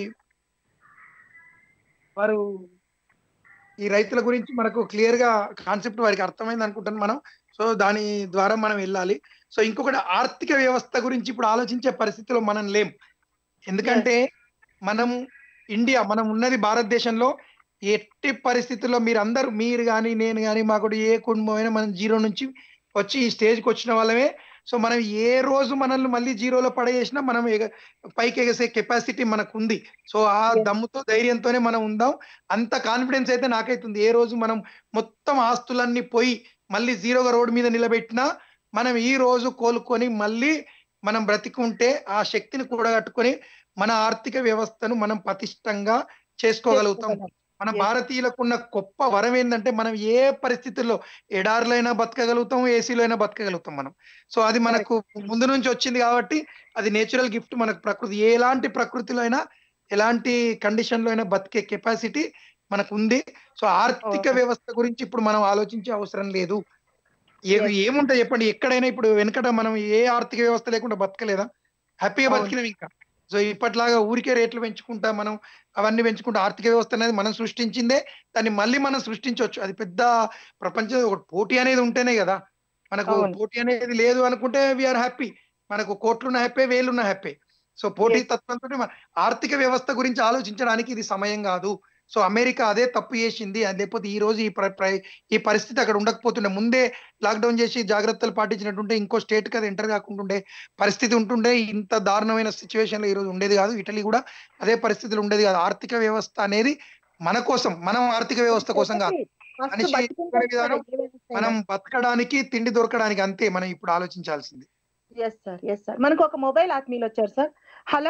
వారు ఈ రైతుల గురించి మనకు క్లియర్ గా కాన్సెప్ట్ వారికి అర్థమైంది అనుకుంటాను మనం సో దాని ద్వారా మనం వెళ్ళాలి సో ఇంకొకటి ఆర్థిక వ్యవస్థ గురించి ఇప్పుడు ఆలోచించే పరిస్థితిలో మనం లేం ఎందుకంటే మనం ఇండియా మనం ఉన్నది భారతదేశంలో ఎట్టి పరిస్థితుల్లో మీరు అందరూ మీరు కానీ నేను కానీ మాకు ఏ కుటుంబం అయినా మనం జీరో నుంచి వచ్చి ఈ స్టేజ్కి వచ్చిన వాళ్ళమే సో మనం ఏ రోజు మనల్ని మళ్ళీ జీరోలో పడేసినా మనం ఎగ- పైకి ఎగసే కెపాసిటీ మనకు ఉంది సో ఆ దమ్ముతో ధైర్యంతోనే మనం ఉందాం అంత కాన్ఫిడెన్స్ అయితే నాకైతుంది ఏ రోజు మనం మొత్తం ఆస్తులన్నీ పోయి మళ్ళీ జీరోగా రోడ్డు మీద నిలబెట్టినా మనం ఈ రోజు కోలుకొని మళ్ళీ మనం బ్రతికుంటే ఆ శక్తిని కూడగట్టుకొని మన ఆర్థిక వ్యవస్థను మనం పటిష్టంగా చేసుకోగలుగుతాం మన Yes. భారతీయులకు ఉన్న గొప్ప వరం ఏంటంటే మనం ఏ పరిస్థితుల్లో ఎడారిలో అయినా బతకగలుగుతాం ఏసీలో అయినా బతకగలుగుతాం మనం సో అది మనకు ముందు నుంచి వచ్చింది కాబట్టి అది నేచురల్ గిఫ్ట్ మనకు ప్రకృతి ఎలాంటి ప్రకృతిలో అయినా ఎలాంటి కండిషన్ లో అయినా బతికే కెపాసిటీ మనకు ఉంది సో ఆర్థిక Okay. వ్యవస్థ గురించి ఇప్పుడు మనం ఆలోచించే అవసరం లేదు ఏ- Yes. ఏముంటాయి చెప్పండి ఎక్కడైనా ఇప్పుడు వెనకట మనం ఏ ఆర్థిక వ్యవస్థ లేకుండా బతకలేదా హ్యాపీగా అవును. బతికినాం ఇంకా సో ఇప్పట్లాగా ఊరికే రేట్లు పెంచుకుంటా మనం అవన్నీ పెంచుకుంటా ఆర్థిక వ్యవస్థ అనేది మనం సృష్టించిందే దాన్ని మళ్ళీ మనం సృష్టించవచ్చు అది పెద్ద ప్రపంచం ఒక పోటీ అనేది ఉంటేనే కదా మనకు అవును. పోటీ అనేది లేదు అనుకుంటే వీఆర్ హ్యాపీ మనకు కోట్లున్న హ్యాపీ వేలున్న హ్యాపీ సో పోటీ Yes. తత్వంతో మన ఆర్థిక వ్యవస్థ గురించి ఆలోచించడానికి ఇది సమయం కాదు సో అమెరికా అదే తప్పు చేసింది అది లేకపోతే ఈ రోజు ఈ ప్ర- ప్ర- ఈ పరిస్థితి అక్కడ ఉండకపోతుండే ముందే లాక్డౌన్ చేసి జాగ్రత్తలు పాటించినట్టుంటే ఇంకో స్టేట్ కి అది ఎంటర్ కాకుంటుండే పరిస్థితి ఉంటుండే ఇంత దారుణమైన సిచ్యువేషన్ లో ఈ రోజు ఉండేది కాదు ఇటలీ కూడా అదే పరిస్థితులు ఉండేది కాదు ఆర్థిక వ్యవస్థ అనేది మన కోసం మనం ఆర్థిక వ్యవస్థ కోసం కాదు First మనిషి బతికిన బతికే విధానం తర్వాత మనం బతకడానికి తిండి దొరకడానికి అంతే మనం ఇప్పుడు ఆలోచించాల్సింది ఎస్ సార్ ఎస్ సార్ మనకు ఒక మొబైల్ ఆత్మీయులు వచ్చారు sir hello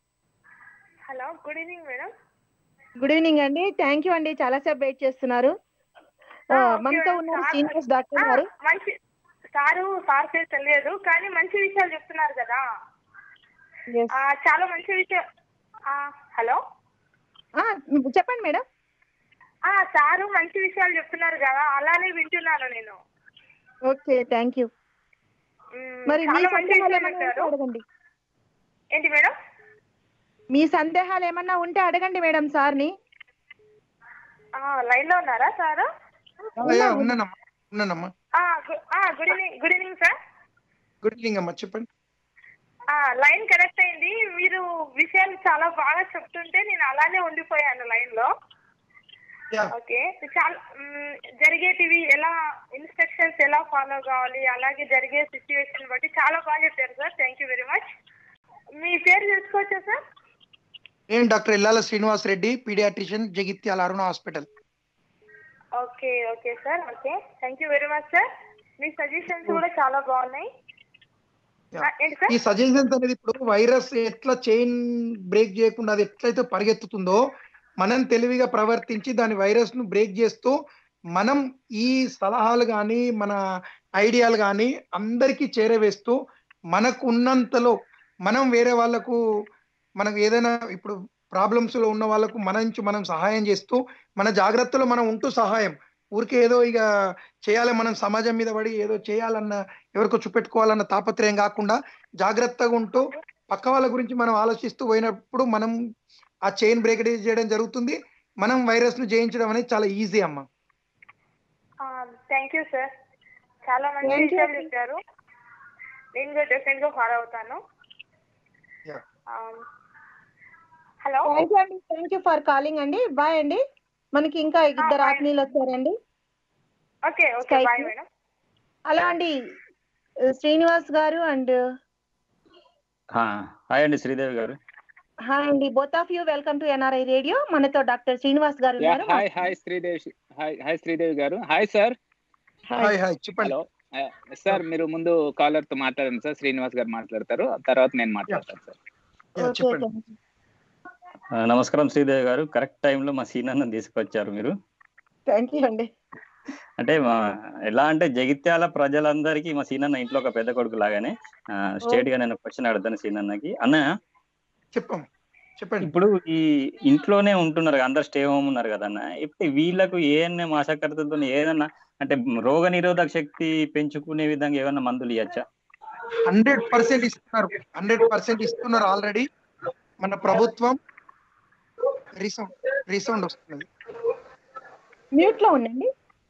hello good evening madam good evening అండి థ్యాంక్ యూ అండి చాలా సేపు వెయిట్ చేస్తున్నారు ఆ, మనతో ఉన్నారు సీనియర్స్ డాక్టర్ గారు మంచి సారు సార్ పేరు తెలియదు కానీ మంచి విషయాలు చెప్తున్నారు కదా Yes. ఆ, చాలా మంచి విషయం ఆ, హలో ఆ, చెప్పండి మేడం ఆ సారు మంచి విషయాలు చెప్తున్నారు కదా అలానే వింటున్నాను నేను ఓకే థ్యాంక్ యూ మ్, మరి మీ చాలా మంచి సందేహాలు విషయాలు ఏమన్నా ఉంటే చెప్పారు అడగండి ఏంటి మేడం మీ సందేహాలు ఏమన్నా ఉంటే అడగండి మేడం సార్ని లైన్ లో ఉన్నారా సారు యా, ఉన్నానమ్మా ఉన్నానమ్మా good evening good evening sir good evening అమ్మా చెప్పండి లైన్ కరెక్ట్ అయింది మీరు విషయాలు చాలా బాగా చెప్తుంటే నేను అలానే ఉండిపోయాను లైన్ లో యా ఓకే చాలా మ్, జరిగేటివి ఎలా ఇన్స్ట్రక్షన్స్ ఎలా ఫాలో కావాలి అలాగే జరిగే సిచ్యువేషన్ బట్టి చాలా బాగా చెప్పారు sir thank you very much మీ పేరు తెలుసుకోవచ్చా సార్ నేను doctor Illala Srinivas Reddy paediatrician Jagtial Aruna hospital okay okay sir okay thank you very much sir మీ సజెషన్స్ కూడా చాలా బాగున్నాయి ఆ, ఏంటి సార్ ఈ సజెషన్స్ అనేది ఇప్పుడు వైరస్ ఎట్లా చైన్ బ్రేక్ చేయకుండా అది ఎట్లయితే పరిగెత్తుతుందో మనం తెలివిగా ప్రవర్తించి దాని వైరస్ ను బ్రేక్ చేస్తూ మనం ఈ సలహాలు కానీ మన ఐడియాలు కానీ అందరికీ చేరవేస్తూ మనకు ఉన్నంతలో మనం వేరే వాళ్ళకు మనకు ఏదైనా ఇప్పుడు ప్రాబ్లమ్స్ లో ఉన్న వాళ్ళకు మన నుంచి మనం సహాయం చేస్తూ మన జాగ్రత్తలో మనం ఉంటూ సహాయం ఊరికే ఏదో ఇక చేయాలి మనం సమాజం మీద పడి ఏదో చేయాలన్న ఎవరికో చూపెట్టుకోవాలన్న తాపత్రయం కాకుండా జాగ్రత్తగా ఉంటూ పక్క వాళ్ళ గురించి మనం ఆలోచిస్తూ పోయినప్పుడు మనం ఆ చైన్ బ్రేక్ చేయడం జరుగుతుంది మనం వైరస్ ను జయించడం అనేది చాలా ఈజీ అమ్మా థ్యాంక్ యూ సార్ చాలా మంచి Thank you. విషయాలు చెప్పారు నేను కూడా డెఫినెట్ గా ఫాలో అవుతాను Yeah. హలో థ్యాంక్ యూ అండి థ్యాంక్ యూ ఫర్ కాలింగ్ అండి బాయ్ అండి మనకి ఇంకా ఇద్దరు bye. ఆత్మీయులు వచ్చారండి ఓకే ఓకే Skype బాయ్ లో. మేడం హలో అండి శ్రీనివాస్ గారు అండ్ హాయ్ అండి శ్రీదేవి గారు హాయ్ అండి both of you welcome to NRI radio మనతో డాక్టర్ శ్రీనివాస్ గారు ఉన్నారు hi hi Sridevi hi hi Sridevi గారు హాయ్ సార్ హాయ్ హాయ్ చెప్పండి హలో సార్ మీరు ముందు కాలర్ తో మాట్లాడండి సార్ శ్రీనివాస్ గారు మాట్లాడతారు తర్వాత నేను మాట్లాడతాను సార్ Yeah, ఓకే చెప్పండి ఆ, నమస్కారం శ్రీదేవి గారు కరెక్ట్ టైంలో మా సీనాన్న తీసుకొచ్చారు మీరు థ్యాంక్ యూ అండి అంటే మా ఎలా అంటే జగిత్యాల ప్రజలందరికీ మా సీనన్న ఇంట్లో ఒక పెద్ద కొడుకు లాగానే స్టేట్ గా నేను క్వశ్చన్ అడుగుతాను సీనన్నకి అన్న చెప్పాం చెప్పండి ఇప్పుడు ఈ ఇంట్లోనే ఉంటున్నారు కదా, అందరు స్టే హోమ్ ఉన్నారు కదన్న ఇప్పుడు వీళ్ళకు ఏఎన్ఎం ఆశాకర్తలతో ఏదన్నా అంటే రోగ నిరోధక శక్తి పెంచుకునే విధంగా ఏమైనా మందులు ఇవ్వచ్చా హండ్రెడ్ పర్సెంట్ ఇస్తున్నారు హండ్రెడ్ పర్సెంట్ ఇస్తున్నారు ఆల్రెడీ మన ప్రభుత్వం రీసౌండ్ రీసౌండ్ వస్తున్నది మ్యూట్ లో ఉండండి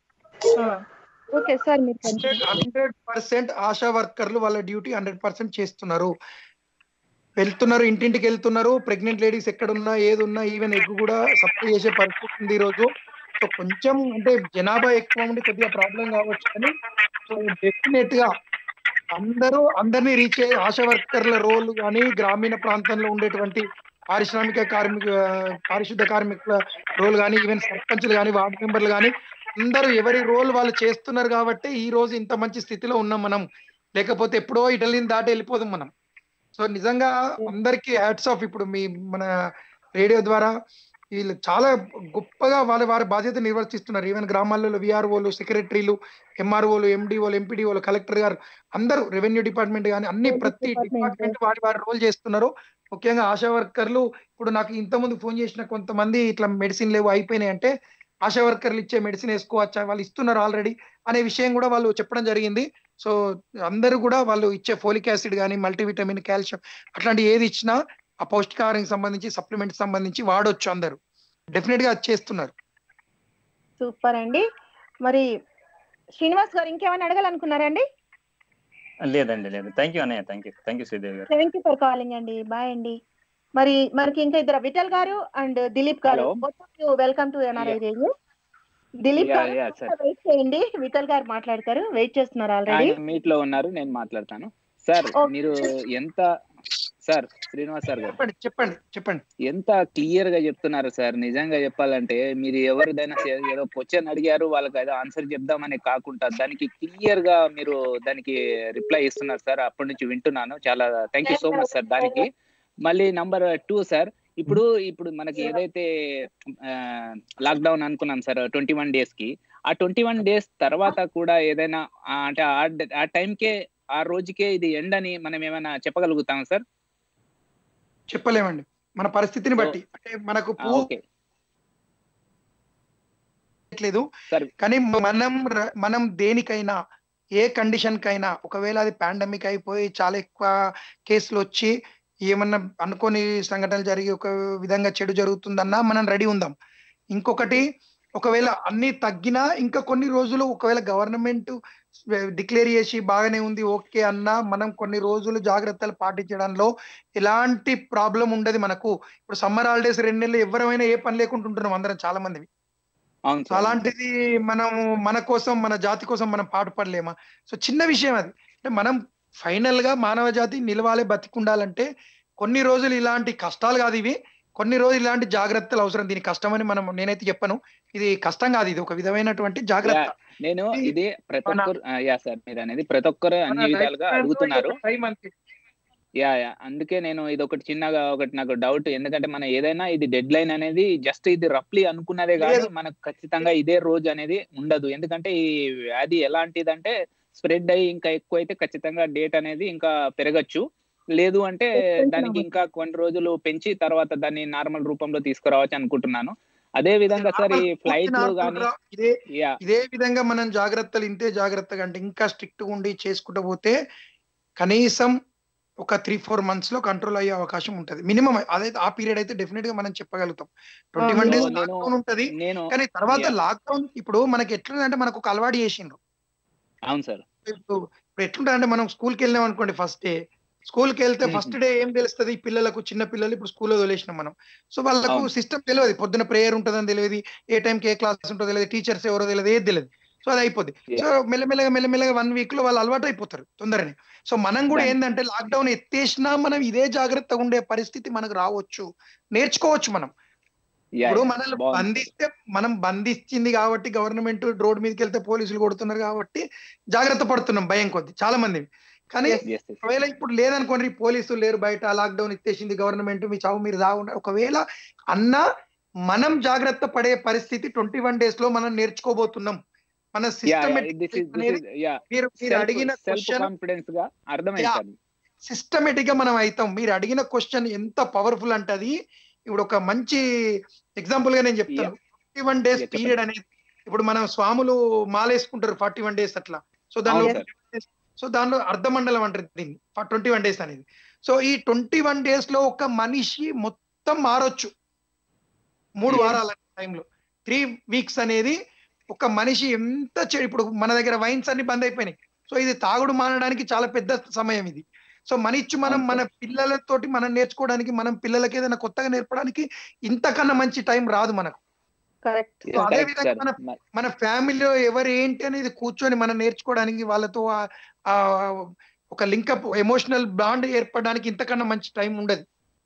ఓకే సార్ మీరు కొంచెం హండ్రెడ్ పర్సెంట్ ఆశా వర్కర్లు వాళ్ళ డ్యూటీ హండ్రెడ్ పర్సెంట్ చేస్తున్నారు వెళ్తున్నారు ఇంటింటికి వెళ్తున్నారు ప్రెగ్నెంట్ లేడీస్ ఎక్కడున్నా ఏది ఉన్నా ఈవెన్ ఎగ్ కూడా సప్లై చేసే పరిస్థితి ఉంది ఈ రోజు సో కొంచెం అంటే జనాభా ఎక్కువ ఉండి కొద్దిగా ప్రాబ్లం కావచ్చు కానీ సో డెఫినెట్ గా అందరూ అందరినీ రీచ్ అయ్యే ఆశా వర్కర్ల రోల్ కానీ గ్రామీణ ప్రాంతంలో ఉండేటువంటి పారిశ్రామిక కార్మిక పారిశుద్ధ కార్మికుల రోల్ కానీ ఈవెన్ సర్పంచ్లు కానీ వార్డు మెంబర్లు కానీ అందరూ ఎవరి రోల్ వాళ్ళు చేస్తున్నారు కాబట్టి ఈ రోజు ఇంత మంచి స్థితిలో ఉన్నాం మనం లేకపోతే ఎప్పుడో ఇటలీని దాటి వెళ్ళిపోదాం మనం సో నిజంగా అందరికీ హ్యాట్స్ ఆఫ్ ఇప్పుడు మీ మన రేడియో ద్వారా వీళ్ళు చాలా గొప్పగా వాళ్ళ వారి బాధ్యత నిర్వర్తిస్తున్నారు ఈవెన్ గ్రామాలలో విఆర్ఓలు సెక్రటరీలు ఎంఆర్ఓలు ఎండిఓలు ఎంపీడీఓలు కలెక్టర్ గారు అందరూ రెవెన్యూ డిపార్ట్మెంట్ కానీ అన్ని ప్రతి డిపార్ట్మెంట్ వారి వారి రోల్ చేస్తున్నారు ముఖ్యంగా ఆశా వర్కర్లు ఇప్పుడు నాకు ఇంతకుముందు ఫోన్ చేసిన కొంతమంది ఇట్లా మెడిసిన్ లేవు అయిపోయినాయి అంటే ఆశా వర్కర్లు ఇచ్చే మెడిసిన్ వేసుకోవచ్చా వాళ్ళు ఇస్తున్నారు ఆల్రెడీ అనే విషయం కూడా వాళ్ళు చెప్పడం జరిగింది సో అందరూ కూడా వాళ్ళు ఇచ్చే ఫోలిక్ యాసిడ్ కానీ మల్టీవిటమిన్ కాల్షియం అట్లాంటి ఏది ఇచ్చినా ఆ పౌష్టికాహారం సంబంధించి సప్లిమెంట్ సంబంధించి వాడొచ్చు అందరూ డెఫినెట్ గా అది చేస్తున్నారు సూపర్ అండి మరి శ్రీనివాస్ గారు ఇంకేమైనా అడగాలనుకున్నారండి లేదండి లేదు థ్యాంక్ యూ అన్నయ్య thank you thank you Sridevi గారు థ్యాంక్ యూ ఫర్ కాలింగ్ అండి బాయ్ అండి మరి మనకి ఇంకా ఇద్దరు విఠల్ గారు అండ్ దిలీప్ గారు Hello. Welcome to NRI radio Dilip Yeah, గారు yeah, sir. వెయిట్ చేయండి విఠల్ గారు మాట్లాడతారు వెయిట్ చేస్తున్నారు ఆల్రెడీ ఆయన మీట్ లో ఉన్నారు నేను మాట్లాడతాను సార్ Okay. మీరు ఎంత సార్ శ్రీనివాస్ సార్ గారు చెప్పండి చెప్పండి చెప్పండి ఎంత క్లియర్ గా చెప్తున్నారు సార్ నిజంగా చెప్పాలంటే మీరు ఎవరిదైనా సే- ఏదో క్వశ్చన్ అడిగారు వాళ్ళకి ఏదో ఆన్సర్ చెప్దామని కాకుండా దానికి క్లియర్ గా మీరు దానికి రిప్లై ఇస్తున్నారు సార్ అప్పటి నుంచి వింటున్నాను చాలా thank you so much sir దానికి మళ్ళీ నంబర్ టూ సార్ ఇప్పుడు ఇప్పుడు మనకి ఏదైతే లాక్డౌన్ అనుకున్నాం సార్ ట్వంటీ వన్ డేస్ కి ఆ ట్వంటీ వన్ డేస్ తర్వాత కూడా ఏదైనా ఆ, అంటే ఆ డ- ఆ టైంకే ఆ రోజుకే ఇది ఎండ్ అని మనం ఏమైనా చెప్పగలుగుతాం సార్ చెప్పలేమండి మన పరిస్థితిని బట్టి అంటే మనకు ఆ, పూ ఓకే లేదు కానీ మనం ర- మనం దేనికైనా ఏ కండిషన్ కైనా ఒకవేళ అది పాండమిక్ అయిపోయి చాలా ఎక్కువ కేసులు వచ్చి ఏమన్నా అనుకోని సంఘటనలు జరిగి ఒక విధంగా చెడు జరుగుతుందన్నా మనం రెడీ ఉందాం ఇంకొకటి ఒకవేళ అన్ని తగ్గినా ఇంకా కొన్ని రోజులు ఒకవేళ గవర్నమెంట్ డిక్లేర్ చేసి బాగానే ఉంది ఓకే అన్నా మనం కొన్ని రోజులు జాగ్రత్తలు పాటించడంలో ఎలాంటి ప్రాబ్లం ఉండదు మనకు ఇప్పుడు సమ్మర్ హాలిడేస్ రెండు నెలలు ఎవరైనా ఏ పని లేకుండా ఉంటున్నాం అందరం చాలా మంది అవును సో అలాంటిది మనం మన కోసం మన జాతి కోసం మనం పాటుపడలేమా సో చిన్న విషయం అది అంటే మనం ఫైనల్ గా మానవ జాతి నిలవాలి బతికుండాలంటే కొన్ని రోజులు ఇలాంటి కష్టాలు కాదు ఇవి కొన్ని రోజులు ఇలాంటి జాగ్రత్తలు అవసరం దీని కష్టమని మనం నేనైతే చెప్పను ఇది కష్టం కాదు ఇది ఒక విధమైనటువంటి జాగ్రత్త యా, నేను ఇది ప్రతి ఒక్కరు ఆ, యా సార్ మీరు అనేది ప్రతి ఒక్కరు అన్ని విధాలుగా అడుగుతున్నారు టైం అంతే యా యా అందుకే నేను ఇది ఒకటి చిన్నగా ఒకటి నాకు డౌట్ ఎందుకంటే మనం ఏదైనా ఇది డెడ్ లైన్ అనేది జస్ట్ ఇది రఫ్లీ అనుకున్నదే కానీ లేదు. మనకు ఖచ్చితంగా ఇదే రోజు అనేది ఉండదు ఎందుకంటే ఈ వ్యాధి ఎలాంటిదంటే స్ప్రెడ్ అయ్యి ఇంకా ఎక్కువ అయితే ఖచ్చితంగా డేట్ అనేది ఇంకా పెరగచ్చు లేదు అంటే Extension దానికి అవ్వచ్చు. ఇంకా కొన్ని రోజులు పెంచి తర్వాత దాన్ని నార్మల్ రూపంలో తీసుకురావచ్చు అనుకుంటున్నాను అదే విధంగా సార్ ఈ నార్మల్ ఫ్లైట్లు పూర్తి కానీ నార్మల్ ఇదే యా ఇదే విధంగా మనం జాగ్రత్తలు ఇంతే జాగ్రత్తగా అంటే ఇంకా స్ట్రిక్ట్ ఉండి చేసుకుంటూ పోతే కనీసం ఒక త్రీ ఫోర్ మంత్స్ లో కంట్రోల్ అయ్యే అవకాశం ఉంటది మినిమం అదైతే ఆ పీరియడ్ అయితే డెఫినెట్ గా మనం చెప్పగలుగుతాం ట్వంటీ వన్ సో డేస్ నేను లాక్డౌన్ ఉంటది నేను కానీ తర్వాత యా లాక్డౌన్ ఇప్పుడు మనకి ఎట్లుందంటే మనకు ఒక అలవాటు చేసిండ్రు అవును సార్ ఇప్పుడు ఇప్పుడు ఎట్లుంటా అంటే మనం స్కూల్కి వెళ్ళినాం అనుకోండి ఫస్ట్ డే స్కూల్కి వెళ్తే ఫస్ట్ డే ఏం తెలుస్తుంది పిల్లలకు చిన్న పిల్లలు ఇప్పుడు స్కూల్లో వదిలేసినాం మనం సో వాళ్ళకు అవును సిస్టమ్ తెలియదు పొద్దున ప్రేయర్ ఉంటుందని తెలియదు ఏ టైంకి ఏ క్లాస్ ఉంటుందో తెలియదు టీచర్స్ ఎవరో తెలియదు ఏది తెలియదు సో అది అయిపోద్ది సో యా మెల్లమెల్లగా మెల్లమెల్లగా వన్ వీక్ లో వాళ్ళు అలవాటు అయిపోతారు తొందరనే సో మనం కూడా దాని ఏంటంటే లాక్డౌన్ ఎత్తేసినా మనం ఇదే జాగ్రత్తగా ఉండే పరిస్థితి మనకు రావచ్చు నేర్చుకోవచ్చు మనం యా ఇప్పుడు యా మనల్ని బాగుంది సార్ బంధిస్తే మనం బంధించింది కాబట్టి గవర్నమెంట్ రోడ్ మీదకి వెళ్తే పోలీసులు కొడుతున్నారు కాబట్టి జాగ్రత్త పడుతున్నాం భయం కొద్ది చాలా మంది కానీ ఎస్ ఎస్ ఎస్ ఒకవేళ ఇప్పుడు లేదనుకోండి పోలీసులు లేరు బయట లాక్డౌన్ ఇచ్చేసింది గవర్నమెంట్ మీ చావు మీరు దాగుండ ఒకవేళ అన్న మనం జాగ్రత్త పడే పరిస్థితి ట్వంటీ వన్ డేస్ లో మనం నేర్చుకోబోతున్నాం మన yeah yeah systematic this is this అనేది ఇస్ యా మీరు మీరు సెల్ఫ్ అడిగిన సెల్ఫ్ క్వశ్చన్ కాన్ఫిడెన్స్ గా అర్థమైంది యా సార్ సిస్టమేటిక్ గా మనం అవుతాం మీరు అడిగిన క్వశ్చన్ ఎంత పవర్ఫుల్ అంటే అది ఇప్పుడు ఒక మంచి ఎగ్జాంపుల్ గా నేను యా చెప్తాను ఫార్టీ వన్ డేస్ యా చెప్పండి పీరియడ్ అనేది ఇప్పుడు మనం స్వాములు మాలేసుకుంటారు ఫార్టీ వన్ డేస్ అట్లా సో దానిలో అవును సార్ సో దానిలో అర్ధమండలం అంటారు దీన్ని ట్వంటీ వన్ డేస్ అనేది సో ఈ ట్వంటీ వన్ డేస్ లో ఒక మనిషి మొత్తం మారొచ్చు మూడు ఎస్ వారాల టైంలో త్రీ వీక్స్ అనేది ఒక మనిషి ఎంత చెడు ఇప్పుడు మన దగ్గర వైన్స్ అన్ని బంద్ అయిపోయినాయి సో ఇది తాగుడు మానడానికి చాలా పెద్ద సమయం ఇది సో మన ఇచ్చి మనం అవును మన సార్ పిల్లలతోటి మనం నేర్చుకోవడానికి మనం పిల్లలకి ఏదైనా కొత్తగా నేర్పడానికి ఇంతకన్నా మంచి టైం రాదు మనకు కరెక్ట్ సో ఎస్ అదే కరెక్ట్ విధంగా సార్ మన మన ఫ్యామిలీలో ఎవరు ఏంటి అనేది కూర్చొని మనం నేర్చుకోవడానికి వాళ్ళతో ఆ- ఆ ఒక లింకప్ ఎమోషనల్ బాండ్ ఏర్పడడానికి ఇంతకన్నా మంచి టైం ఉండదు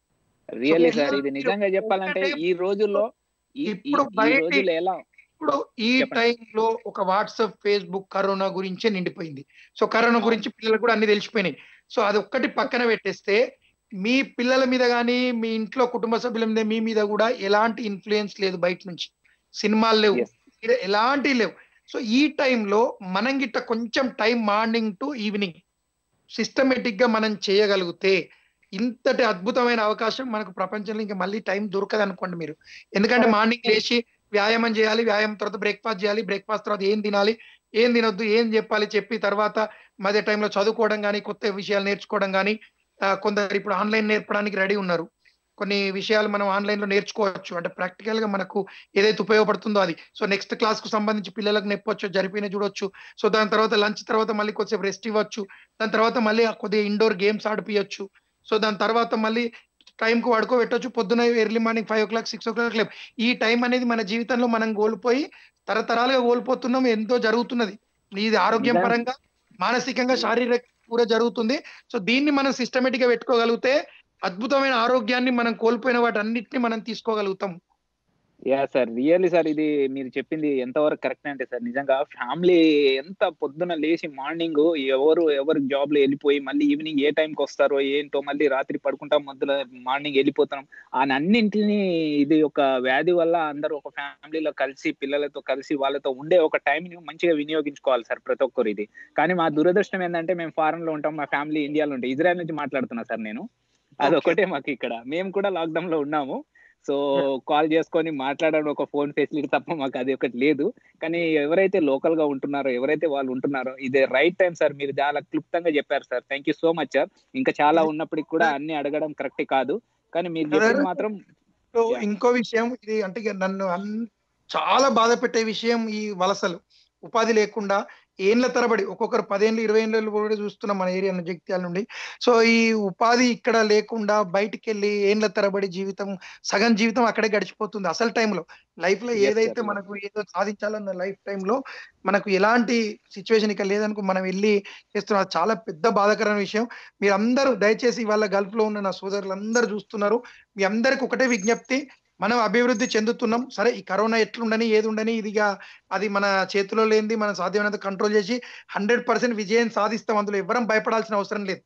సో రియల్లీ సార్ పిల్లలు ఇది మీరు నిజంగా చెప్పాలంటే ఒక్కటే ఈ రోజుల్లో ఈ ఈ ఇప్పుడు ఈ బయటి రోజుల్లో ఎలా ఇప్పుడు ఈ చెప్పండి టైంలో ఒక వాట్సాప్ ఫేస్బుక్ కరోనా గురించే నిండిపోయింది సో కరోనా అవును గురించి పిల్లలకు కూడా అన్ని తెలిసిపోయినాయి సో అది ఒక్కటి పక్కన పెట్టేస్తే మీ పిల్లల మీద కానీ మీ ఇంట్లో కుటుంబ సభ్యుల మీద మీ మీద కూడా ఎలాంటి ఇన్ఫ్లుయెన్స్ లేదు బయట నుంచి సినిమాలు లేవు ఎస్ ఇలా ఎలాంటివి లేవు సో ఈ టైంలో మనం గిట్ట కొంచెం time morning to evening systematic గా మనం చేయగలిగితే ఇంతటి అద్భుతమైన అవకాశం మనకు ప్రపంచంలో ఇంకా మళ్ళీ టైం దొరకదు అనుకోండి మీరు ఎందుకంటే మార్నింగ్ లేచి వ్యాయామం చేయాలి వ్యాయామం తర్వాత బ్రేక్ఫాస్ట్ చేయాలి బ్రేక్ఫాస్ట్ తర్వాత ఏం తినాలి ఏం తినొద్దు ఏం చెప్పాలి చెప్పి తర్వాత మధ్య టైంలో చదువుకోవడం కానీ కొత్త విషయాలు నేర్చుకోవడం కానీ కొందరు ఇప్పుడు ఆన్లైన్ నేర్పడానికి రెడీ ఉన్నారు కొన్ని విషయాలు మనం ఆన్లైన్ లో నేర్చుకోవచ్చు అంటే ప్రాక్టికల్ గా మనకు ఏదైతే ఉపయోగపడుతుందో అది సో నెక్స్ట్ క్లాస్ కు సంబంధించి పిల్లలకు నెప్పొచ్చు జరిపిన చూడొచ్చు సో దాని తర్వాత లంచ్ తర్వాత మళ్ళీ కొద్దిసేపు రెస్ట్ ఇవ్వచ్చు దాని తర్వాత మళ్ళీ కొద్దిగా ఇండోర్ గేమ్స్ ఆడిపియొచ్చు సో దాని తర్వాత మళ్ళీ టైం కు పడుకోబెట్టొచ్చు పొద్దున early morning five o'clock six o'clock లేపు ఈ టైం అనేది మన జీవితంలో మనం కోల్పోయి తరతరాలుగా కోల్పోతున్నాం ఎంతో జరుగుతున్నది ఇది ఆరోగ్యం నిజం- పరంగా మానసికంగా శారీరక కూడా జరుగుతుంది సో దీన్ని మనం సిస్టమేటిక్ గా పెట్టుకోగలిగితే అద్భుతమైన ఆరోగ్యాన్ని మనం కోల్పోయిన వాటి అన్నిటిని మనం తీసుకోగలుగుతాం యా సార్ రియల్లీ సార్ ఇది మీరు చెప్పింది ఎంతవరకు కరెక్ట్ అంటే సార్ నిజంగా ఫ్యామిలీ ఎంత పొద్దున లేచి మార్నింగ్ ఎవరు ఎవరు జాబ్ లో వెళ్ళిపోయి మళ్ళీ ఈవినింగ్ ఏ టైంకి వస్తారో ఏంటో మళ్ళీ రాత్రి పడుకుంటాం మధ్యలో మార్నింగ్ వెళ్ళిపోతాం ఆ అన్నింటిని ఇది ఒక వ్యాధి వల్ల అందరూ ఒక ఫ్యామిలీలో కలిసి పిల్లలతో కలిసి వాళ్ళతో ఉండే ఒక టైంని మంచిగా వినియోగించుకోవాలి సార్ ప్రతి ఒక్కరు ఇది కానీ మా దురదృష్టం ఏంటంటే మేము ఫారెన్ లో ఉంటాం మా ఫ్యామిలీ ఇండియాలో ఉంటాం ఇజ్రాయెల్ నుంచి మాట్లాడుతున్నా సార్ నేను అదొకటే మాకు ఇక్కడ మేము కూడా లాక్డౌన్ లో ఉన్నాము సో కాల్ చేసుకొని మాట్లాడడం ఒక ఫోన్ ఫెసిలిటీ తప్ప మాకు అది ఒకటి లేదు కానీ ఎవరైతే లోకల్ గా ఉంటున్నారో ఎవరైతే వాళ్ళు ఉంటున్నారో ఇదే రైట్ టైం సార్ మీరు చాలా క్లుప్తంగా చెప్పారు sir thank you so much sir ఇంకా చాలా ఉన్నప్పటికి కూడా అన్ని అడగడం కరెక్ట్ కాదు కానీ మీరు చెప్పింది మాత్రం సో ఇంకో విషయం ఇది అంటే ఇక నన్ను అన్- చాలా బాధ పెట్టే విషయం ఈ వలసలు ఉపాధి లేకుండా ఏండ్ల తరబడి ఒక్కొక్కరు పదేళ్ళు ఇరవై ఏళ్ళు కూడా చూస్తున్నాం మన ఏరియా జగిత్యాల నుండి సో ఈ ఉపాధి ఇక్కడ లేకుండా బయటికి వెళ్ళి ఏండ్ల తరబడి జీవితం సగం జీవితం అక్కడే గడిచిపోతుంది అసలు టైంలో లైఫ్ లో Yes, sir, ఏదైతే yes. మనకు ఏదో సాధించాలన్న లైఫ్ టైంలో మనకు ఎలాంటి సిచ్యువేషన్ ఇక్కడ లేదనుకో మనం వెళ్ళి చేస్తున్నాం అది చాలా పెద్ద బాధాకరమైన విషయం మీరందరూ దయచేసి ఇవాళ గల్ఫ్ లో ఉన్న నా సోదరులు అందరూ చూస్తున్నారు మీ అందరికి ఒకటే విజ్ఞప్తి మనం అభివృద్ధి చెందుతున్నాం సరే ఈ కరోనా ఎట్లుండని ఏది ఉండని ఇదిగా అది మన చేతిలో లేనిది మనం సాధ్యమైనంత కంట్రోల్ చేసి హండ్రెడ్ పర్సెంట్ విజయం సాధిస్తాం అందులో ఎవరం భయపడాల్సిన అవసరం లేదు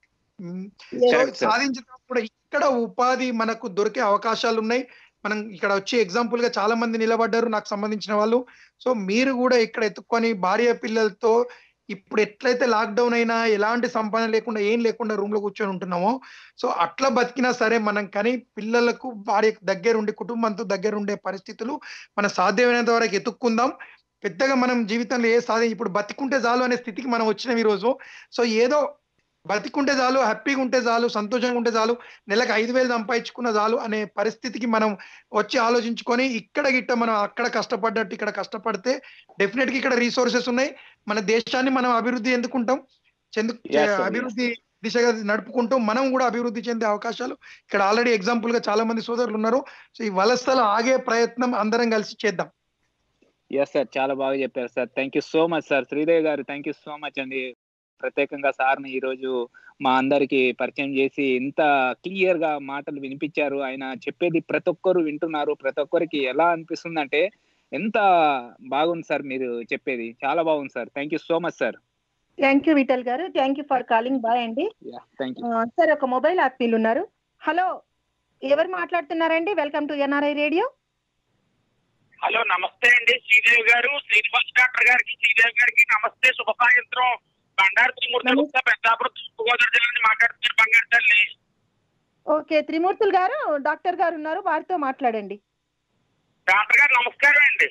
మ్, సో Correct, sir. సాధించినప్పుడు ఇక్కడ ఉపాధి మనకు దొరికే అవకాశాలు ఉన్నాయి మనం ఇక్కడ వచ్చి ఎగ్జాంపుల్ గా చాలా మంది నిలబడ్డారు నాకు సంబంధించిన వాళ్ళు సో మీరు కూడా ఇక్కడ ఎత్తుక్కొని భార్య పిల్లలతో ఇప్పుడు ఎట్లయితే లాక్డౌన్ అయినా ఎలాంటి సంపాదన లేకుండా ఏం లేకుండా రూమ్ లో కూర్చొని ఉంటున్నామో సో అట్లా బతికినా సరే మనం కానీ పిల్లలకు వారి దగ్గరుండి కుటుంబంతో దగ్గరుండే పరిస్థితులు మన సాధ్యమైనంత వరకు ఎత్తుక్కుందాం పెద్దగా మనం జీవితంలో ఏ సాధి ఇప్పుడు బతికుంటే చాలు అనే స్థితికి మనం వచ్చినాం ఈ రోజు సో ఏదో బతికుంటే చాలు హ్యాపీగా ఉంటే చాలు సంతోషంగా ఉంటే చాలు నెలకు ఐదు వేలు సంపాదించుకున్న చాలు అనే పరిస్థితికి మనం వచ్చి ఆలోచించుకొని ఇక్కడ గిట్ట మనం అక్కడ కష్టపడ్డట్టు ఇక్కడ కష్టపడితే డెఫినెట్ గా ఇక్కడ రీసోర్సెస్ ఉన్నాయి మన దేశాన్ని మనం అభివృద్ధి ఎందుకుంటాం చెందు Yes, sir, అభివృద్ధి దిశగా నడుపుకుంటూ మనం కూడా అభివృద్ధి చెందే అవకాశాలు ఇక్కడ ఆల్రెడీ ఎగ్జాంపుల్ గా చాలా మంది సోదరులు ఉన్నారు సో ఈ వలసలు ఆగే ప్రయత్నం అందరం కలిసి చేద్దాం ఎస్ సార్ చాలా బాగా చెప్పారు sir thank you so much sir Sridevi గారు థ్యాంక్ యూ సో మచ్ అండి ప్రత్యేకంగా సార్ని ఈరోజు మా అందరికి పరిచయం చేసి ఇంత క్లియర్ గా మాటలు వినిపించారు ఆయన చెప్పేది ప్రతి ఒక్కరు వింటున్నారు ప్రతి ఒక్కరికి ఎలా అనిపిస్తుంది అంటే ఎంత బాగుంది సార్ మీరు చెప్పేది చాలా బాగుంది sir thank you so much sir thank you Vittal గారు thank you for calling bye అండి థ్యాంక్ యూ ఆ, సార్ ఒక మొబైల్ ఆత్మీయులు ఉన్నారు హలో ఎవరు మాట్లాడుతున్నారండి welcome to NRI radio hello నమస్తే అండి శ్రీదేవి గారు శ్రీనివాస్ డాక్టర్ గారికి శ్రీదేవి గారికి నమస్తే శుభ సాయంత్రం బండారు త్రిమూర్తి గుప్తా పెద్దాపురం తూర్పుగోదావరి జిల్లా నుంచి మాట్లాడుతున్నారు బంగారు తల్లి ఓకే త్రిమూర్తులు గారు డాక్టర్ గారు ఉన్నారు వారితో మాట్లాడండి డాక్టర్ గారు నమస్కారం అండి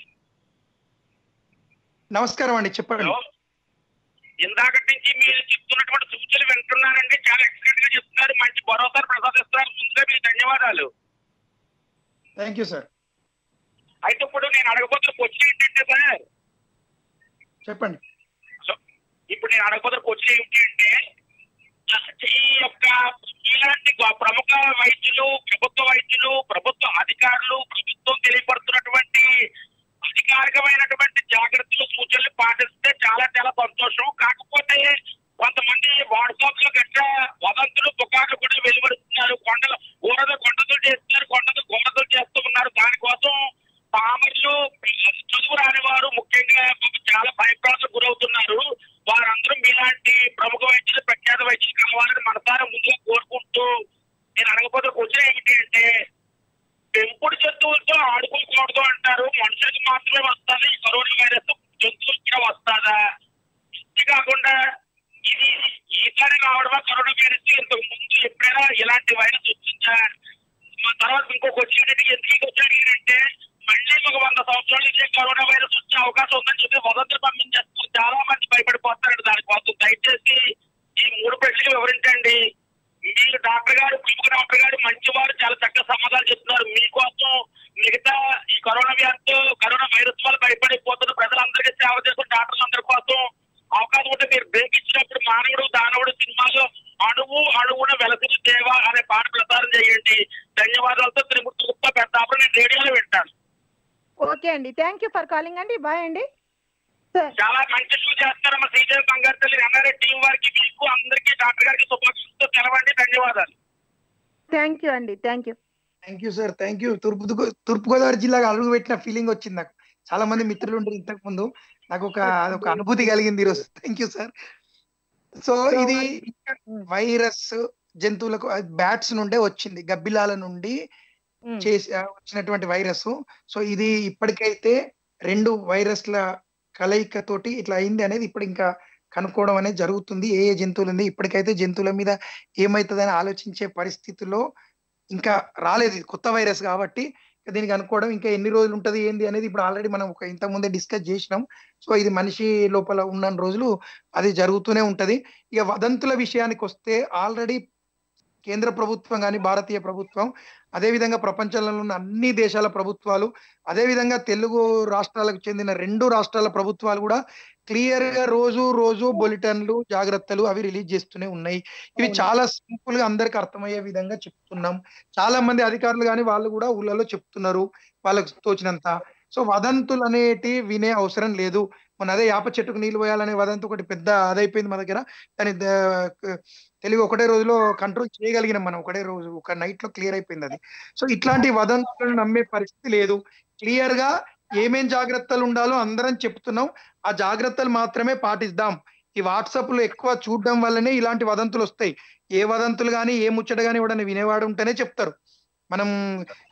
నమస్కారం అండి చెప్పండి ఇందాక నుంచి మీరు చెప్తున్నటువంటి సూచనలు వింటున్నానండి చాలా ఎక్సలెంట్ గా చెప్తున్నారు మంచి భరోసా ప్రసాదిస్తున్నారు ముందుగా మీకు ధన్యవాదాలు థ్యాంక్ యూ సార్ అయితే ఇప్పుడు నేను అడగబోతున్న క్వశ్చన్ ఏంటంటే సార్ చెప్పండి ఇప్పుడు నేను అడగబోతున్న క్వశ్చన్ ఏంటి అంటే ఈ యొక్క ఇలాంటి గొ- ప్రముఖ వైద్యులు ప్రభుత్వ వైద్యులు ప్రభుత్వ అధికారులు ప్రభుత్వం తెలియపడుతున్నటువంటి అధికారికమైనటువంటి జాగ్రత్తలు సూచనలు పాటిస్తే చాలా చాలా సంతోషం కాకపోతే కొంతమంది వాట్సాప్ లో గట్రా వదంతులు పుకార్లు కూడా వెలువడుతున్నారు కొండలు గోడలు కొండలు చేస్తున్నారు కొండలు గోడలు చేస్తూ ఉన్నారు దానికోసం పామర్లు చదువు రాని వారు ముఖ్యంగా పాపం చాలా భయప్రాంతకు గురవుతున్నారు వారందరూ మీలాంటి ప్రముఖ వైద్యులు ప్రఖ్యాత వైద్యులు కావాలని మనసారా ముందుగా కోరుకుంటూ నేను అడగబోతే క్వశ్చన్ ఏమిటి అంటే పెంపుడు జంతువులతో ఆడుకోకూడదు అంటారు మనుషులకు మాత్రమే వస్తుంది ఈ కరోనా వైరస్ జంతువులకు కూడా వస్తుందా ఇది కాకుండా ఇది ఈసారి రావడమా కరోనా వైరస్ ఇంతకు ముందు ఎప్పుడైనా ఇలాంటి వైరస్ వచ్చిందా మా తర్వాత ఇంకొక క్వశ్చన్ ఏంటంటే ఎందుకు ఈ క్వశ్చన్ అడిగానంటే మళ్ళీ ఒక వంద సంవత్సరాలు ఇదే కరోనా వైరస్ వచ్చే అవకాశం ఉందని చెప్పి వదంతులు పంపించేస్తారు చాలా మంది భయపడిపోతారండి దానికోసం దయచేసి ఈ మూడు ప్రశ్నలు వివరించండి మీరు డాక్టర్ గారు ప్రముఖ డాక్టర్ గారు మంచివారు చాలా చక్కగా సమాధానం చెప్తున్నారు మీకోసం మిగతా ఈ కరోనా వ్యాధితో కరోనా వైరస్ వల్ల భయపడిపోతున్న ప్రజలందరికీ సేవ చేస్తున్న డాక్టర్లందరి కోసం అవకాశం ఉంటే మీరు బ్రేక్ ఇచ్చినప్పుడు మానవుడు దానవుడు సినిమాలో అణువు అణువున వెలసిన దేవ అనే పాట ప్రసారం చేయండి ధన్యవాదాలతో త్రిమూర్తి గుప్తా పెద్దాపురం నేను రేడియోలో వింటాను ఓకే అండి థ్యాంక్ యూ ఫర్ కాలింగ్ అండి బాయ్ అండి చాలా మంచి షో చేస్తారమ్మా శ్రీదేవి బంగారు తల్లి ఎన్ఆర్ఐ టీం వారికి మీకు అందరికీ డాక్టర్ గారికి శుభాకాంక్షలతో తెలవండి ధన్యవాదాలు థ్యాంక్ యూ అండి thank you thank you sir thank you తూర్పు తూర్పు గోదావరి జిల్లాగా అడుగు పెట్టిన ఫీలింగ్ వచ్చింది నాకు చాలా మంది మిత్రులు ఉంటారు ఇంతకు ముందు నాకు ఒక అదొక అనుభూతి కలిగింది ఈరోజు థ్యాంక్ యూ సార్ సో ఇది వైరస్ జంతువులకు బ్యాట్స్ నుండే వచ్చింది గబ్బిలాల నుండి చేసి ఆ, వచ్చినటువంటి వైరస్ సో ఇది ఇప్పటికైతే రెండు వైరస్ల కలయిక తోటి ఇట్లా అయింది అనేది ఇప్పుడు ఇంకా కనుక్కోవడం అనేది జరుగుతుంది ఏ ఏ జంతువులు ఉంది ఇప్పటికైతే జంతువుల మీద ఏమవుతుందని ఆలోచించే పరిస్థితిలో ఇంకా రాలేదు ఇది కొత్త వైరస్ కాబట్టి ఇక దీనికి అనుకోవడం ఇంకా ఎన్ని రోజులు ఉంటది ఏంది అనేది ఇప్పుడు ఆల్రెడీ మనం ఒక ఇంత ముందే డిస్కస్ చేసినాం సో ఇది మనిషి లోపల ఉన్న రోజులు అది జరుగుతూనే ఉంటది ఇక వదంతుల విషయానికి వస్తే ఆల్రెడీ కేంద్ర ప్రభుత్వం కానీ భారతీయ ప్రభుత్వం అదేవిధంగా ప్రపంచంలో ఉన్న అన్ని దేశాల ప్రభుత్వాలు అదేవిధంగా తెలుగు రాష్ట్రాలకు చెందిన రెండు రాష్ట్రాల ప్రభుత్వాలు కూడా క్లియర్ గా రోజు రోజు బులెటిన్లు జాగ్రత్తలు అవి రిలీజ్ చేస్తూనే ఉన్నాయి ఇవి చాలా సింపుల్ గా అందరికి అర్థమయ్యే విధంగా చెప్తున్నాం చాలా మంది అధికారులు కానీ వాళ్ళు కూడా ఊళ్ళలో చెప్తున్నారు వాళ్ళకి తోచినంత సో వదంతులు అనేటి వినే అవసరం లేదు మన అదే యాప చెట్టుకు నీళ్ళు పోయాలనే వదంతు ఒకటి పెద్ద అదైపోయింది మా దగ్గర దాని ద- తెలుగు ఒకటే రోజులో కంట్రోల్ చేయగలిగినాం మనం ఒకటే రోజు ఒక నైట్ లో క్లియర్ అయిపోయింది అది సో ఇట్లాంటి వదంతులను నమ్మే పరిస్థితి లేదు క్లియర్ గా ఏమేం జాగ్రత్తలు ఉండాలో అందరం చెప్తున్నాం ఆ జాగ్రత్తలు మాత్రమే పాటిద్దాం ఈ వాట్సాప్ లో ఎక్కువ చూడడం వల్లనే ఇలాంటి వదంతులు వస్తాయి ఏ వదంతులు కానీ ఏ ముచ్చట కానీ కూడా వినేవాడు ఉంటేనే చెప్తారు మనం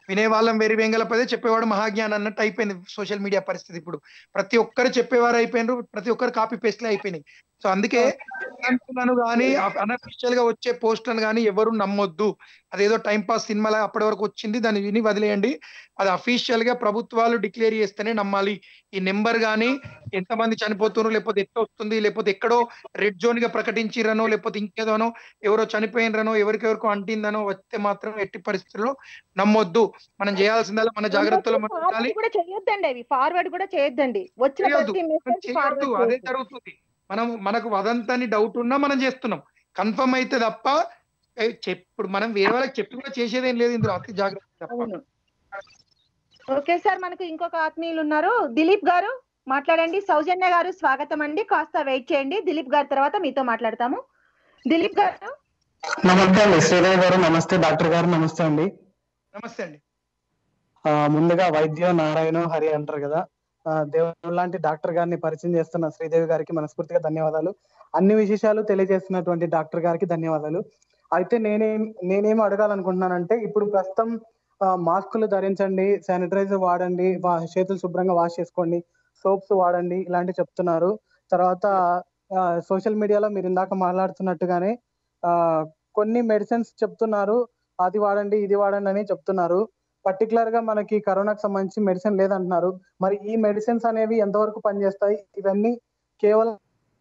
వినేవాళ్ళం వెరి వెంగలపదే చెప్పేవాడు మహాజ్ఞానం అన్నట్టు అయిపోయింది సోషల్ మీడియా పరిస్థితి ఇప్పుడు ప్రతి ఒక్కరు చెప్పేవారు అయిపోయినారు ప్రతి ఒక్కరు కాపీ పేస్ట్లే అయిపోయినాయి సో అందుకే లను కానీ అనఫిషియల్ గా వచ్చే పోస్టులను కానీ ఎవరు నమ్మొద్దు అదేదో టైం పాస్ సినిమాలా అప్పటి వరకు వచ్చింది దాన్ని విని వదిలేయండి అది అఫీషియల్ గా ప్రభుత్వాలు డిక్లేర్ చేస్తేనే నమ్మాలి ఈ నెంబర్ కానీ ఎంతమంది చనిపోతున్నారు లేకపోతే ఎట్లా వస్తుంది లేకపోతే ఎక్కడో రెడ్ జోన్ గా ప్రకటించిరనో లేకపోతే ఇంకేదోనో ఎవరో చనిపోయినరనో ఎవరికెవరికో అంటిందనో వస్తే మాత్రం ఎట్టి పరిస్థితుల్లో నమ్మొద్దు మనం చేయాల్సిందల్లా మన జాగ్రత్తలో మనం ఉండాలి ఫార్వర్డ్ కూడా చేయొద్దండి అవి ఫార్వర్డ్ కూడా చేయొద్దండి వచ్చిన చేయొద్దు. ప్రతి మనం మెసేజ్ చేయొద్దు అదే ఫార్వర్డ్ జరుగుతుంది మనం మనకు వదంతని డౌట్ ఉన్నా మనం చేస్తున్నాం కన్ఫర్మ్ అయితే తప్ప ఏ, చెప్- ఇప్పుడు మనం వేరే వాళ్ళకి చెప్పి కూడా చేసేదేం లేదు ఇందులో అతి జాగ్రత్త తప్ప అవును ఓకే సార్ మనకు ఇంకొక ఆత్మీయులు ఉన్నారు దిలీప్ గారు మాట్లాడండి సౌజన్య గారు స్వాగతం అండి కాస్త వెయిట్ చేయండి దిలీప్ గారి తర్వాత మీతో మాట్లాడతాము దిలీప్ గారు నమస్తే అండి శ్రీదేవి గారు నమస్తే డాక్టర్ గారు నమస్తే అండి నమస్తే అండి ఆ, ముందుగా వైద్య నారాయణ హరి అంటారు కదా ఆ, దేవుడు లాంటి డాక్టర్ గారిని పరిచయం చేస్తున్న శ్రీదేవి గారికి మనస్ఫూర్తిగా ధన్యవాదాలు అన్ని విశేషాలు తెలియజేస్తున్నటువంటి డాక్టర్ గారికి ధన్యవాదాలు అయితే నేనేం నేనేం అడగాలనుకుంటున్నానంటే ఇప్పుడు ప్రస్తుతం ఆ, మాస్కులు ధరించండి శానిటైజర్ వాడండి వా- చేతులు శుభ్రంగా వాష్ చేసుకోండి సోప్స్ వాడండి ఇలాంటివి చెప్తున్నారు తర్వాత సోషల్ మీడియాలో మీరు ఇందాక మాట్లాడుతున్నట్టుగానే ఆ, కొన్ని మెడిసిన్స్ చెప్తున్నారు అది వాడండి ఇది వాడండి అని చెప్తున్నారు పర్టికులర్ గా మనకి కరోనాకు సంబంధించి మెడిసిన్ లేదంటున్నారు మరి ఈ మెడిసిన్స్ అనేవి ఎంతవరకు పనిచేస్తాయి ఇవన్నీ కేవలం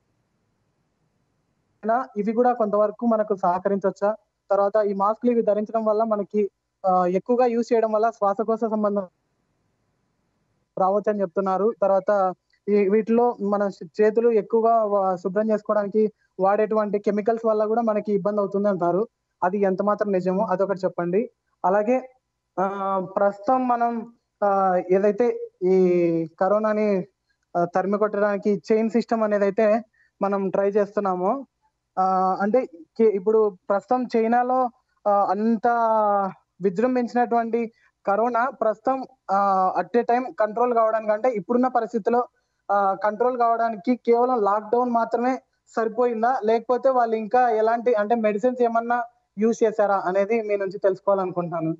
అయినా ఇవి కూడా కొంతవరకు మనకు సహకరించవచ్చా తర్వాత ఈ మాస్కులు ఇవి ధరించడం వల్ల మనకి ఆ, ఎక్కువగా యూజ్ చేయడం వల్ల శ్వాసకోశ సంబంధం రావచ్చు అని చెప్తున్నారు తర్వాత ఈ వీటిలో మన చేతులు ఎక్కువగా వా- శుభ్రం చేసుకోవడానికి వాడేటువంటి కెమికల్స్ వల్ల కూడా మనకి ఇబ్బంది అవుతుంది అంటారు అది ఎంత మాత్రం నిజమో అదొకటి చెప్పండి అలాగే ఆ ప్రస్తుతం మనం ఆ ఏదైతే ఈ కరోనాని ఆ, తరిమి కొట్టడానికి చైన్ సిస్టమ్ అనేది అయితే మనం ట్రై చేస్తున్నామో ఆ అంటే కే- ఇప్పుడు ప్రస్తుతం చైనాలో ఆ, అంత విజృంభించినటువంటి కరోనా ప్రస్తుతం అట్ ఏ టైం కంట్రోల్ కావడానికి అంటే ఇప్పుడున్న పరిస్థితిలో కంట్రోల్ కావడానికి కేవలం లాక్డౌన్ మాత్రమే సరిపోయిందా లేకపోతే వాళ్ళు ఇంకా ఎలాంటి అంటే మెడిసిన్స్ ఏమన్నా యూజ్ చేశారా అనేది మీ నుంచి తెలుసుకోవాలనుకుంటున్నాను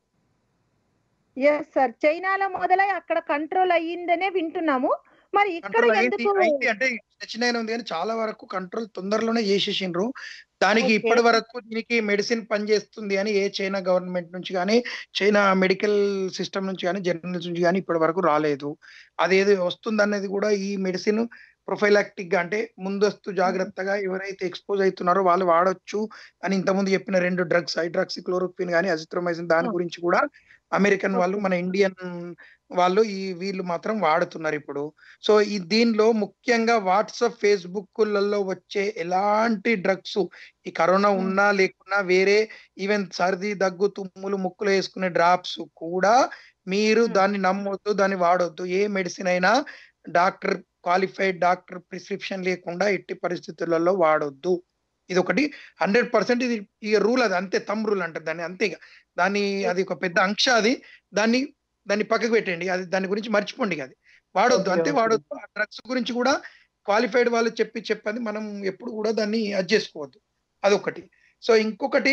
ఎస్ సార్ చైనాలో మొదలై అక్కడ కంట్రోల్ అయ్యిందనే వింటున్నాము మరి ఇక్కడ కంట్రోల్ అయింది ఎందుకు అయింది అంటే చైనా ఉంది కానీ చాలా వరకు కంట్రోల్ తొందరలోనే చేసేసిండ్రు దానికి Okay. ఇప్పటి వరకు దీనికి మెడిసిన్ పనిచేస్తుంది అని ఏ చైనా గవర్నమెంట్ నుంచి కానీ చైనా మెడికల్ సిస్టమ్ నుంచి కానీ జర్నల్స్ నుంచి కానీ ఇప్పటి వరకు రాలేదు అదేది వస్తుంది అనేది కూడా ఈ మెడిసిన్ ప్రొఫైలాక్టిక్ గా అంటే ముందస్తు జాగ్రత్తగా ఎవరైతే ఎక్స్పోజ్ అవుతున్నారో వాళ్ళు వాడొచ్చు అని ఇంతకుముందు చెప్పిన రెండు డ్రగ్స్ హైడ్రాక్సి క్లోరోక్విన్ కానీ అజిత్రోమైసిన్ దాని Oh. గురించి కూడా అమెరికన్ వాళ్ళు మన ఇండియన్ వాళ్ళు ఈ వీళ్ళు మాత్రం వాడుతున్నారు ఇప్పుడు సో ఈ దీనిలో ముఖ్యంగా వాట్సాప్ ఫేస్బుక్లలో వచ్చే ఎలాంటి డ్రగ్స్ ఈ కరోనా ఉన్నా లేకున్నా వేరే ఈవెన్ సర్ది దగ్గు తుమ్ములు ముక్కులు వేసుకునే డ్రాప్స్ కూడా మీరు దాన్ని నమ్మొద్దు దాన్ని వాడొద్దు ఏ మెడిసిన్ అయినా డాక్టర్ క్వాలిఫైడ్ డాక్టర్ ప్రిస్క్రిప్షన్ లేకుండా ఎట్టి పరిస్థితులలో వాడొద్దు ఇది ఒకటి హండ్రెడ్ పర్సెంట్ ఇది ఇక రూల్ అది అంతే తమ్ రూల్ అంటారు దాన్ని అంతే ఇక దాన్ని అది ఒక పెద్ద అంశ అది దాన్ని దాన్ని పక్కకు పెట్టండి అది దాని గురించి మర్చిపోండి ఇక అది వాడొద్దు Okay, అంతే okay. వాడొద్దు ఆ డ్రగ్స్ గురించి కూడా క్వాలిఫైడ్ వాళ్ళు చెప్పి చెప్పని మనం ఎప్పుడు కూడా దాన్ని అది చేసుకోవద్దు అదొకటి సో ఇంకొకటి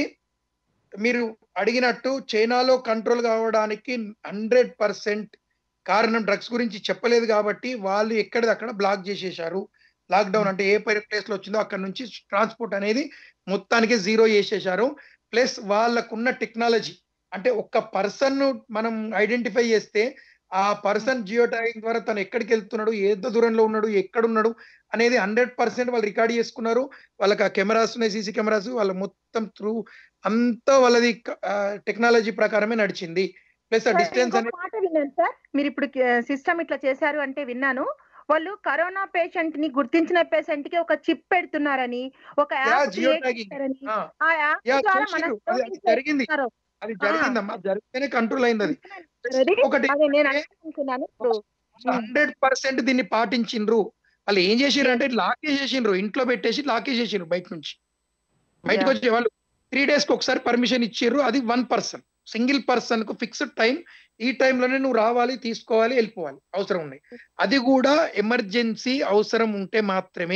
మీరు అడిగినట్టు చైనాలో కంట్రోల్ కావడానికి హండ్రెడ్ పర్సెంట్ కారణం డ్రగ్స్ గురించి చెప్పలేదు కాబట్టి వాళ్ళు ఎక్కడిది అక్కడ బ్లాక్ చేసేశారు లాక్డౌన్ అంటే ఏ ప్లేస్ లో వచ్చిందో అక్కడ నుంచి ట్రాన్స్పోర్ట్ అనేది మొత్తానికి జీరో చేసేశారు ప్లస్ వాళ్ళకున్న టెక్నాలజీ అంటే ఒక్క పర్సన్ మనం ఐడెంటిఫై చేస్తే ఆ పర్సన్ జియో ట్యాగింగ్ ద్వారా తను ఎక్కడికి వెళ్తున్నాడు ఎంత దూరంలో ఉన్నాడు ఎక్కడ ఉన్నాడు అనేది హండ్రెడ్ పర్సెంట్ వాళ్ళు రికార్డ్ చేసుకున్నారు వాళ్ళకి ఆ కెమెరాస్ ఉన్నాయి సీసీ కెమెరాస్ వాళ్ళ మొత్తం త్రూ అంతా వాళ్ళది టెక్నాలజీ ప్రకారమే నడిచింది ప్లస్ ఆ సార్, డిస్టెన్స్ ఇంకొక అనేది మాట విన్నాను సార్ మీరు ఇప్పుడు సిస్టమ్ ఇట్లా చేశారు అంటే విన్నాను వాళ్ళు కరోనా పేషెంట్ ని గుర్తించిన పేషెంట్ కి ఒక చిప్ పెడుతున్నారని ఒక యాప్ జియో క్రియేట్ ట్యాగింగ్ చేశారని ఆ యాప్ యా ద్వారా మన చూసిర్రు అది అది జరిగింది అది జరిగిందమ్మా జరిగితేనే కంట్రోల్ అయింది అది అది ఒకటి అదే నేను అనుకుంటున్నాను ఇప్పుడు హండ్రెడ్ పర్సెంట్ దీన్ని పాటించిండ్రు వాళ్ళు ఏం చేసిండ్రు అంటే లాక్ చేసేసిండ్రు ఇంట్లో పెట్టేసి లాక్ చేసేసిండ్రు బయట నుంచి బయటకు Yeah. వచ్చే వాళ్ళు త్రీ డేస్ కి ఒకసారి పర్మిషన్ ఇచ్చిర్రు అది వన్ పర్సన్ సింగిల్ పర్సన్ కు ఫిక్స్డ్ టైం ఈ టైంలోనే నువ్వు రావాలి తీసుకోవాలి వెళ్ళిపోవాలి అవసరం ఉన్నాయి అది కూడా ఎమర్జెన్సీ అవసరం ఉంటే మాత్రమే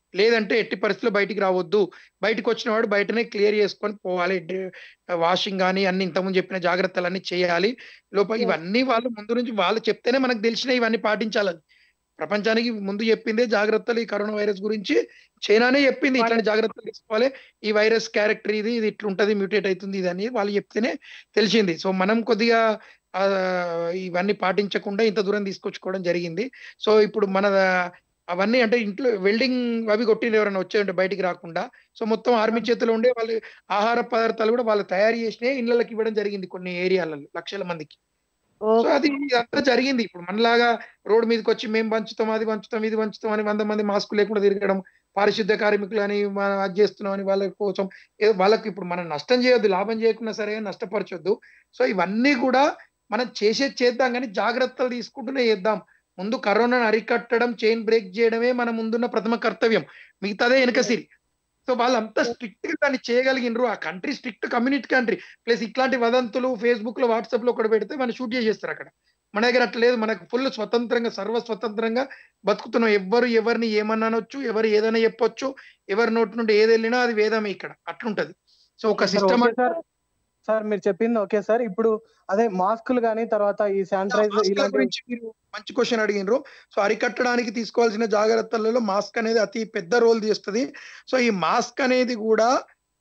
లేదంటే ఎట్టి పరిస్థితుల్లో బయటికి రావద్దు బయటకు వచ్చిన వాడు బయటనే క్లియర్ చేసుకొని పోవాలి వాషింగ్ కానీ అన్ని ఇంతకుముందు చెప్పిన జాగ్రత్తలన్నీ చేయాలి లోపల ఇవన్నీ వాళ్ళు ముందు నుంచి వాళ్ళు చెప్తేనే మనకు తెలిసినాయి ఇవన్నీ పాటించాలని ప్రపంచానికి ముందు చెప్పిందే జాగ్రత్తలు ఈ కరోనా వైరస్ గురించి చైనానే చెప్పింది ఇట్లాంటి జాగ్రత్తలు తీసుకోవాలి ఈ వైరస్ క్యారెక్టర్ ఇది ఇది ఇట్లుంటది మ్యూటేట్ అవుతుంది ఇది అని వాళ్ళు చెప్తేనే తెలిసింది సో మనం కొద్దిగా ఆ, ఇవన్నీ పాటించకుండా ఇంత దూరం తీసుకొచ్చుకోవడం జరిగింది సో ఇప్పుడు మన అవన్నీ అంటే ఇంట్లో వెల్డింగ్ అవి కొట్టిన ఎవరైనా వచ్చే బయటికి రాకుండా సో మొత్తం ఆర్మీ చేతిలో ఉండే వాళ్ళు ఆహార పదార్థాలు కూడా వాళ్ళు తయారు చేసినే ఇళ్ళకి ఇవ్వడం జరిగింది కొన్ని ఏరియాలలో లక్షల మందికి సో అది అంతా జరిగింది ఇప్పుడు మనలాగా రోడ్ మీదకి వచ్చి మేము పంచుతాం అది పంచుతాం ఇది పంచుతాం అని వంద మంది మాస్క్ లేకుండా తిరగడం పారిశుద్ధ కార్మికులు అని మనం అది చేస్తున్నాం అని వాళ్ళ కోసం ఏదో వాళ్ళకి ఇప్పుడు మనం నష్టం చేయొద్దు లాభం చేయకుండా సరే నష్టపరచొద్దు సో ఇవన్నీ కూడా మనం చేసేది చేద్దాం కానీ జాగ్రత్తలు తీసుకుంటూనే చేద్దాం ముందు కరోనాను అరికట్టడం చైన్ బ్రేక్ చేయడమే మన ముందున్న ప్రథమ కర్తవ్యం మిగతాదే వెనకసిరి సో వాళ్ళు అంత స్ట్రిక్ట్ గా దాన్ని చేయగలిగినరు ఆ country strict community country plus ఇట్లాంటి వదంతులు ఫేస్బుక్ లో వాట్సాప్ లో కూడా పెడితే మనం షూట్ చేసేస్తారు అక్కడ మన దగ్గర అట్లా లేదు మనకు ఫుల్ స్వతంత్రంగా సర్వ స్వతంత్రంగా బతుకుతున్నాం ఎవ్వరు ఎవరిని ఏమన్నానొచ్చు ఎవరు ఏదైనా చెప్పొచ్చు ఎవరి నోటి నుండి ఏది వెళ్ళినా అది వేదమే ఇక్కడ అట్లుంటది సో ఒక sir, system okay sir sir మీరు చెప్పింది ఓకే సార్ ఇప్పుడు అదే మాస్కులు కానీ తర్వాత ఈ శానిటైజర్ మాస్కుల ఇలాంటి గురించి మీరు మంచి క్వశ్చన్ అడిగినారు సో అరికట్టడానికి తీసుకోవాల్సిన జాగ్రత్తలలో మాస్క్ అనేది అతి పెద్ద రోల్ చేస్తుంది సో ఈ మాస్క్ అనేది కూడా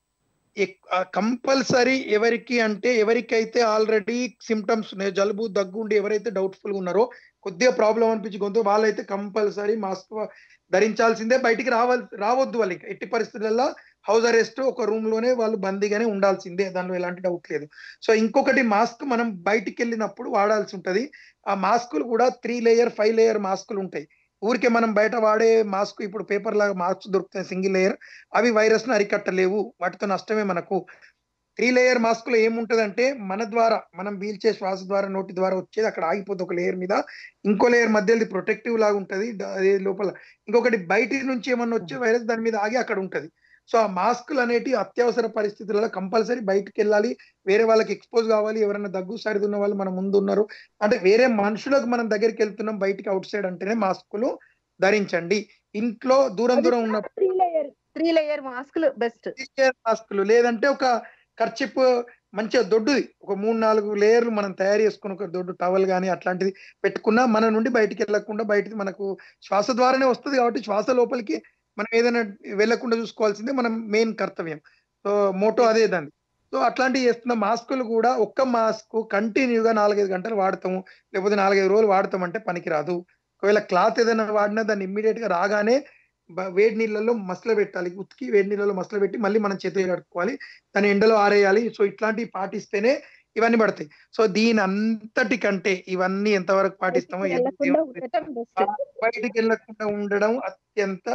కంపల్సరీ ఎవరికి అంటే ఎవరికైతే ఆల్రెడీ సిమ్టమ్స్ ఉన్నాయి జలుబు దగ్గు ఉండి ఎవరైతే డౌట్ఫుల్ ఉన్నారో కొద్దిగా ప్రాబ్లం అనిపించి గొంతు వాళ్ళైతే కంపల్సరీ మాస్క్ ధరించాల్సిందే బయటికి రావాలి రావద్దు వాళ్ళకి ఎట్టి పరిస్థితులలో హౌస్ అరెస్ట్ ఒక రూమ్ లోనే వాళ్ళు బందీగానే ఉండాల్సిందే దానిలో ఎలాంటి డౌట్ లేదు సో ఇంకొకటి మాస్క్ మనం బయటికి వెళ్ళినప్పుడు వాడాల్సి ఉంటది ఆ మాస్కులు కూడా త్రీ లేయర్ ఫైవ్ లేయర్ మాస్కులు ఉంటాయి ఊరికే మనం బయట వాడే మాస్క్ ఇప్పుడు పేపర్ లాగా మాస్క్ దొరుకుతాయి సింగిల్ లేయర్ అవి వైరస్ ను అరికట్టలేవు వాటితో నష్టమే మనకు త్రీ లేయర్ మాస్క్ లో ఏముంటదంటే మన ద్వారా మనం పీల్చే శ్వాస ద్వారా నోటి ద్వారా వచ్చేది అక్కడ ఆగిపోతుంది ఒక లేయర్ మీద ఇంకో లేయర్ మధ్యది ప్రొటెక్టివ్ లాగా ఉంటది ద- అదే లోపల ఇంకొకటి బయట నుంచి ఏమన్నా వచ్చే వైరస్ దాని మీద ఆగి అక్కడ ఉంటది సో ఆ మాస్కులు అనేటి అత్యవసర పరిస్థితులలో కంపల్సరీ బయటకు వెళ్ళాలి వేరే వాళ్ళకి ఎక్స్పోజ్ కావాలి ఎవరైనా దగ్గు సరిది ఉన్న వాళ్ళు మన ముందు ఉన్నారు అంటే వేరే మనుషులకు మనం దగ్గరికి వెళ్తున్నాం బయటికి అవుట్ సైడ్ అంటేనే మాస్కులు ధరించండి ఇంట్లో దూరం దూరం ఉన్న త్రీ లేయర్ త్రీ లేయర్ మాస్కులు బెస్ట్ మాస్కులు లేదంటే ఒక ఖర్చిప్ మంచిగా దొడ్డుది ఒక మూడు నాలుగు లేయర్లు మనం తయారు చేసుకుని ఒక దొడ్డు టవల్ కానీ అట్లాంటిది పెట్టుకున్నా మన నుండి బయటికి వెళ్ళకుండా బయటికి మనకు శ్వాస ద్వారానే వస్తుంది కాబట్టి శ్వాస లోపలికి మనం ఏదైనా వెళ్ళకుండా చూసుకోవాల్సిందే మనం మెయిన్ కర్తవ్యం సో మోటో అదే దాన్ని సో అట్లాంటివి చేస్తున్న మాస్కులు కూడా ఒక్క మాస్క్ కంటిన్యూగా నాలుగైదు గంటలు వాడతాము లేకపోతే నాలుగైదు రోజులు వాడతామంటే పనికిరాదు ఒకవేళ క్లాత్ ఏదైనా వాడినా దాన్ని ఇమ్మీడియట్ గా రాగానే బ- వేడి నీళ్ళలో మసల పెట్టాలి ఉతికి వేడి నీళ్ళలో మసల పెట్టి మళ్ళీ మనం చేతులు కడుక్కోవాలి దాన్ని ఎండలో ఆరేయాలి సో ఇట్లాంటివి పాటిస్తేనే ఇవన్నీ పడతాయి సో దీని అంతటి కంటే ఇవన్నీ ఎంతవరకు పాటిస్తామో ఏది వెళ్ళకుండా ఉండటం బెస్ట్ బయటికి వెళ్ళకుండా ఉండడం అత్యంత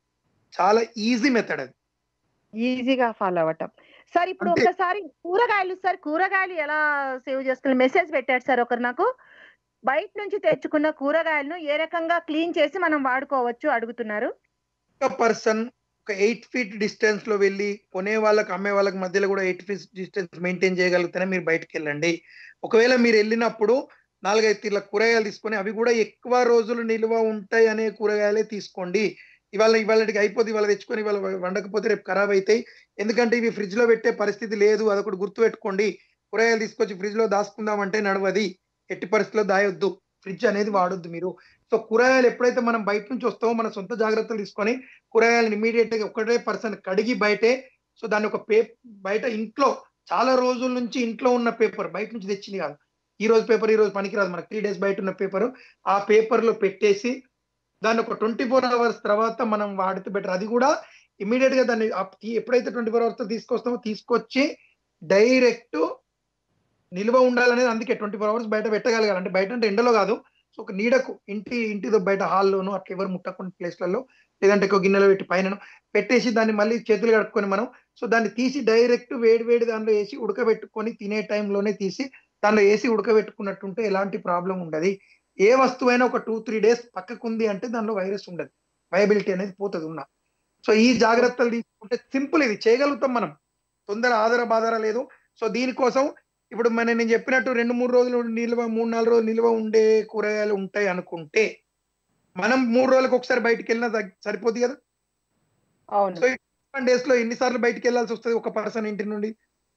చాలా ఈజీ మెథడ్ అది ఈజీగా ఫాలో అవ్వటం సార్ ఇప్పుడు అంతే. ఒక్కసారి కూరగాయలు సార్ కూరగాయలు ఎలా సేవ్ చేసుకుని మెసేజ్ పెట్టాడు సార్ ఒకరు నాకు బయట నుంచి తెచ్చుకున్న కూరగాయలను ఏ రకంగా క్లీన్ చేసి మనం వాడుకోవచ్చు అడుగుతున్నారు ఒక పర్సన్ ఒక ఎయిట్ ఫీట్ డిస్టెన్స్ లో వెళ్ళి కొనే వాళ్ళకి అమ్మే వాళ్ళకి మధ్యలో కూడా ఎయిట్ ఫీట్ డిస్టెన్స్ మెయింటైన్ చేయగలిగితేనే మీరు బయటకు వెళ్ళండి ఒకవేళ మీరు వెళ్ళినప్పుడు నాలుగైదు తీర్ల కూరగాయలు తీసుకొని అవి కూడా ఎక్కువ రోజులు నిల్వ ఉంటాయి అనే కూరగాయలే తీసుకోండి ఇవాళ ఇవాళకి అయిపోతే ఇవాళ తెచ్చుకొని ఇవాళ వండకపోతే రేపు ఖరాబ్ అవుతాయి ఎందుకంటే ఇవి ఫ్రిడ్జ్ లో పెట్టే పరిస్థితి లేదు అదొకటి గుర్తు పెట్టుకోండి కూరగాయలు తీసుకొచ్చి ఫ్రిడ్జ్ లో దాచుకుందామంటే నడవది ఎట్టి పరిస్థితిలో దాయొద్దు ఫ్రిడ్జ్ అనేది వాడొద్దు మీరు సో కూరగాయలు ఎప్పుడైతే మనం బయట నుంచి వస్తామో మన సొంత జాగ్రత్తలు తీసుకొని కూరగాయలను ఇమీడియట్ గా ఒకటే పర్సన్ కడిగి బయటే సో దాన్ని ఒక పే బయట ఇంట్లో చాలా రోజుల నుంచి ఇంట్లో ఉన్న పేపర్ బయట నుంచి తెచ్చింది కాదు ఈ రోజు పేపర్ ఈ రోజు పనికిరాదు మనకి త్రీ డేస్ బయట ఉన్న పేపర్ ఆ పేపర్ లో పెట్టేసి దాన్ని ఒక ట్వంటీ ఫోర్ అవర్స్ తర్వాత మనం వాడితే బెటర్ అది కూడా ఇమీడియట్ గా దాన్ని ఆ- తీ- ఎప్పుడైతే ట్వంటీ ఫోర్ అవర్స్ తీసుకొస్తామో తీసుకొచ్చి డైరెక్ట్ నిల్వ ఉండాలనేది అందుకే ట్వంటీ ఫోర్ అవర్స్ బయట పెట్టగలగాలి అంటే బయట అంటే ఎండలో కాదు సో ఒక నీడకు ఇంటి ఇంటిదో బయట హాల్లోను అట్లా ఎవరు ముట్టకుండా ప్లేస్లలో లేదంటే ఒక గిన్నెలో పెట్టి పైన పెట్టేసి దాన్ని మళ్ళీ చేతులు కడుక్కొని మనం సో దాన్ని తీసి డైరెక్ట్ వేడి వేడి దానిలో వేసి ఉడకబెట్టుకొని తినే టైంలోనే తీసి దానిలో వేసి ఉడకబెట్టుకున్నట్టుంటే ఎలాంటి ప్రాబ్లం ఉండదు ఏ వస్తువైనా ఒక టూ త్రీ డేస్ పక్కకుంది అంటే దానిలో వైరస్ ఉండదు వయబిలిటీ అనేది పోతుంది ఉన్న సో ఈ జాగ్రత్తలు తీసుకుంటే సింపుల్ ఇది చేయగలుగుతాం మనం తొందర ఆధార బాధార లేదు సో దీనికోసం ఇప్పుడు మన నేను చెప్పినట్టు రెండు మూడు రోజులు నిల్వ మూడు నాలుగు రోజులు నిల్వ ఉండే కూరగాయలు ఉంటాయి అనుకుంటే మనం మూడు రోజులకు ఒకసారి బయటికి వెళ్ళినా సరిపోద్ది కదా అవును సో వన్ డేస్ లో ఎన్నిసార్లు బయటికి వెళ్ళాల్సి వస్తుంది ఒక పర్సన్ ఇంటి నుండి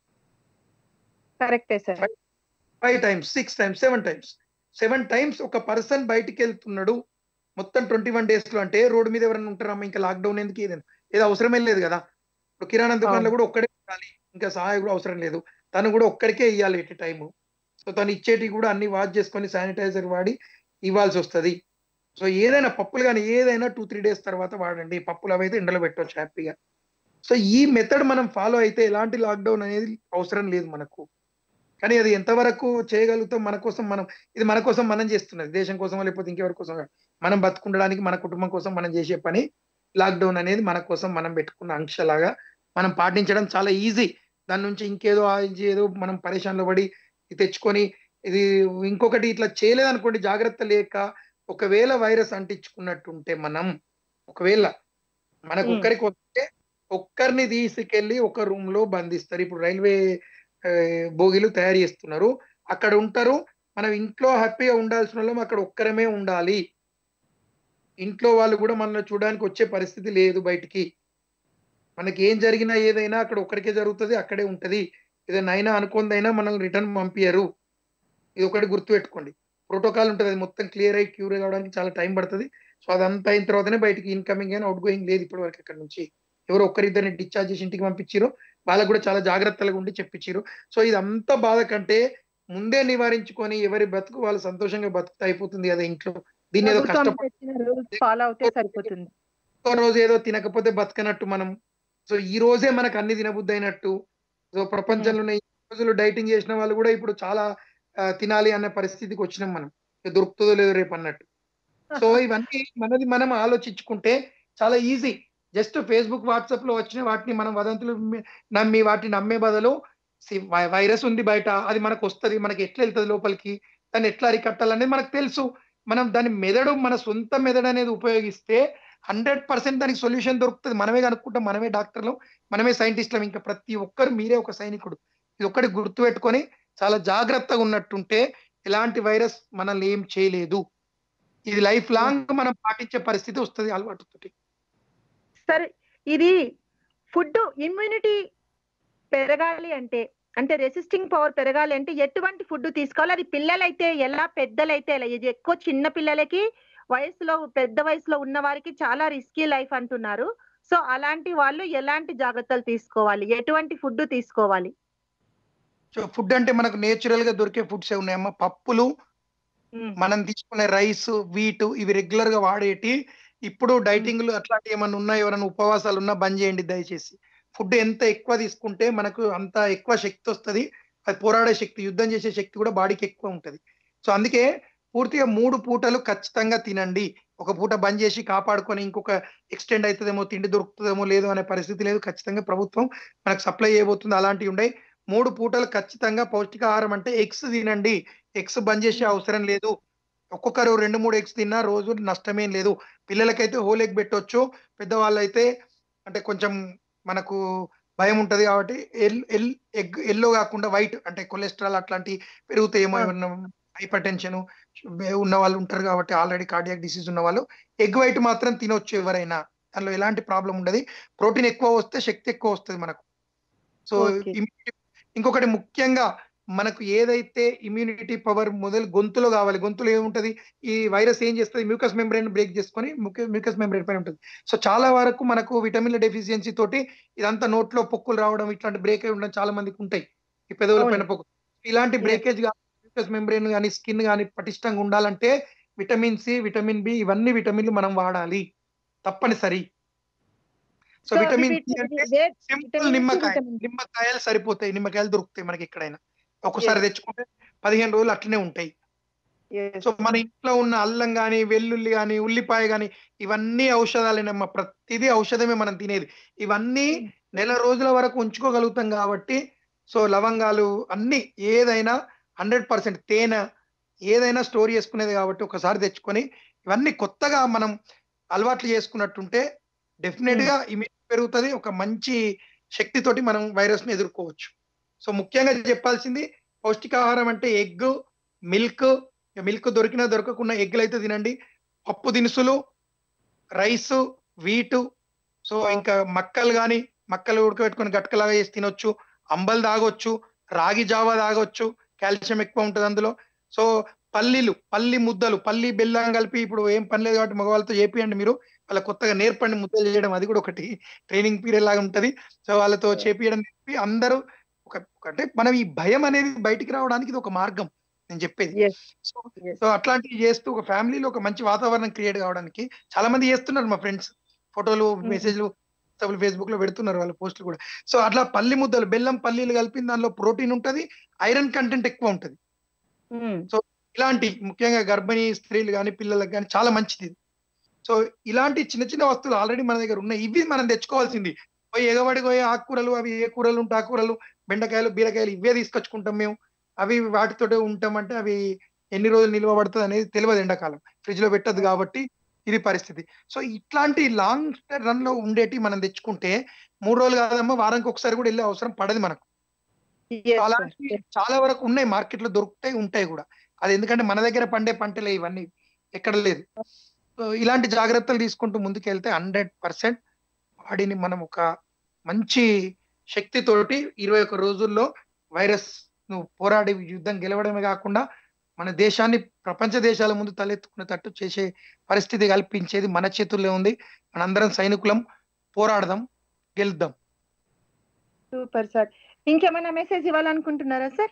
కరెక్టే sir five times six times seven times seven times ఒక పర్సన్ బయటికి వెళ్తున్నాడు మొత్తం ట్వంటీ వన్ డేస్ లో అంటే రోడ్డు మీద ఎవరైనా ఉంటారమ్మా ఇంకా లాక్డౌన్ ఎందుకు ఏదైనా ఏదో అవసరమే లేదు కదా ఇప్పుడు కిరాణా దుకాణంలో కూడా ఒక్కడే ఉండాలి ఇంకా సహాయం కూడా అవసరం లేదు తను కూడా ఒక్కడికే ఇవ్వాలి ఎట్ టైము సో తను ఇచ్చేటి కూడా అన్ని వాచ్ చేసుకొని శానిటైజర్ వాడి ఇవ్వాల్సి వస్తుంది సో ఏదైనా పప్పులు కానీ ఏదైనా టూ త్రీ డేస్ తర్వాత వాడండి పప్పులు అవి అయితే ఎండలో పెట్టవచ్చు హ్యాపీగా సో ఈ మెథడ్ మనం ఫాలో అయితే ఎలాంటి లాక్డౌన్ అనేది అవసరం లేదు మనకు కానీ అది ఎంతవరకు చేయగలుగుతాం మన కోసం మనం ఇది మన కోసం మనం చేస్తున్నది దేశం కోసం లేకపోతే ఇంకెవరి కోసం కాదు. మనం బతుకుండడానికి మన కుటుంబం కోసం మనం చేసే పని లాక్డౌన్ అనేది మన కోసం మనం పెట్టుకున్న అంశలాగా మనం పాటించడం చాలా ఈజీ దాని నుంచి ఇంకేదో ఆ ఇది ఏదో మనం పరేషాన్లో పడి ఇది తెచ్చుకొని ఇది ఇంకొకటి ఇట్లా చేయలేదనుకోండి జాగ్రత్త లేక ఒకవేళ వైరస్ అంటించుకున్నట్టుంటే మనం ఒకవేళ మనకు మ్మ్. ఒక్కరికి వస్తే ఒక్కరిని తీసుకెళ్లి ఒక రూమ్ లో బంధిస్తారు ఇప్పుడు రైల్వే ఆ, బోగీలు తయారు చేస్తున్నారు అక్కడ ఉంటారు మనం ఇంట్లో హ్యాపీగా ఉండాల్సిన వాళ్ళం అక్కడ ఒక్కరమే ఉండాలి ఇంట్లో వాళ్ళు కూడా మనల్ని చూడడానికి వచ్చే పరిస్థితి లేదు బయటికి మనకి ఏం జరిగినా ఏదైనా అక్కడ ఒక్కరికే జరుగుతుంది అక్కడే ఉంటది ఏదైనా అయినా అనుకుందైనా మనల్ని రిటర్న్ పంపించరు ఇది ఒకటి గుర్తుపెట్టుకోండి ప్రోటోకాల్ ఉంటుంది అది మొత్తం క్లియర్ అయ్యి క్యూర్ కావడానికి చాలా టైం పడుతుంది సో అదంతా అయిన తర్వాతనే బయటికి ఇన్కమింగ్ అయినా అవుట్ గోయింగ్ లేదు ఇప్పటి వరకు అక్కడ నుంచి ఎవరో ఒక్కరిద్దరిని డిశ్చార్జ్ చేసి ఇంటికి పంపించారు వాళ్ళకు కూడా చాలా జాగ్రత్తగా ఉండి చెప్పించారు సో ఇదంతా బాధ కంటే ముందే నివారించుకొని ఎవరి బతుకు వాళ్ళు సంతోషంగా బతుకుతా అయిపోతుంది కదా ఇంట్లో దీన్ని ఏదో ప్రభుత్వం కష్టపడి పెట్టిన రూల్స్ ఫాలో అవుతే సరిపోతుంది ఒక్క రోజు ఏదో తినకపోతే బతకనట్టు మనం సో ఈ రోజే మనకు అన్ని తినబుద్ధి అయినట్టు సో ప్రపంచంలో ఉన్న ఈ రోజులు డైటింగ్ చేసిన వాళ్ళు కూడా ఇప్పుడు చాలా ఆ, తినాలి అనే పరిస్థితికి వచ్చినాం మనం ఇక దొరుకుతుందో లేదో రేపు అన్నట్టు సో ఇవన్నీ మనది మనం ఆలోచించుకుంటే చాలా ఈజీ జస్ట్ ఫేస్బుక్ వాట్సాప్ లో వచ్చిన వాటిని మనం వదంతులు మి- నమ్మి వాటిని నమ్మే బదులు సి- వై- వైరస్ ఉంది బయట అది మనకు వస్తది మనకి ఎట్లా వెళ్తుంది లోపలికి దాన్ని ఎట్లా అరికట్టాలనేది మనకు తెలుసు మనం దాని మెదడు మన సొంత మెదడు అనేది ఉపయోగిస్తే హండ్రెడ్ పర్సెంట్ దానికి సొల్యూషన్ దొరుకుతుంది మనమే కనుక్కుంటాం మనమే డాక్టర్లు మనమే సైంటిస్టులం ఇంకా ప్రతి ఒక్కరు మీరే ఒక సైనికుడు ఇది ఒక్కటి గుర్తుపెట్టుకొని చాలా జాగ్రత్తగా ఉన్నట్టుంటే ఎలాంటి వైరస్ మనల్ని ఏం చేయలేదు ఇది లైఫ్ లాంగ్ మనం పాటించే పరిస్థితి వస్తుంది అలవాటుతోటి సరే ఇది ఫుడ్ ఇమ్యూనిటీ పెరగాలి అంటే అంటే రెసిస్టింగ్ పవర్ పెరగాలి అంటే ఎటువంటి ఫుడ్ తీసుకోవాలి అది పిల్లలైతే ఎలా పెద్దలైతే ఎలా ఇది ఎక్కువ చిన్న పిల్లలకి వయసులో పెద్ద వయసులో ఉన్న వారికి చాలా రిస్కీ లైఫ్ అంటున్నారు సో అలాంటి వాళ్ళు ఎలాంటి జాగ్రత్తలు తీసుకోవాలి ఎటువంటి ఫుడ్ తీసుకోవాలి సో ఫుడ్ అంటే మనకు నేచురల్ గా దొరికే ఫుడ్స్ ఏ ఉన్నాయమ్మా పప్పులు మనం తీసుకునే రైస్ వీట్ ఇవి రెగ్యులర్ గా వాడేటి ఇప్పుడు డైటింగ్లు అట్లాంటి ఏమన్నా ఉన్నా ఎవరైనా ఉపవాసాలు ఉన్నా బంద్ చేయండి దయచేసి ఫుడ్ ఎంత ఎక్కువ తీసుకుంటే మనకు అంత ఎక్కువ శక్తి వస్తుంది అది పోరాడే శక్తి యుద్ధం చేసే శక్తి కూడా బాడీకి ఎక్కువ ఉంటది సో అందుకే పూర్తిగా మూడు పూటలు ఖచ్చితంగా తినండి ఒక పూట బంద్ చేసి కాపాడుకొని ఇంకొక ఎక్స్టెండ్ అవుతుందేమో తిండి దొరుకుతుందేమో లేదు అనే పరిస్థితి లేదు ఖచ్చితంగా ప్రభుత్వం మనకు సప్లై చేయబోతుంది అలాంటివి ఉన్నాయి మూడు పూటలు ఖచ్చితంగా పౌష్టికాహారం అంటే ఎగ్స్ తినండి ఎగ్స్ బంద్ చేసే అవసరం లేదు ఒక్కొక్కరు రెండు మూడు ఎగ్స్ తిన్నా రోజు నష్టమేం లేదు పిల్లలకైతే హోల్ ఎగ్ పెట్టొచ్చు పెద్దవాళ్ళు అయితే అంటే కొంచెం మనకు భయం ఉంటది కాబట్టి ఎల్ ఎల్ ఎగ్ ఎల్లో కాకుండా వైట్ అంటే కొలెస్ట్రాల్ అట్లాంటి పెరుగుతాయేమో ఏమన్నా హైపర్ టెన్షన్ ఉన్న వాళ్ళు ఉంటారు కాబట్టి ఆల్రెడీ కార్డియాక్ డిసీజ్ ఉన్న వాళ్ళు ఎగ్ వైట్ మాత్రం తినొచ్చు ఎవరైనా దానిలో ఎలాంటి ప్రాబ్లం ఉండదు ప్రోటీన్ ఎక్కువ వస్తే శక్తి ఎక్కువ వస్తుంది మనకు సో Okay. immunity- ఇంకొకటి ముఖ్యంగా మనకు ఏదైతే ఇమ్యూనిటీ పవర్ మొదలు గొంతులో కావాలి గొంతులో ఏముంటది ఈ వైరస్ ఏం చేస్తుంది మ్యూకస్ మెంబ్రెయిన్ బ్రేక్ చేసుకొని మ్యూకస్ మెంబ్రెయిన్ పైన ఉంటుంది సో చాలా వరకు మనకు విటమిన్ల డెఫిషియన్సీ తోటి ఇదంతా నోట్లో పొక్కులు రావడం ఇట్లాంటి బ్రేక్ అయి ఉండడం చాలా మందికి ఉంటాయి ఈ పెదవుల పైన పొక్కు ఇలాంటి బ్రేకేజ్ మ్యూకస్ మెంబ్రెయిన్ కానీ స్కిన్ కానీ పటిష్టంగా ఉండాలంటే విటమిన్ సి విటమిన్ బి ఇవన్నీ విటమిన్లు మనం వాడాలి తప్పనిసరి సో So, విటమిన్ విట- సి అంటే వే- సింపుల్ విటమిన్ సి, నిమ్మకాయ విటమిన్ నిమ్మకాయలు సరిపోతాయి నిమ్మకాయలు దొరుకుతాయి మనకి ఎక్కడైనా ఒకసారి తెచ్చుకుంటే పదిహేను రోజులు అట్లనే ఉంటాయి సో మన ఇంట్లో ఉన్న అల్లం గాని వెల్లుల్లి గాని ఉల్లిపాయ గాని ఇవన్నీ ఔషధాలేనమ్మా ప్రతిదీ ఔషధమే మనం తినేది ఇవన్నీ నెల రోజుల వరకు ఉంచుకోగలుగుతాం కాబట్టి సో లవంగాలు అన్ని ఏదైనా హండ్రెడ్ పర్సెంట్ తేనె ఏదైనా స్టోర్ చేసుకునేది కాబట్టి ఒకసారి తెచ్చుకొని ఇవన్నీ కొత్తగా మనం అలవాట్లు చేసుకున్నట్టుంటే డెఫినెట్ గా ఇమ్యూనిటీ పెరుగుతుంది ఒక మంచి శక్తితోటి మనం వైరస్ ని ఎదుర్కోవచ్చు సో ముఖ్యంగా చెప్పాల్సింది పౌష్టికాహారం అంటే ఎగ్ మిల్క్ మిల్క్ దొరికినా దొరకకుండా ఎగ్లు అయితే తినండి పప్పు దినుసులు రైస్ వీటు సో ఇంకా మక్కలు కానీ మక్కలు ఉడకబెట్టుకొని గట్కలాగా చేసి తినొచ్చు అంబలు తాగొచ్చు రాగి జావా తాగొచ్చు కాల్షియం ఎక్కువ ఉంటుంది అందులో సో పల్లీలు పల్లి ముద్దలు పల్లి బెల్లం కలిపి ఇప్పుడు ఏం పని లేదు కాబట్టి మగవాళ్ళతో చేపియండి మీరు వాళ్ళ కొత్తగా నేర్పండి ముద్దలు చేయడం అది కూడా ఒకటి ట్రైనింగ్ పీరియడ్ లాగా ఉంటది సో వాళ్ళతో చేపియడం నేర్పి అందరూ ఒక ఒక- అంటే మనం ఈ భయం అనేది బయటికి రావడానికి ఇది ఒక మార్గం నేను చెప్పేది సో సో అట్లాంటివి చేస్తూ ఒక ఫ్యామిలీలో ఒక మంచి వాతావరణం క్రియేట్ కావడానికి చాలా మంది చేస్తున్నారు మా ఫ్రెండ్స్ ఫోటోలు మెసేజ్లు ఫేస్బుక్ లో పెడుతున్నారు వాళ్ళ పోస్టులు కూడా సో అట్లా పల్లి ముద్దలు బెల్లం పల్లీలు కలిపి దానిలో ప్రోటీన్ ఉంటది ఐరన్ కంటెంట్ ఎక్కువ ఉంటది సో ఇలాంటి ముఖ్యంగా గర్భిణీ స్త్రీలు కానీ పిల్లలకు కానీ చాలా మంచిది ఇది. సో ఇలాంటి చిన్న చిన్న వస్తువులు ఆల్రెడీ మన దగ్గర ఉన్నాయి ఇవి మనం తెచ్చుకోవాల్సింది పోయి ఎగబడి పోయి ఆకుకూరలు అవి ఏ కూరలు ఉంటే ఆకుకూరలు బెండకాయలు బీరకాయలు ఇవే తీసుకొచ్చుకుంటాం మేము అవి వాటితోటే ఉంటామంటే అవి ఎన్ని రోజులు నిల్వ పడుతుంది అనేది తెలియదు ఎండాకాలం ఫ్రిడ్జ్ లో పెట్టదు కాబట్టి ఇది పరిస్థితి సో ఇట్లాంటి లాంగ్ రన్ లో ఉండేటి మనం తెచ్చుకుంటే మూడు రోజులు కాదమ్మా వారానికి ఒకసారి కూడా వెళ్ళే అవసరం పడదు మనకు అలాంటి చాలా వరకు ఉన్నాయి మార్కెట్ లో దొరుకుతాయి ఉంటాయి కూడా అది ఎందుకంటే మన దగ్గర పండే పంటలే ఇవన్నీ ఎక్కడ లేదు సో ఇలాంటి జాగ్రత్తలు తీసుకుంటూ ముందుకెళ్తే హండ్రెడ్ పర్సెంట్ బాడీని మనం ఒక మంచి శక్తితోటి ఇరవై ఒక్క రోజుల్లో వైరస్ ను పోరాడి యుద్ధం గెలవడమే కాకుండా మన దేశాన్ని ప్రపంచ దేశాల ముందు తలెత్తుకునేటట్టు చేసే పరిస్థితి కల్పించేది మన చేతుల్లో ఉంది మనందరం సైనికులం పోరాడదాం గెలుద్దాం సూపర్ సార్ ఇంకేమైనా మెసేజ్ ఇవ్వాలనుకుంటున్నారా సార్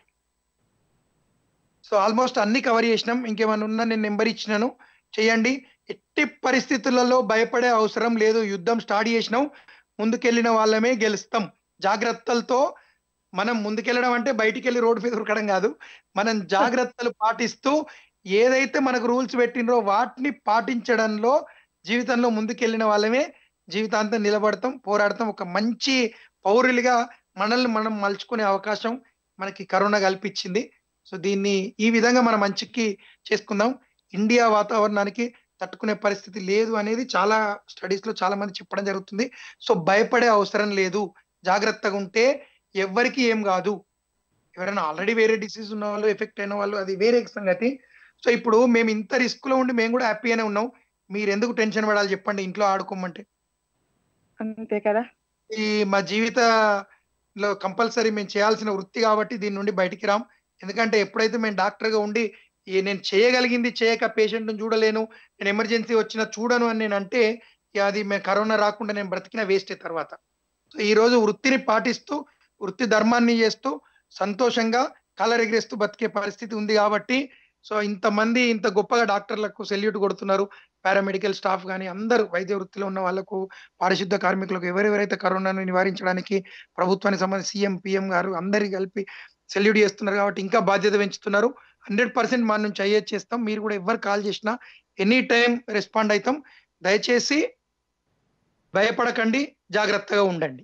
సో ఆల్మోస్ట్ అన్ని కవర్ చేసినాం ఇంకేమైనా ఉన్నా నేను నెంబర్ ఇచ్చినాను చేయండి ఎట్టి పరిస్థితులలో భయపడే అవసరం లేదు యుద్ధం స్టార్ట్ చేసినాం ముందుకెళ్ళిన వాళ్ళమే గెలుస్తాం జాగ్రత్తలతో మనం ముందుకెళ్ళడం అంటే బయటికి వెళ్ళి రోడ్డు మీద ఉరకడం కాదు మనం జాగ్రత్తలు పాటిస్తూ ఏదైతే మనకు రూల్స్ పెట్టినరో వాటిని పాటించడంలో జీవితంలో ముందుకెళ్ళిన వాళ్ళమే జీవితాంతం నిలబడతాం పోరాడతాం ఒక మంచి పౌరులుగా మనల్ని మనం మలుచుకునే అవకాశం మనకి కరోనా కల్పించింది సో దీన్ని ఈ విధంగా మనం మంచికి చేసుకుందాం ఇండియా వాతావరణానికి తట్టుకునే పరిస్థితి లేదు అనేది చాలా స్టడీస్ లో చాలా మంది చెప్పడం జరుగుతుంది సో భయపడే అవసరం లేదు జాగ్రత్తగా ఉంటే ఎవ్వరికి ఏం కాదు ఎవరైనా ఆల్రెడీ వేరే డిసీజ్ ఉన్న వాళ్ళు ఎఫెక్ట్ అయిన వాళ్ళు అది వేరే సంగతి సో ఇప్పుడు మేము ఇంత రిస్క్ లో ఉండి మేము కూడా హ్యాపీగానే ఉన్నాం మీరు ఎందుకు టెన్షన్ పడాలి చెప్పండి ఇంట్లో ఆడుకోమంటే అంతే కదా ఈ మా జీవితలో కంపల్సరీ మేము చేయాల్సిన వృత్తి కాబట్టి దీని నుండి బయటికి రాం ఎందుకంటే ఎప్పుడైతే మేము డాక్టర్ గా ఉండి ఈ నేను చేయగలిగింది చేయక పేషెంట్ చూడలేను నేను ఎమర్జెన్సీ వచ్చినా చూడను అని నేను అంటే ఇక అది మేము కరోనా రాకుండా నేను బ్రతికిన వేస్టే తర్వాత సో ఈ రోజు వృత్తిని పాటిస్తూ వృత్తి ధర్మాన్ని చేస్తూ సంతోషంగా కలర్ ఎగిరేస్తూ బతికే పరిస్థితి ఉంది కాబట్టి సో ఇంతమంది ఇంత గొప్పగా డాక్టర్లకు సెల్యూట్ కొడుతున్నారు పారామెడికల్ స్టాఫ్ కానీ అందరూ వైద్య వృత్తిలో ఉన్న వాళ్ళకు పారిశుద్ధ కార్మికులకు ఎవరెవరైతే కరోనాను నివారించడానికి ప్రభుత్వానికి సంబంధించి సీఎం పిఎం గారు అందరికి కలిపి సెల్యూట్ చేస్తున్నారు కాబట్టి ఇంకా బాధ్యత పెంచుతున్నారు హండ్రెడ్ పర్సెంట్ మన నుంచి అయ్యేది చేస్తాం మీరు కూడా ఎవరు కాల్ చేసినా ఎనీ టైం రెస్పాండ్ అవుతాం దయచేసి భయపడకండి జాగ్రత్తగా ఉండండి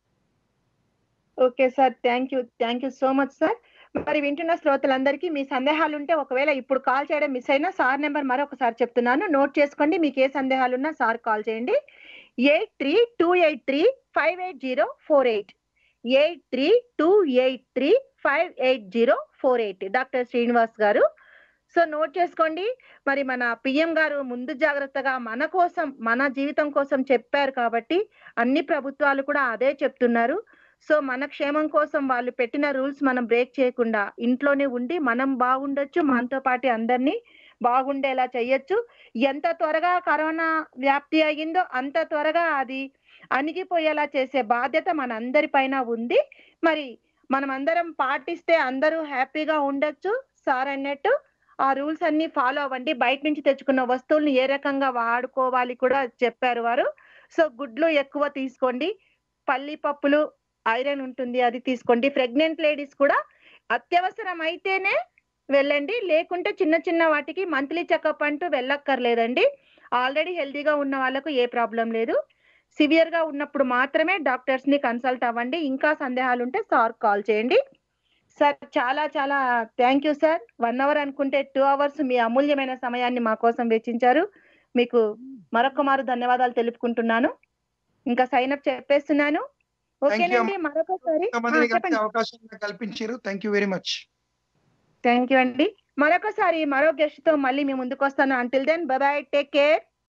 okay sir thank you thank you so much sir మరి వింటున్న శ్రోతలందరికీ మీ సందేహాలు ఉంటే ఒకవేళ ఇప్పుడు కాల్ చేయడం మిస్ అయినా సార్ నెంబర్ మరొకసారి చెప్తున్నాను నోట్ చేసుకోండి మీకు ఏ సందేహాలు ఉన్నా సార్ కాల్ చేయండి eight three two eight three five eight zero four eight eight three two eight three five eight zero four eight doctor Srinivas గారు సో నోట్ చేసుకోండి మరి మన పిఎం గారు ముందు జాగ్రత్తగా మన కోసం మన జీవితం కోసం చెప్పారు కాబట్టి అన్ని ప్రభుత్వాలు కూడా అదే చెప్తున్నారు సో మన క్షేమం కోసం వాళ్ళు పెట్టిన రూల్స్ మనం బ్రేక్ చేయకుండా ఇంట్లోనే ఉండి మనం బాగుండొచ్చు మనతో పాటు అందరినీ బాగుండేలా చెయ్యొచ్చు ఎంత త్వరగా కరోనా వ్యాప్తి అయ్యిందో అంత త్వరగా అది అణిగిపోయేలా చేసే బాధ్యత మన అందరి పైన ఉంది మరి మనం అందరం పాటిస్తే అందరూ హ్యాపీగా ఉండొచ్చు సార్ అన్నట్టు ఆ రూల్స్ అన్ని ఫాలో అవ్వండి బయట నుంచి తెచ్చుకున్న వస్తువుల్ని ఏ రకంగా వాడుకోవాలి కూడా చెప్పారు వారు సో గుడ్లు ఎక్కువ తీసుకోండి పల్లి పప్పులు ఐరన్ ఉంటుంది అది తీసుకోండి ప్రెగ్నెంట్ లేడీస్ కూడా అత్యవసరం అయితేనే వెళ్ళండి లేకుంటే చిన్న చిన్న వాటికి మంత్లీ చెకప్ అంటూ వెళ్ళక్కర్లేదండి ఆల్రెడీ హెల్తీగా ఉన్న వాళ్ళకు ఏ ప్రాబ్లం లేదు సివియర్ గా ఉన్నప్పుడు మాత్రమే డాక్టర్స్ ని కన్సల్ట్ అవ్వండి ఇంకా సందేహాలు ఉంటే సార్ కాల్ చేయండి సార్ చాలా చాలా thank you sir one hour అనుకుంటే టూ అవర్స్ మీ అమూల్యమైన సమయాన్ని మా కోసం వెచ్చించారు మీకు మరొక మారు ధన్యవాదాలు తెలుపుకుంటున్నాను ఇంకా సైన్ అప్ చెప్పేస్తున్నాను ఓకేనండి మరొకసారి ఆ, ఇంతమందిని కలిసే చెప్పండి అవకాశం నాకు కల్పించారు thank you very much thank you అండి మరొకసారి మరో గెస్ట్ తో మళ్ళీ మీ ముందుకు వస్తాను until then bye take care